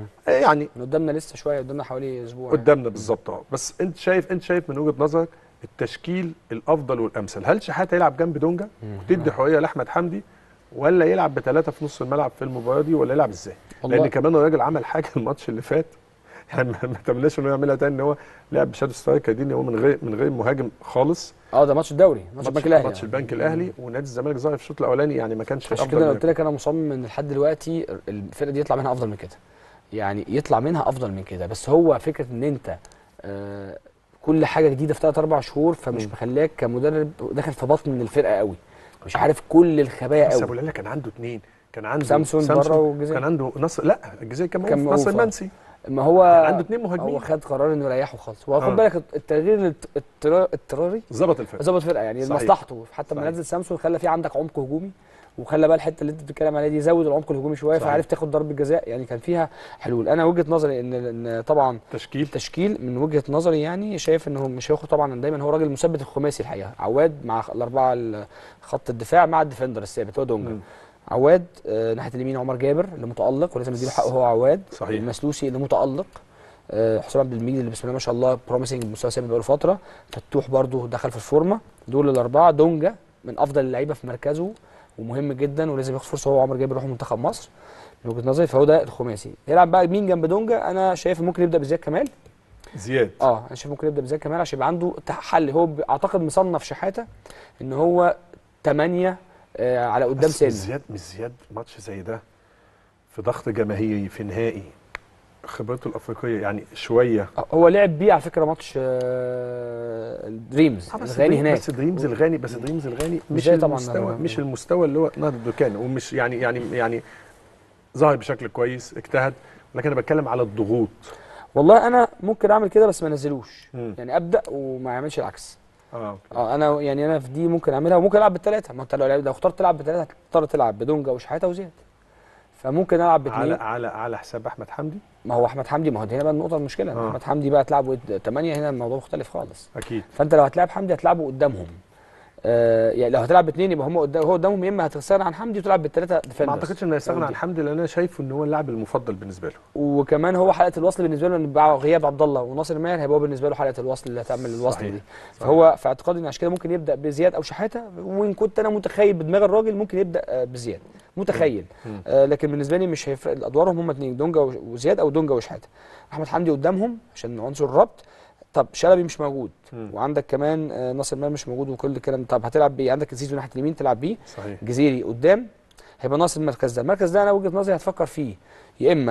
يعني من قدامنا لسه شويه قدامنا حوالي اسبوع قدامنا بالظبط اه بس انت شايف انت شايف من وجهه نظرك التشكيل الافضل والامثل هل شحاته يلعب جنب دونجا وتدي حريه لاحمد حمدي ولا يلعب بثلاثه في نص الملعب في المباراه دي ولا يلعب ازاي؟ والله. لان كمان الراجل عمل حاجه الماتش اللي فات يعني ما ما تمناش انه يعملها تاني ان هو لعب بشادو سترايكر دي ان هو من غير من غير مهاجم خالص اه ده ماتش الدوري ماتش البنك الاهلي ماتش يعني. البنك الاهلي ونادي الزمالك ظهر في الشوط الاولاني يعني ما كانش عشان افضل كده انا من قلت لك انا مصمم ان لحد دلوقتي الفرقه دي يطلع منها افضل من كده يعني يطلع منها افضل من كده بس هو فكره ان انت آه كل حاجه جديده في 3 4 شهور فمش مم. مخليك كمدرب داخل في بطن من الفرقه قوي مش عارف كل الخبايا بس قوي ابو العلا كان عنده اثنين كان عنده سامسون بره والجزيرة. كان عنده نصر لا الجزيرة كان كان موقوف نصر موقوف، آه. المنسي ما هو كان عنده اتنين مهاجمين. هو خد قرار انه يريحه خالص وخد آه. بالك التغيير الاضط- اضطرا- اضطراري ظبط الفرقه ظبط فرقه يعني صحيح. لمصلحته حتى لما صحيح. نزل سامسون خلى في عندك عمق هجومي وخلى بقى الحته اللي انت بتتكلم عليها دي زود العمق الهجومي شويه صحيح. فعرف تاخد ضربه جزاء يعني كان فيها حلول انا وجهه نظري ان ان طبعا تشكيل التشكيل من وجهه نظري يعني شايف انه مش هياخد طبعا دايما هو راجل مثبت الخماسي الحقيقه عواد مع الاربعه ال- خط الدفاع مع الديفندر الثابت هو دونجا مم. عواد آه ناحيه اليمين عمر جابر اللي متالق ولازم نديله حقه هو عواد صحيح. المسلوسي اللي متالق آه حسام عبد المجيد اللي بسم الله ما شاء الله بروميسنج بمستوى ثابت بقاله فتره فتوح برده دخل في الفورمه دول الاربعه دونجا من افضل اللعيبه في مركزه ومهم جدا ولازم ياخد فرصه هو عمر جابر يروح منتخب مصر من وجهه نظري فهو ده الخماسي يلعب بقى مين جنب دونجا انا شايف ممكن يبدا بزياد كمال زياد اه انا شايف ممكن يبدا بزياد كمال عشان يبقى عنده تح- حل هو ب- اعتقد مصنف شحاته ان هو 8 آه على قدام بس مش سن زياد مش زياد ماتش زي ده في ضغط جماهيري في نهائي خبرته الافريقيه يعني شويه آه، هو لعب بيه على فكره ماتش آه دريمز آه، بس الغاني دريم- هناك بس دريمز الغاني بس دريمز الغاني مش زي طبعاً المستوى أنا- مش المستوى اللي هو نهضه بركان ومش يعني يعني يعني ظهر بشكل كويس اجتهد ولكن انا بتكلم على الضغوط والله انا ممكن اعمل كده بس ما انزلوش مم. يعني ابدا وما يعملش العكس اه اه انا يعني انا في دي ممكن اعملها وممكن العب بالثلاثه ما انت لو لو اخترت تلعب بالثلاثه هتضطر تلعب بدونجا وشحاته وزياد فممكن العب على باثنين على على حساب احمد حمدي ما هو احمد حمدي ما هو هنا بقى النقطه المشكله ان آه. احمد حمدي بقى تلعبه 8 هنا الموضوع مختلف خالص اكيد فانت لو هتلعب حمدي هتلعبه قدامهم آه يعني لو هتلعب باثنين يبقى هم قدام هو قدامهم يا اما هتستغنى عن حمدي وتلعب بالثلاثه ما ديفندرز اعتقدش انه يستغنى عن حمدي لان انا شايفه ان هو اللاعب المفضل بالنسبه له وكمان هو حلقه الوصل بالنسبه له ان بعد غياب عبد الله وناصر ماهر هيبقى هو بالنسبه له حلقه الوصل اللي هتعمل الوصل صحيح. دي فهو في اعتقادي ان عشان كده ممكن يبدا بزياد او شحاته وان كنت انا متخيل بدماغ الراجل ممكن يبدا آه، بزياد متخيل مم. آه لكن بالنسبه لي مش هيفرق ادوارهم هم اثنين دونجا وش- وزياد او دونجا وشحاته احمد حمدي قدامهم عشان عنصر الربط طب شلبي مش موجود مم. وعندك كمان آه، ناصر ماهر مش موجود وكل الكلام طب هتلعب بيه عندك زيزو ناحيه اليمين تلعب بيه صحيح جزيري قدام هيبقى ناقص المركز ده المركز ده انا وجهه نظري هتفكر فيه يا اما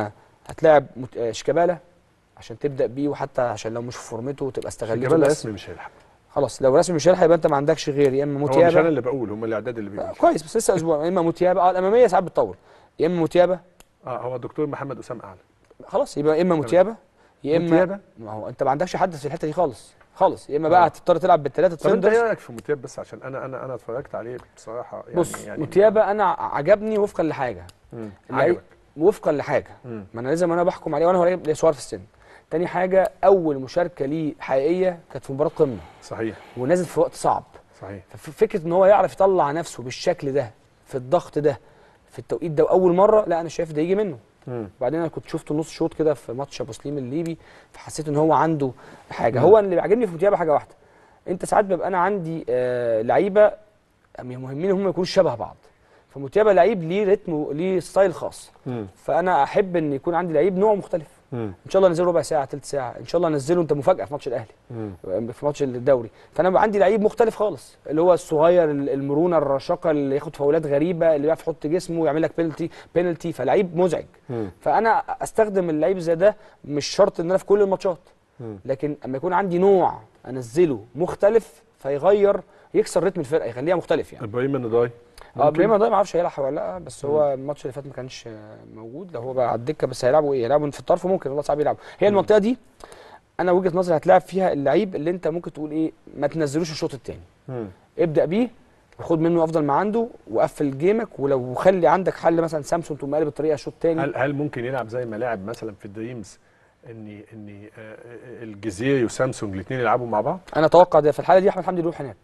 هتلاعب مت... آه، شيكابالا عشان تبدا بيه وحتى عشان لو مش في فورمته تبقى استغلته جمال بس رسمي مش هيلحق خلاص لو رسمي مش هيلحق يبقى انت ما عندكش غير يا اما هو مش موتيابا انا اللي بقول هم الاعداد اللي آه، بيقول كويس بس لسه اسبوع يا اما موتيابا اه الاماميه ساعات بتطول يا اما موتيابا اه هو الدكتور محمد اسامه اعلى خلاص يبقى يا اما موتيابا يا اما موتيابا؟ ما هو انت ما عندكش حد في الحته دي خالص خالص يا اما بقى هتضطر تلعب بالثلاثه طب انت ايه ديفندرز رايك في موتياب بس عشان انا انا انا اتفرجت عليه بصراحه يعني بص يعني موتيابا انا عجبني وفقا لحاجه مم. اللعيب- عجبك وفقا لحاجه مم. ما انا لازم انا بحكم عليه وانا هو لعيب صغير في السن تاني حاجه اول مشاركه ليه حقيقيه كانت في مباراه قمه صحيح ونازل في وقت صعب صحيح ففكره ان هو يعرف يطلع نفسه بالشكل ده في الضغط ده في التوقيت ده واول مره لا انا شايف ده يجي منه مم. وبعدين انا كنت شفته نص شوط كده في ماتش ابو سليم الليبي فحسيت ان هو عنده حاجه هو اللي بيعجبني في موتيابا حاجه واحده انت ساعات بيبقى انا عندي آه لعيبه مهمين ان هم يكونوا شبه بعض فموتيابا لعيب ليه رتم ليه ستايل خاص مم. فانا احب ان يكون عندي لعيب نوع مختلف مم. ان شاء الله انزله ربع ساعه ثلث ساعه ان شاء الله انزله انت مفاجاه في ماتش الاهلي مم. في ماتش الدوري فانا بقى عندي لعيب مختلف خالص اللي هو الصغير ال- المرونه الرشاقه اللي ياخد فاولات غريبه اللي بيعرف يحط جسمه ويعمل لك بينالتي بينالتي فلعيب مزعج مم. فانا استخدم اللعيب زي ده مش شرط ان انا في كل الماتشات مم. لكن اما يكون عندي نوع انزله مختلف فيغير يكسر رتم الفرقه يخليها مختلف يعني ابراهيم النضاي اه ابراهيم ده ما اعرفش هيلعب ولا لا بس هو الماتش اللي فات ما كانش آه، موجود لو هو بقى على الدكه بس هيلعبوا ايه هيلعبوا في الطرف ممكن والله صعب يلعبوا هي المنطقه دي انا وجهه نظري هتلاعب فيها اللعيب اللي انت ممكن تقول ايه ما تنزلوش الشوط الثاني مم. ابدا بيه وخد منه افضل ما عنده وقفل جيمك ولو خلي عندك حل مثلا سامسونج تقوم قالب الطريقه شوط تاني هل هل ممكن يلعب زي ما لعب مثلا في دريمز ان ان آه، آه، الجزيري وسامسونج الاثنين يلعبوا مع بعض انا اتوقع ده في الحاله دي احمد حمدي يروح هناك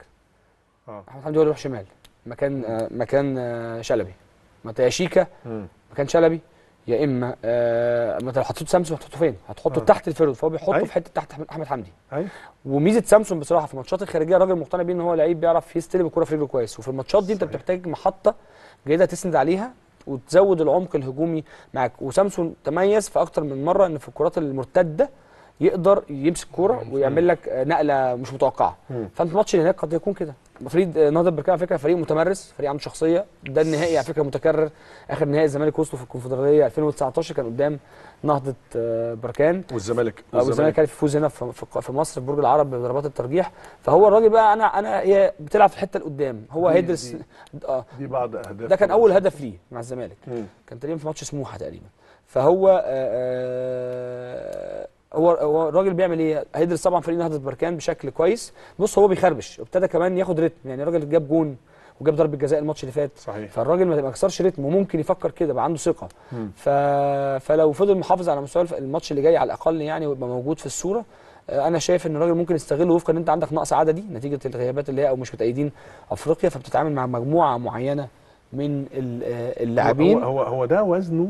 اه احمد حمدي هو اللي يروح شمال مكان آه مكان آه شلبي ما يا شيكا مم. مكان شلبي يا اما آه ما انت لو حطيت سامسونج هتحطه فين؟ هتحطه آه. تحت الفيرود فهو بيحطه أيوة. في حته تحت أحمد- احمد حمدي ايوه وميزه سامسونج بصراحه في الماتشات الخارجيه راجل مقتنع بيه ان هو لعيب بيعرف يستلم الكوره في رجله كويس وفي الماتشات دي انت صحيح. بتحتاج محطه جيده تسند عليها وتزود العمق الهجومي معاك وسامسونج تميز في اكتر من مره ان في الكرات المرتده يقدر يمسك كوره ويعمل لك آه، نقله مش متوقعه مم. فانت الماتش اللي هناك قد يكون كده فريق آه، نهضه بركان على فكره فريق متمرس فريق عنده شخصيه ده النهائي على فكره متكرر اخر نهائي الزمالك وصلوا في الكونفدراليه 2019 كان قدام نهضه آه، بركان والزمالك او الزمالك كان يفوز هنا في في- في مصر في برج العرب بضربات الترجيح فهو الراجل بقى انا انا هي بتلعب في الحته اللي قدام هو دي- هيدرس دي- اه دي بعض اهداف ده كان اول هدف ليه مع الزمالك مم. كان تقريبا في ماتش سموحه تقريبا فهو آه، آه، هو هو الراجل بيعمل ايه؟ هيدرس طبعا فريق نهضه بركان بشكل كويس بص هو بيخربش وابتدى كمان ياخد رتم يعني الراجل جاب جون وجاب ضربه جزاء الماتش اللي فات صحيح فالراجل ما ما يكسرش رتم وممكن يفكر كده بقى عنده ثقه مم. ف... فلو فضل محافظ على مستوى الف- الماتش اللي جاي على الاقل يعني ويبقى موجود في الصوره آه، انا شايف ان الراجل ممكن يستغله وفقا ان انت عندك نقص عددي نتيجه الغيابات اللي هي او مش متأيدين افريقيا فبتتعامل مع مجموعه معينه من ال- آه، اللاعبين هو هو هو ده وزنه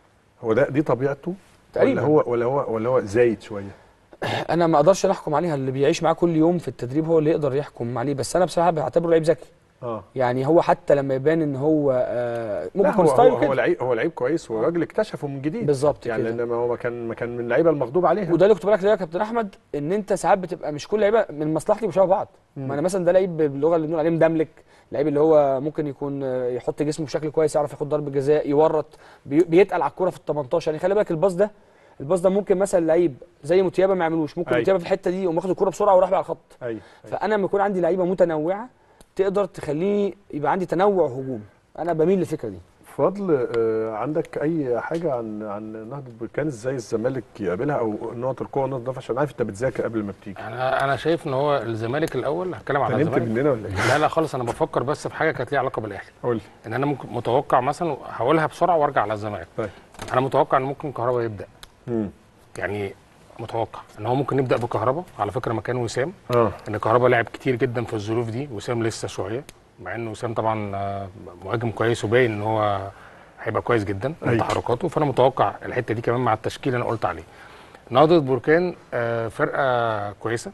هو ده دي طبيعته تقريباً. ولا هو ولا هو ولا هو زايد شويه انا ما اقدرش نحكم عليها اللي بيعيش معاه كل يوم في التدريب هو اللي يقدر يحكم عليه بس انا بصراحه بعتبره لعيب ذكي اه يعني هو حتى لما يبان ان هو آه، لا ممكن هو يكون هو, ستايله هو كده لعيب هو لعيب كويس والراجل اكتشفه من جديد بالظبط يعني كده لان هو ما كان ما كان من اللعيبه المغضوب عليها وده اللي كنت بقول لك يا كابتن احمد ان انت ساعات بتبقى مش كل لعيبه من مصلحتي وشبه بعض ما انا مثلا ده لعيب باللغه اللي بنقول عليه مدملك لعيب اللي هو ممكن يكون آه، يحط جسمه بشكل كويس يعرف ياخد ضربه جزاء يورط بي- بيتقل على الكوره في ال 18 يعني خلي بالك الباص ده الباص ده ممكن مثلا لعيب زي متيابه ما يعملوش ممكن أيوة. متيابه في الحته دي يقوم واخد الكوره بسرعه وراح بقى على الخط ايوه أيوة. فانا لما يكون عندي لعيبه متنوعه تقدر تخليني يبقى عندي تنوع هجوم انا بميل للفكره دي فضل آه، عندك اي حاجه عن عن نهضه بركان ازاي الزمالك يقابلها او نقط القوه ونقط الضعف عشان عارف انت بتذاكر قبل ما بتيجي انا انا شايف ان هو الزمالك الاول هتكلم على انت نمت الزمالك مننا ولا ايه؟ لا لا خالص انا بفكر بس في حاجه كانت ليها علاقه بالاهلي قول لي ان انا ممكن متوقع مثلا هقولها بسرعه وارجع على الزمالك طيب انا متوقع ان ممكن كهربا يبدا مم. يعني متوقع ان هو ممكن نبدا بكهربا على فكره مكان وسام اه ان كهربا لعب كتير جدا في الظروف دي وسام لسه شويه مع ان وسام طبعا آه، مهاجم كويس وباين ان هو هيبقى كويس جدا من أيوة. تحركاته فانا متوقع الحته دي كمان مع التشكيل اللي انا قلت عليه نهضه بركان آه، فرقه كويسه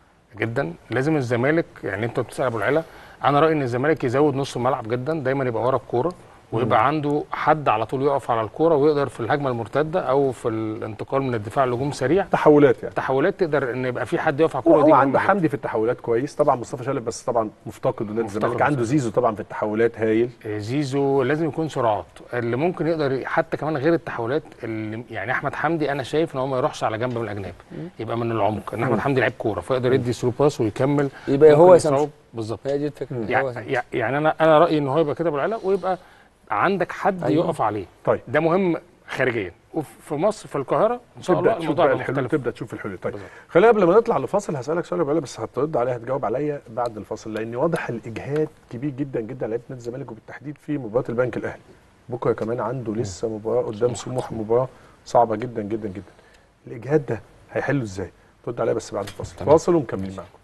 جدا لازم الزمالك يعني انت بتسال ابو العلا انا رايي ان الزمالك يزود نص الملعب جدا دايما يبقى ورا الكوره ويبقى عنده حد على طول يقف على الكوره ويقدر في الهجمه المرتده او في الانتقال من الدفاع لهجوم سريع تحولات يعني تحولات تقدر ان يبقى في حد يقف على الكوره هو دي هو مهمة عنده جداً. حمدي في التحولات كويس طبعا مصطفى شلبي بس طبعا مفتقد نادي مفتقد الزمالك عنده مصطفى. زيزو طبعا في التحولات هايل زيزو لازم يكون سرعات اللي ممكن يقدر حتى كمان غير التحولات اللي يعني احمد حمدي انا شايف ان هو ما يروحش على جنب من الاجناب يبقى من العمق ان احمد حمدي لعيب كوره فيقدر يدي ثرو باس ويكمل يبقى ممكن هو يصعب. سامسون بالظبط هي دي الفكره هو يعني, سامسون. يعني انا انا رايي ان هو يبقى كده بالعلا ويبقى عندك حد أيوة. يقف عليه طيب ده مهم خارجيا وفي مصر في القاهره ان شاء تبدا الله تشوف الموضوع بقى هيبقى الحلول مختلف تبدا تشوف الحلول طيب بالظبط. خلينا قبل ما نطلع لفاصل هسالك سؤال يا بلال بس هترد عليها هتجاوب عليا بعد الفاصل لان واضح الاجهاد كبير جدا جدا على لعيبه نادي الزمالك وبالتحديد في مباراه البنك الاهلي بكره كمان عنده لسه مباراه قدام سموحه مباراه صعبه جدا جدا جدا الاجهاد ده هيحله ازاي رد عليا بس بعد الفاصل تمام. فاصل ومكملين معاكم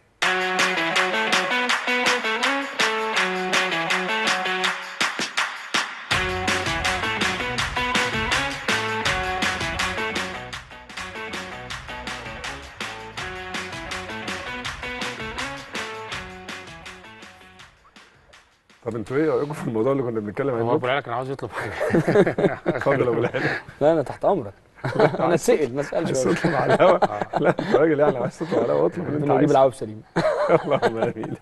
طب انتوا ايه رايكم في الموضوع اللي كنا بنتكلم هو عنه ابو العلا كان عاوز يطلب حاجه اتفضل يا ابو العلا لا انا تحت امرك انا سئل ما اسالش عايز تطلب على الهوا لا انت راجل يعني عايز تطلب على الهوا اطلب اللي انت ربنا يجيب عايزه العواب سليم اللهم امين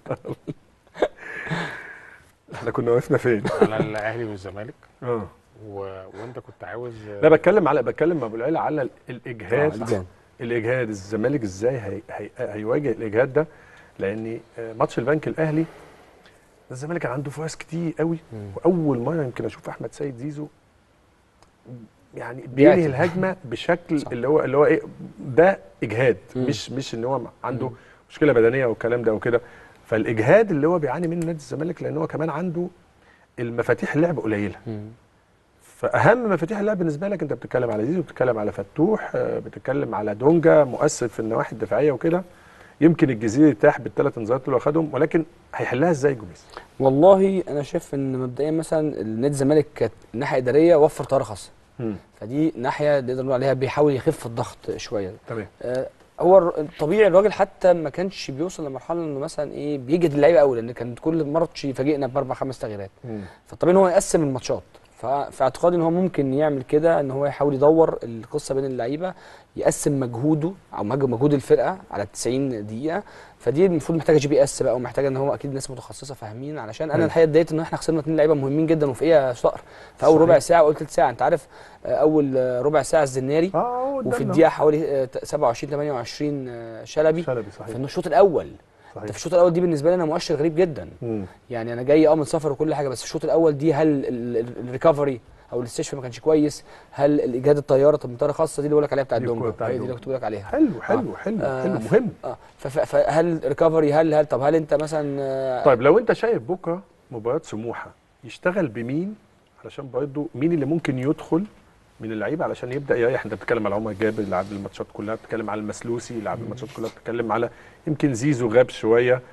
احنا كنا وقفنا فين؟ على الاهلي والزمالك اه و... وانت كنت عاوز لا بتكلم على بتكلم مع ابو العلا على الاجهاد الإجهاد. الاجهاد الزمالك ازاي هي... هي... هيواجه الاجهاد ده لان آه، ماتش البنك الاهلي الزمالك كان عنده فرص كتير قوي واول مره يمكن اشوف احمد سيد زيزو يعني بينهي بيعتمد. الهجمه بشكل صح. اللي هو اللي هو ايه ده اجهاد مم. مش مش ان هو عنده مشكله بدنيه والكلام ده وكده فالاجهاد اللي هو بيعاني منه نادي الزمالك لان هو كمان عنده المفاتيح اللعب قليله مم. فاهم مفاتيح اللعب بالنسبه لك انت بتتكلم على زيزو بتتكلم على فتوح آه، بتتكلم على دونجا مؤثر في النواحي الدفاعيه وكده يمكن الجزيري يرتاح بالثلاث انذارات اللي هو خدهم ولكن هيحلها ازاي جوميز؟ والله انا شايف ان مبدئيا مثلا نادي الزمالك كانت ناحيه اداريه وفر طياره خاصه فدي ناحيه نقدر نقول عليها بيحاول يخف الضغط شويه تمام آه، هو الر- طبيعي الراجل حتى ما كانش بيوصل لمرحله انه مثلا ايه بيجهد اللعيبه قوي لان كان كل ماتش يفاجئنا باربع خمس تغييرات فالطبيعي ان هو يقسم الماتشات ففي اعتقادي ان هو ممكن يعمل كده ان هو يحاول يدور القصه بين اللعيبه يقسم مجهوده او مج- مجهود الفرقه على 90 دقيقه فدي المفروض محتاجه جي بي اس بقى ومحتاجه ان هو اكيد ناس متخصصه فاهمين علشان انا مم. الحقيقه اتضايقت ان احنا خسرنا اثنين لعيبه مهمين جدا وفي ايه يا صقر في اول صحيح. ربع ساعه واول ثلث ساعه انت عارف آه، اول آه، ربع ساعه الزناري اه وفي قدامنا. الدقيقه حوالي آه، 27 28 آه، شلبي شلبي في صحيح إنه الشوط الاول صحيح انت في الشوط الاول دي بالنسبه لي انا مؤشر غريب جدا مم. يعني انا جاي اه من سفر وكل حاجه بس الشوط الاول دي هل ال- ال- الريكفري او الاستشفاء ما كانش كويس هل الاجهاد الطياره طب الطياره خاصه دي اللي بقول لك عليها بتاع دي الدونجا الكورة بتاع هي دي اللي الدونجا. كنت بقول لك عليها حلو حلو حلو آه، حلو ف- مهم اه فف- فهل ريكفري هل هل طب هل انت مثلا آه، طيب لو انت شايف بكره مباراه سموحه يشتغل بمين علشان برضه مين اللي ممكن يدخل من اللعيبه علشان يبدا يريح انت بتتكلم على عمر جابر اللي لعب الماتشات كلها بتتكلم على المسلوسي اللي لعب الماتشات كلها بتتكلم على يمكن زيزو غاب شويه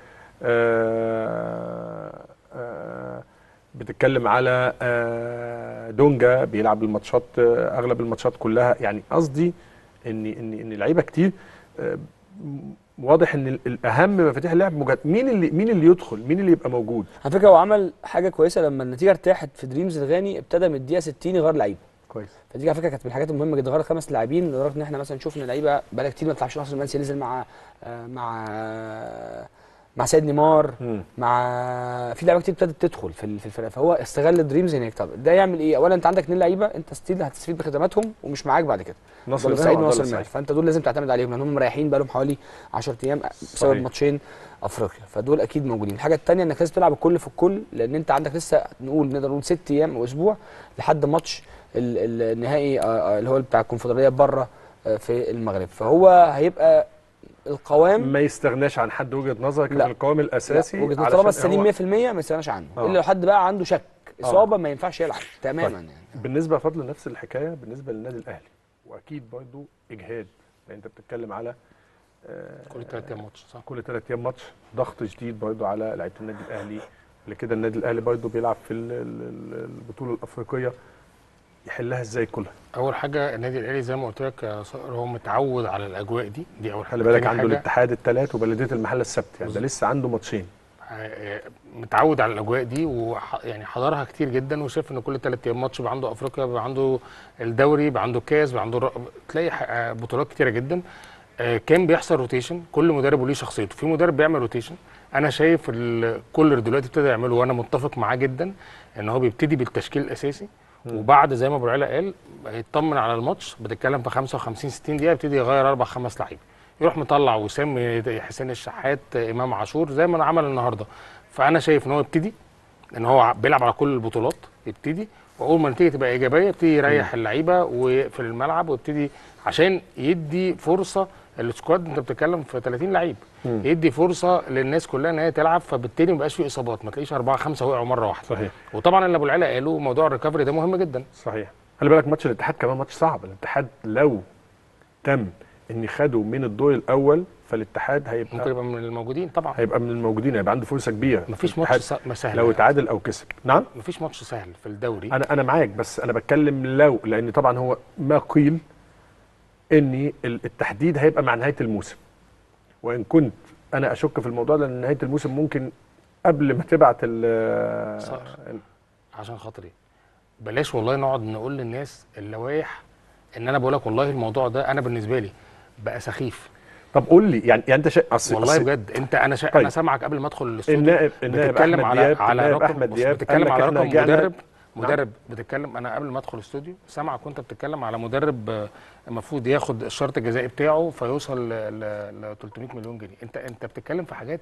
آه آه بتتكلم على آه دونجا بيلعب الماتشات آه اغلب الماتشات كلها يعني قصدي ان ان ان لعيبه كتير آه واضح ان ال- الاهم مفاتيح اللعب مجد مين اللي مين اللي يدخل مين اللي يبقى موجود على فكره هو عمل حاجه كويسه لما النتيجه ارتاحت في دريمز الغاني ابتدى من الدقيقه 60 يغير لعيبه كويس فدي على فكره كانت من الحاجات المهمه جدا غير خمس لاعبين لدرجه ان احنا مثلا شفنا لعيبه بقى كتير ما بتلعبش ناصر المنسي نزل مع آه، مع آه، مع سيد نيمار مم. مع في لعيبه كتير ابتدت تدخل في ال- في الفرقه فهو استغل الدريمز هناك طب ده يعمل ايه اولا انت عندك اثنين لعيبه انت ستيل هتستفيد بخدماتهم ومش معاك بعد كده ناصر عبد الله السعيد سعيد وناصر السعيد الماهر فانت دول لازم تعتمد عليهم لان هم مريحين بقالهم حوالي 10 ايام بسبب صحيح. ماتشين افريقيا فدول اكيد موجودين الحاجه الثانيه انك لازم تلعب الكل في الكل لان انت عندك لسه نقول نقدر نقول ست ايام او اسبوع لحد ماتش ال- ال- النهائي آه، آه، اللي هو بتاع الكونفدراليه بره آه، في المغرب فهو هيبقى القوام ما يستغناش عن حد وجهه نظرك لا. في القوام الاساسي لا، وجهة نظر علشان طالما السليم هو 100% ما يستغناش عنه آه. الا لو حد بقى عنده شك اصابه ما ينفعش يلعب تماما طيب. يعني بالنسبه لفضل نفس الحكايه بالنسبه للنادي الاهلي واكيد برضو اجهاد لان انت بتتكلم على آه، كل ثلاث ايام ماتش صح كل ثلاث ايام ماتش ضغط شديد برضو على لعيبه النادي الاهلي اللي كده النادي الاهلي برضو بيلعب في ال- ال- ال- البطوله الافريقيه يحلها ازاي كلها اول حاجه النادي الاهلي زي ما قلت لك يا صقر هو متعود على الاجواء دي دي اول حاجه خلي بالك تاني عنده حاجة الاتحاد الثلاث وبلديه المحله السبت يعني ده بالظبط. لسه عنده ماتشين آه، متعود على الاجواء دي وح يعني حضرها كتير جدا وشاف ان كل ثلاث ايام ماتش بيبقى عنده افريقيا بيبقى عنده الدوري بيبقى عنده الكاس بيبقى عنده الر- تلاقي ح- آه، بطولات كتيره جدا آه، كان بيحصل روتيشن كل مدرب وليه شخصيته في مدرب بيعمل روتيشن انا شايف ال- كولر دلوقتي ابتدى يعمله وانا متفق معاه جدا ان هو بيبتدي بالتشكيل الاساسي وبعد زي ما ابو العلا قال هيطمن على الماتش بتتكلم في 55 60 دقيقه يبتدي يغير اربع خمس لعيبه يروح مطلع وسام حسين الشحات امام عاشور زي ما عمل النهارده فانا شايف ان هو يبتدي ان هو ع- بيلعب على كل البطولات يبتدي واول ما النتيجه تبقى ايجابيه يبتدي يريح اللعيبه ويقفل الملعب ويبتدي عشان يدي فرصه السكواد انت بتتكلم في 30 لعيب يدي فرصه للناس كلها ان هي تلعب فبالتالي ما يبقاش في اصابات ما تلاقيش اربعه خمسه وقعوا مره واحده صحيح وطبعا اللي ابو العلا قاله موضوع الريكفري ده مهم جدا صحيح خلي بالك ماتش الاتحاد كمان ماتش صعب الاتحاد لو تم ان خده من الدور الاول فالاتحاد هيبقى ممكن يبقى من الموجودين طبعا هيبقى من الموجودين هيبقى عنده فرصه كبيره مفيش الاتحاد ماتش سا- ما سهل لو اتعادل او كسب نعم مفيش ماتش سهل في الدوري انا انا معاك بس انا بتكلم لو لان طبعا هو ما قيل ان ال- التحديد هيبقى مع نهايه الموسم وان كنت انا اشك في الموضوع ده لان نهايه الموسم ممكن قبل ما تبعت ال صقر. ال- عشان خاطري بلاش والله نقعد نقول للناس اللوائح ان انا بقول لك والله الموضوع ده انا بالنسبه لي بقى سخيف طب قول لي يعني, يعني انت شا... أصل والله أصل بجد انت انا شا... طيب. انا سامعك قبل ما ادخل الاستوديو النائب النائب بتتكلم احمد على دياب على النائب رقم احمد بص، دياب بتتكلم قال على لك إحنا رقم رجعنا- مدرب نعم. مدرب بتتكلم انا قبل ما ادخل الاستوديو سامعك وانت بتتكلم على مدرب آه، المفروض ياخد الشرط الجزائي بتاعه فيوصل ل ل- ل 300 مليون جنيه انت انت بتتكلم في حاجات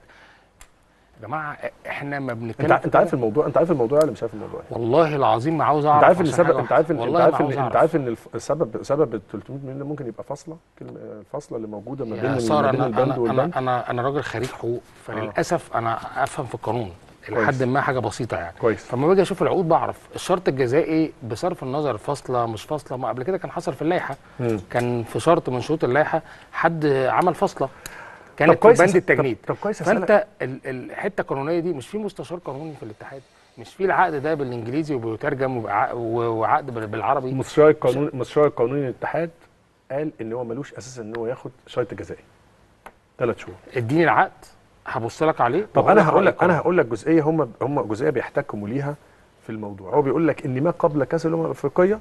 يا جماعه احنا ما بنتكلم انت في انت عارف كده. الموضوع انت عارف الموضوع ولا مش عارف الموضوع والله العظيم ما عاوز اعرف انت عارف ان عشان سبب حاجة انت عارف ان واحدة. انت والله عارف ما ان عاوز انت أعرف. عارف ان الف- السبب سبب ال 300 مليون ده ممكن يبقى فاصله كلمه الفاصله اللي موجوده ما بين يا ما ساره بين انا البند انا والبند انا انا, أنا راجل خريج حقوق فللاسف انا افهم في القانون لحد ما حاجه بسيطه يعني كويس. فلما باجي اشوف العقود بعرف الشرط الجزائي بصرف النظر فاصله مش فاصله ما قبل كده كان حصل في اللائحه مم. كان في شرط من شروط اللائحه حد عمل فاصله طب كانت في كويس بند أس- التجنيد طب- طب كويس أسألك- فانت ال- الحته القانونيه دي مش في مستشار قانوني في الاتحاد مش في العقد ده بالانجليزي وبيترجم وبع- و- وعقد بال- بالعربي مستشار القانون مستشار القانوني للاتحاد قال ان هو ملوش اساس ان هو ياخد شرط جزائي ثلاث شهور اديني العقد هبص لك عليه طب وأقول انا هقول رأيي لك انا القانوني. هقول لك جزئيه هم هم جزئيه بيحتكموا ليها في الموضوع هو بيقول لك ان ما قبل كاس الامم الافريقيه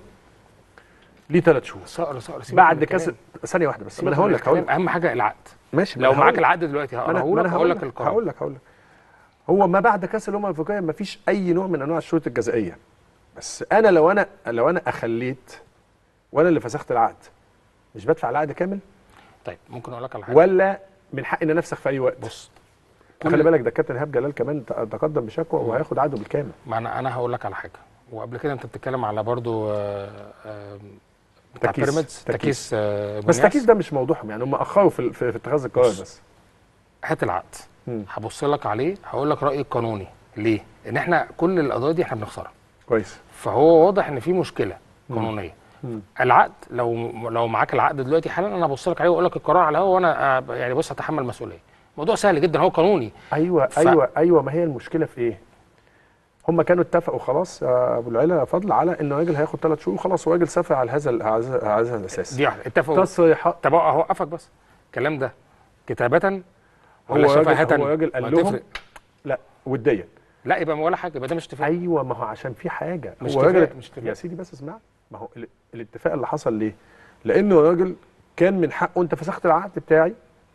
ليه ثلاث شهور صقر صقر سيبك من بعد الكلام. كاس ثانيه واحده بس سيبك ما انا من هقول لك هقول الكلام. اهم حاجه العقد ماشي لو ما أنا معاك هقول- العقد دلوقتي ما أنا- هقراه ما لك أنا هقول لك هقول القانون هقول لك هقول لك هو ما بعد كاس الامم الافريقيه ما فيش اي نوع من انواع الشروط الجزائيه بس انا لو انا لو انا اخليت وانا اللي فسخت العقد مش بدفع العقد كامل طيب ممكن اقول لك على حاجه ولا من حقي ان انا افسخ في اي وقت بص خلي بالك ده كابتن ايهاب جلال كمان ت- تقدم بشكوى وهياخد عقده بالكامل ما انا انا هقول لك على حاجه وقبل كده انت بتتكلم على برضو آه، آه، بتاع تكيس. بيراميدز تكيس. تكيس آه، بس بنياس. تكيس ده مش موضوعهم يعني هم اخروا في في, في اتخاذ القرار بص. بس هات العقد مم. هبص لك عليه هقول لك رايي القانوني ليه؟ ان احنا كل القضايا دي احنا بنخسرها كويس فهو واضح ان في مشكله قانونيه مم. العقد لو لو معاك العقد دلوقتي حالا انا هبص لك عليه واقول لك القرار على الهوا وانا آه، يعني بص هتحمل مسؤوليه موضوع سهل جدا هو قانوني ايوه ف- ايوه ايوه ما هي المشكله في ايه؟ هم كانوا اتفقوا خلاص يا ابو العلا فضل على ان الراجل هياخد ثلاث شهور خلاص والراجل سافر على هذا ال- على هذا على هذا الاساس دي واحده اتفقوا تصريحات طب هوقفك بس الكلام ده كتابة هو ولا راجل شفاهة هو راجل قال ما لهم تفرق. لا وديا لا يبقى ولا حاجه يبقى ده مش اتفاق ايوه ما هو عشان في حاجه مش هو اتفاق، راجل مش اتفاق. يا سيدي بس اسمع ما هو ال- الاتفاق اللي حصل ليه؟ لانه الراجل كان من حقه انت فسخت العقد بتاعي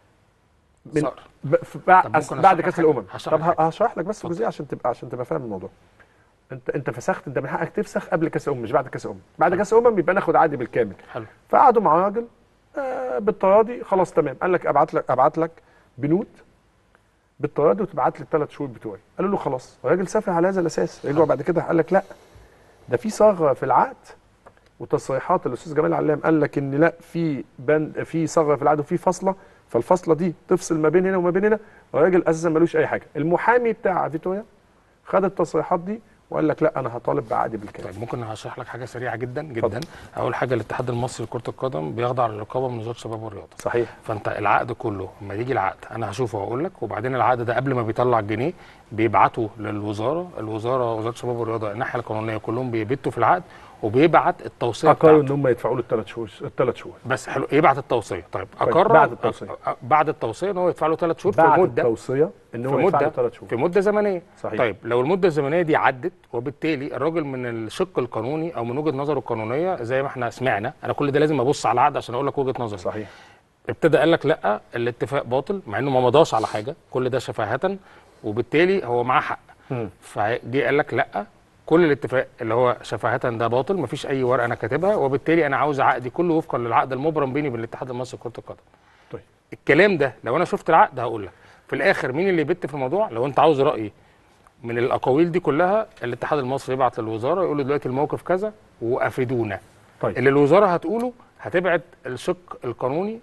من صقر. ب- في بع- طب ممكن بعد أشرح كاس لك حاجة؟ الامم هشرح طب لك حاجة. ه- هشرح لك بس اتفضل. جزئيه عشان تبقى عشان تبقى فاهم الموضوع انت انت فسخت انت من حقك تفسخ قبل كاس الامم مش بعد كاس الامم بعد كاس الامم يبقى ناخد عقد بالكامل حلو فقعدوا مع راجل آه بالتراضي خلاص تمام قال لك ابعت لك ابعت لك بنود بالتراضي وتبعت لي الثلاث شهور بتوعي قالوا له خلاص الراجل سافر على هذا الاساس رجعوا بعد كده قال لك لا ده في صاغه في العقد وتصريحات الاستاذ جمال علام قال لك ان لا في بند في صاغه في العقد وفي فاصله فالفاصله دي تفصل ما بين هنا وما بين هنا الراجل اساسا ملوش اي حاجه المحامي بتاع فيتوريا خد التصريحات دي وقال لك لا انا هطالب بعقدي بالكامل طيب ممكن هشرح لك حاجه سريعه جدا جدا اول حاجه الاتحاد المصري لكره القدم بيخضع للرقابه من وزاره الشباب والرياضه صحيح فانت العقد كله لما يجي العقد انا هشوفه واقول لك وبعدين العقد ده قبل ما بيطلع الجنيه بيبعته للوزاره الوزاره وزاره الشباب والرياضه الناحيه القانونيه كلهم بيبتوا في العقد وبيبعت التوصيه اقروا بتاعته ان هم يدفعوا له الثلاث شهور الثلاث شهور بس حلو يبعت التوصيه طيب طيب، اقرر بعد التوصية. أ- أ- بعد التوصيه ان هو يدفع له ثلاث شهور في بعد مده التوصيه ان في هو يدفع له مده ثلاث شهور في مده زمنيه صحيح. طيب لو المده الزمنيه دي عدت وبالتالي الراجل من الشق القانوني او من وجهه نظره القانونيه زي ما احنا سمعنا انا كل ده لازم ابص على العقد عشان اقول لك وجهه نظري صحيح ابتدى قال لك لا الاتفاق باطل مع انه ما مضاش على حاجه كل ده شفاهه وبالتالي هو معاه حق مم. فجه قال لك لا كل الاتفاق اللي هو شفاهه ده باطل مفيش اي ورقه انا كاتبها وبالتالي انا عاوز عقدي كله وفقا للعقد المبرم بيني وبين الاتحاد المصري لكره القدم طيب الكلام ده لو انا شفت العقد هقول لك في الاخر مين اللي يبت في الموضوع لو انت عاوز رايي من الاقاويل دي كلها الاتحاد المصري يبعت للوزاره يقول له دلوقتي الموقف كذا وافيدونا طيب اللي الوزاره هتقوله هتبعد الشق القانوني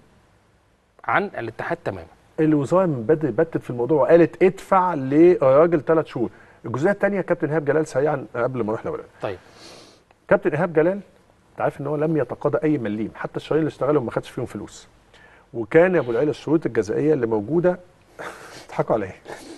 عن الاتحاد تماما الوزاره من بدري بتت في الموضوع وقالت ادفع لراجل ثلاث شهور الجزئيه الثانيه كابتن ايهاب جلال سريعا قبل ما نروح لولاد طيب كابتن ايهاب جلال انت عارف ان هو لم يتقاضى اي مليم حتى الشهرين اللي اشتغلهم ما خدش فيهم فلوس وكان يا ابو العيله الشروط الجزائيه اللي موجوده تضحكوا على ايه؟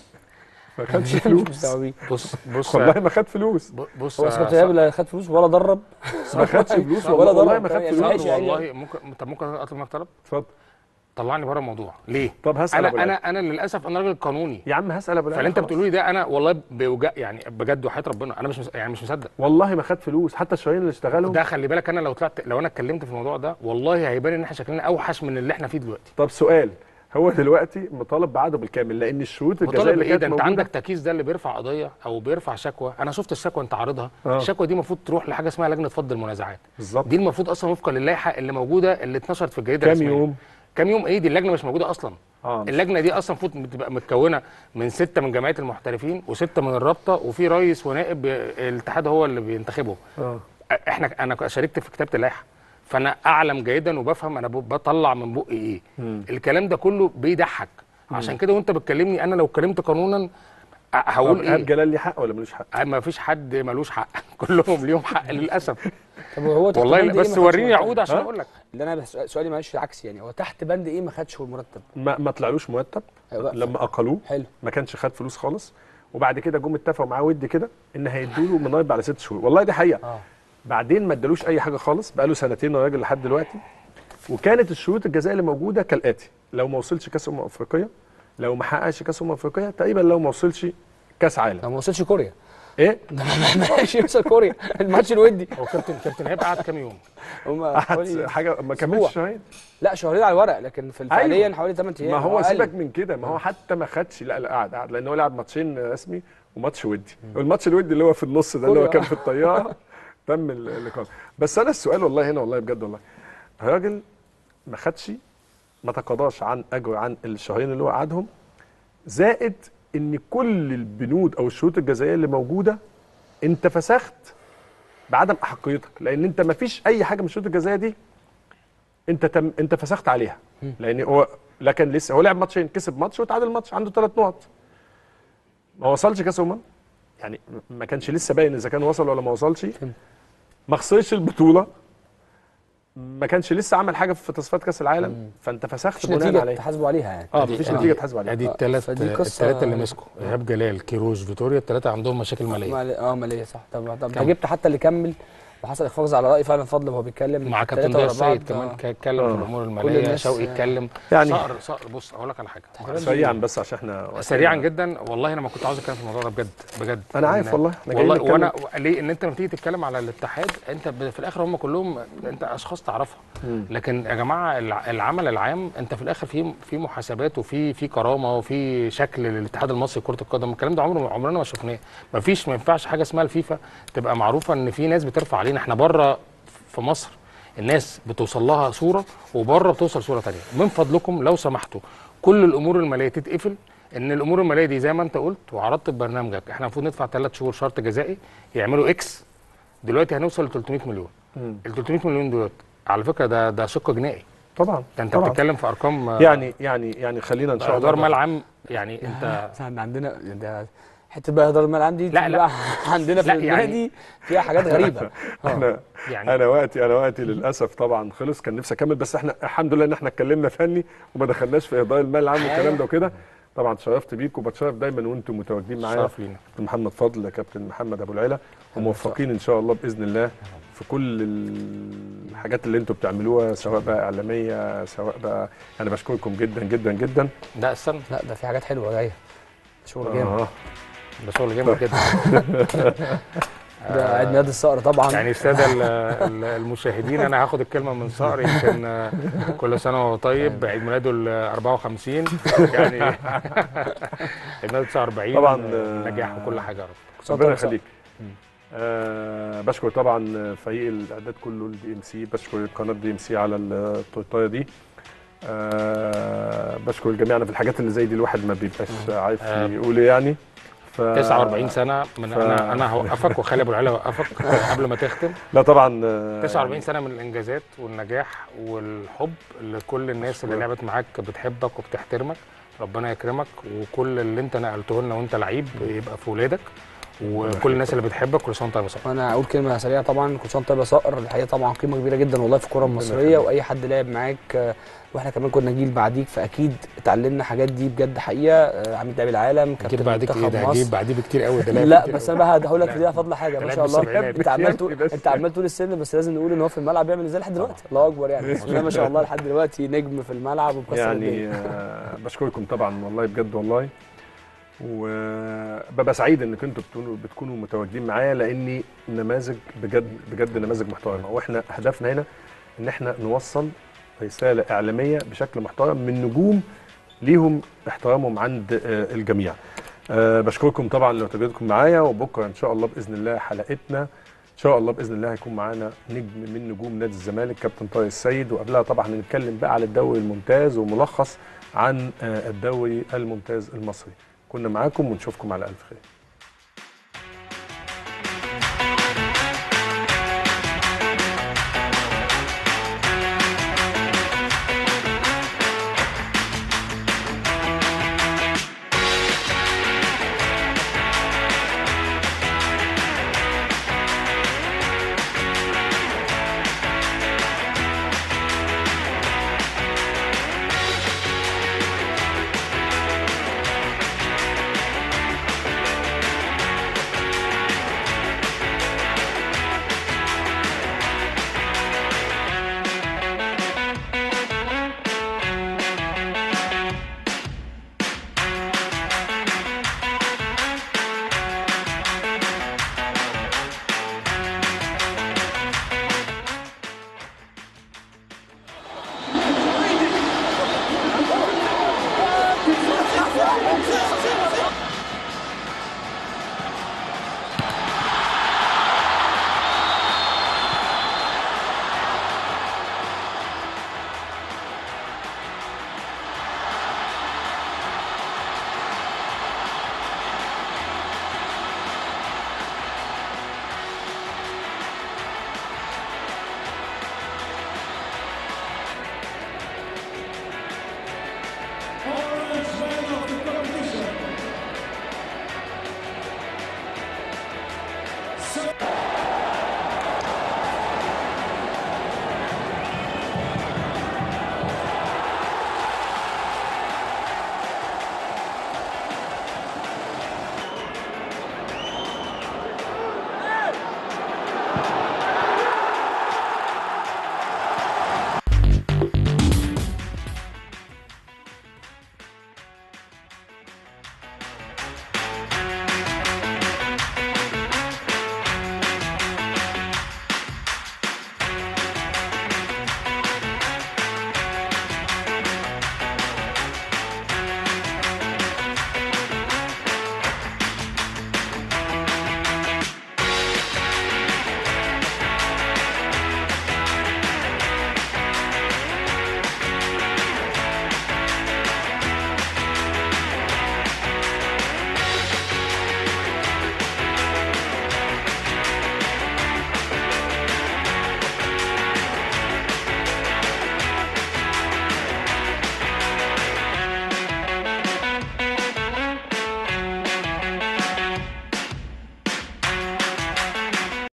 ما خدش فلوس مستوعبين بص بص والله ما خد فلوس ب- بص هو يا اسكت صاحبي. ايهاب لا خد فلوس ولا درب ما خدش فلوس ولا والله, والله ضرب ما خد كمان، فلوس ماشي يعني. والله ممكن طب ممكن اطلب منك طلب اتفضل طلعني بره الموضوع ليه طب هسال ابو انا العيله انا انا للاسف انا راجل قانوني يا عم هسال ابو العيله فاللي انت خلاص. بتقوله لي ده انا والله بوجع يعني بجد وحياه ربنا انا مش مس... يعني مش مصدق والله ما خد فلوس حتى الشهرين اللي اشتغلهم ده خلي بالك انا لو طلعت لو انا اتكلمت في الموضوع ده والله هيبان ان احنا شكلنا اوحش من اللي احنا فيه دلوقتي طب سؤال هو دلوقتي مطالب بعقده بالكامل لان الشروط الجزائيه مطالب اللي ايه كانت ده انت موجودة عندك تكيس ده اللي بيرفع قضيه او بيرفع شكوى انا شفت الشكوى انت عارضها آه. الشكوى دي المفروض تروح لحاجه اسمها لجنه فض المنازعات بالظبط دي المفروض اصلا وفقا للائحه اللي موجوده اللي اتنشرت في الجريده كام الرسمية. يوم؟ كام يوم ايه دي اللجنه مش موجوده اصلا اه مش- اللجنه دي اصلا المفروض بتبقى متكونه من سته من جمعيه المحترفين وسته من الرابطه وفي رئيس ونائب الاتحاد هو اللي بينتخبه اه احنا انا شاركت في كتابه اللائحه فانا اعلم جيدا وبفهم انا ب- بطلع من بقي ايه مم. الكلام ده كله بيضحك عشان كده وانت بتكلمني انا لو اتكلمت قانونا أ- هقول طب ايهاب ايه جلال ليه حق ولا ملوش حق؟ ما فيش حد ملوش حق كلهم ليهم حق للاسف طب هو تحت والله بند لا إيه بس ما خدش وريني مرتب؟ يعود عشان ها؟ اقول لك اللي انا بس سؤالي معلش عكسي يعني هو تحت بند ايه ما خدش المرتب ما, ما طلعلوش مرتب أيوة. لما اقلوه حلو ما كانش خد فلوس خالص وبعد كده جم اتفقوا معاه ودي كده ان هيدوا له من اربع لست شهور والله دي حقيقه اه بعدين ما ادالوش اي حاجه خالص بقى له سنتين الراجل لحد دلوقتي وكانت الشروط الجزائيه اللي موجوده كالاتي لو ما وصلش كاس امم افريقيه لو ما حققش كاس امم افريقيه تقريبا لو ما وصلش كاس عالم لو ما وصلش كوريا ايه ماشي يوصل كوريا الماتش الودي هو كابتن كابتن هيبقى قعد كام يوم هم قعد حوالي حاجه ما أسبوع. كملش شهرين لا شهرين على الورق لكن في فعليا أيوة. حوالي 8 ايام ما هو أو أقل. سيبك من كده ما هو حتى ما خدش لا لا قعد قعد لان هو لعب ماتشين رسمي وماتش ودي والماتش الودي اللي هو في النص ده اللي هو كله. كان في الطياره تم ال- اللقاء بس انا السؤال والله هنا والله بجد والله الراجل ما خدش ما تقاضاش عن اجر عن الشهرين اللي هو قعدهم زائد ان كل البنود او الشروط الجزائيه اللي موجوده انت فسخت بعدم احقيتك لان انت ما فيش اي حاجه من الشروط الجزائيه دي انت تم انت فسخت عليها لان هو لكن لسه هو لعب ماتشين كسب ماتش وتعادل ماتش عنده ثلاث نقط ما وصلش كاس امم يعني ما كانش لسه باين اذا كان وصل ولا ما وصلش ما خسرش البطوله ما كانش لسه عمل حاجه في تصفيات كاس العالم فانت فسخت مفيش بناء نتيجه عليه تحاسبوا عليها يعني اه دي- مفيش دي- نتيجه تحاسب عليها ادي آه، الثلاث فدي قصة- الثلاثه اللي مسكوا ايهاب جلال كيروش فيتوريا الثلاثه عندهم مشاكل ماليه مال- اه ماليه صح طب طب انت كم؟ جبت حتى اللي كمل وحصل اخفاق على راي فعلا فضل وهو بيتكلم مع كابتن التلاتة ضياء ورا بعض، السيد كمان آه. ك- اتكلم في آه. الامور كل الماليه الناس، شوقي آه. اتكلم يعني- صقر صقر بص اقول لك على حاجه سريعا بس عشان احنا سريعا جدا والله انا ما كنت عاوز اتكلم في الموضوع ده بجد بجد انا عارف إن- والله، احنا جايين والله نتكلم. وانا ليه ان انت لما تيجي تتكلم على الاتحاد انت ب- في الاخر هم كلهم انت اشخاص تعرفها لكن يا جماعه الع- العمل العام انت في الاخر في في محاسبات وفي في كرامه وفي شكل للاتحاد المصري لكره القدم الكلام ده عمره عمرنا ما شفناه ما فيش ما ينفعش حاجه اسمها الفيفا تبقى معروفه ان في ناس بترفع علينا احنا بره في مصر الناس بتوصل لها صوره وبره بتوصل صوره ثانيه من فضلكم لو سمحتوا كل الامور الماليه تتقفل ان الامور الماليه دي زي ما انت قلت وعرضت في برنامجك احنا المفروض ندفع ثلاث شهور شرط جزائي يعملوا اكس دلوقتي هنوصل ل 300 مليون ال 300 مليون دول على فكره ده ده شق جنائي طبعا ده انت طبعا. بتتكلم في ارقام آه، يعني يعني يعني خلينا ان شاء الله ادوار مال عام يعني انت احنا عندنا ده حته بقى اداره المال عندي لا، لا. بقى عندنا في لا، يعني- النادي فيها حاجات غريبه آه. احنا يعني انا وقتي انا وقتي للاسف طبعا خلص كان نفسي اكمل بس احنا الحمد لله ان احنا اتكلمنا فني وما دخلناش في اهدار المال العام والكلام ده وكده طبعا اتشرفت بيك وبتشرف دايما وانتم متواجدين معايا شرف لينا كابتن محمد فضل كابتن محمد ابو العلا وموفقين ان شاء الله باذن الله في كل الحاجات اللي انتوا بتعملوها سواء بقى اعلاميه سواء بقى انا بشكركم جدا جدا جدا لا استنى لا ده في حاجات حلوه جايه شغل جامد آه. ده شغل جامد جدا ده عيد ميلاد الصقر طبعا يعني الساده ال- ال- المشاهدين انا هاخد الكلمه من صقر يمكن آه، كل سنه وهو طيب عيد ميلاده ال 54 يعني عيد ميلاده 49 طبعاً، آه، نجاح وكل حاجه يا رب كل سنة ربنا وأنت يخليك آه بشكر طبعا فريق الاعداد كله الدي ام سي بشكر قناه دي ام سي على التورتايه دي آه بشكر جميعنا في الحاجات اللي زي دي الواحد ما بيبقاش عارف آه. يقول ايه يعني ف... 49 سنه من ف- انا انا هوقفك وخالي ابو العلا هوقفك قبل ما تختم لا طبعا آه، 49 سنه من الانجازات والنجاح والحب اللي كل الناس اللي لعبت معاك بتحبك وبتحترمك ربنا يكرمك وكل اللي انت نقلته لنا وانت لعيب يبقى في ولادك وكل الناس اللي بتحبك كل سنه وانت طيب يا صاحبي وانا اقول كلمه سريعه طبعا كل سنه وأنت طيب يا صقر الحقيقه طبعا قيمه كبيره جدا والله في الكره المصريه واي حد لعب معاك آه، واحنا كمان كنا جيل بعديك فاكيد اتعلمنا حاجات دي بجد حقيقه آه، عميد لاعب العالم جيت كابتن بعديك ايه منتخب ده مصر جيب بعديه بكتير قوي ده لاعب لا كتير بس قوي. انا بقى هقول لك لا. دي فضل حاجه ده ما لاعب شاء الله بالسبعينات. انت عمال بس- تقول بس- انت عمال تقول السن بس لازم نقول ان هو في الملعب بيعمل ازاي لحد دلوقتي الله اكبر يعني بسم الله ما شاء الله لحد دلوقتي نجم في الملعب ومكسر الدنيا يعني آه، بشكركم طبعا والله بجد والله وببقى سعيد انك انتوا بتكونوا بتكونوا متواجدين معايا لاني نماذج بجد بجد نماذج محترمه واحنا هدفنا هنا ان احنا نوصل رساله اعلاميه بشكل محترم من نجوم ليهم احترامهم عند آه، الجميع. آه، بشكركم طبعا لتواجدكم معايا وبكره ان شاء الله باذن الله حلقتنا ان شاء الله باذن الله هيكون معانا نجم من نجوم نادي الزمالك كابتن طارق السيد وقبلها طبعا هنتكلم بقى على الدوري الممتاز وملخص عن آه، الدوري الممتاز المصري كنا معاكم ونشوفكم على الف خير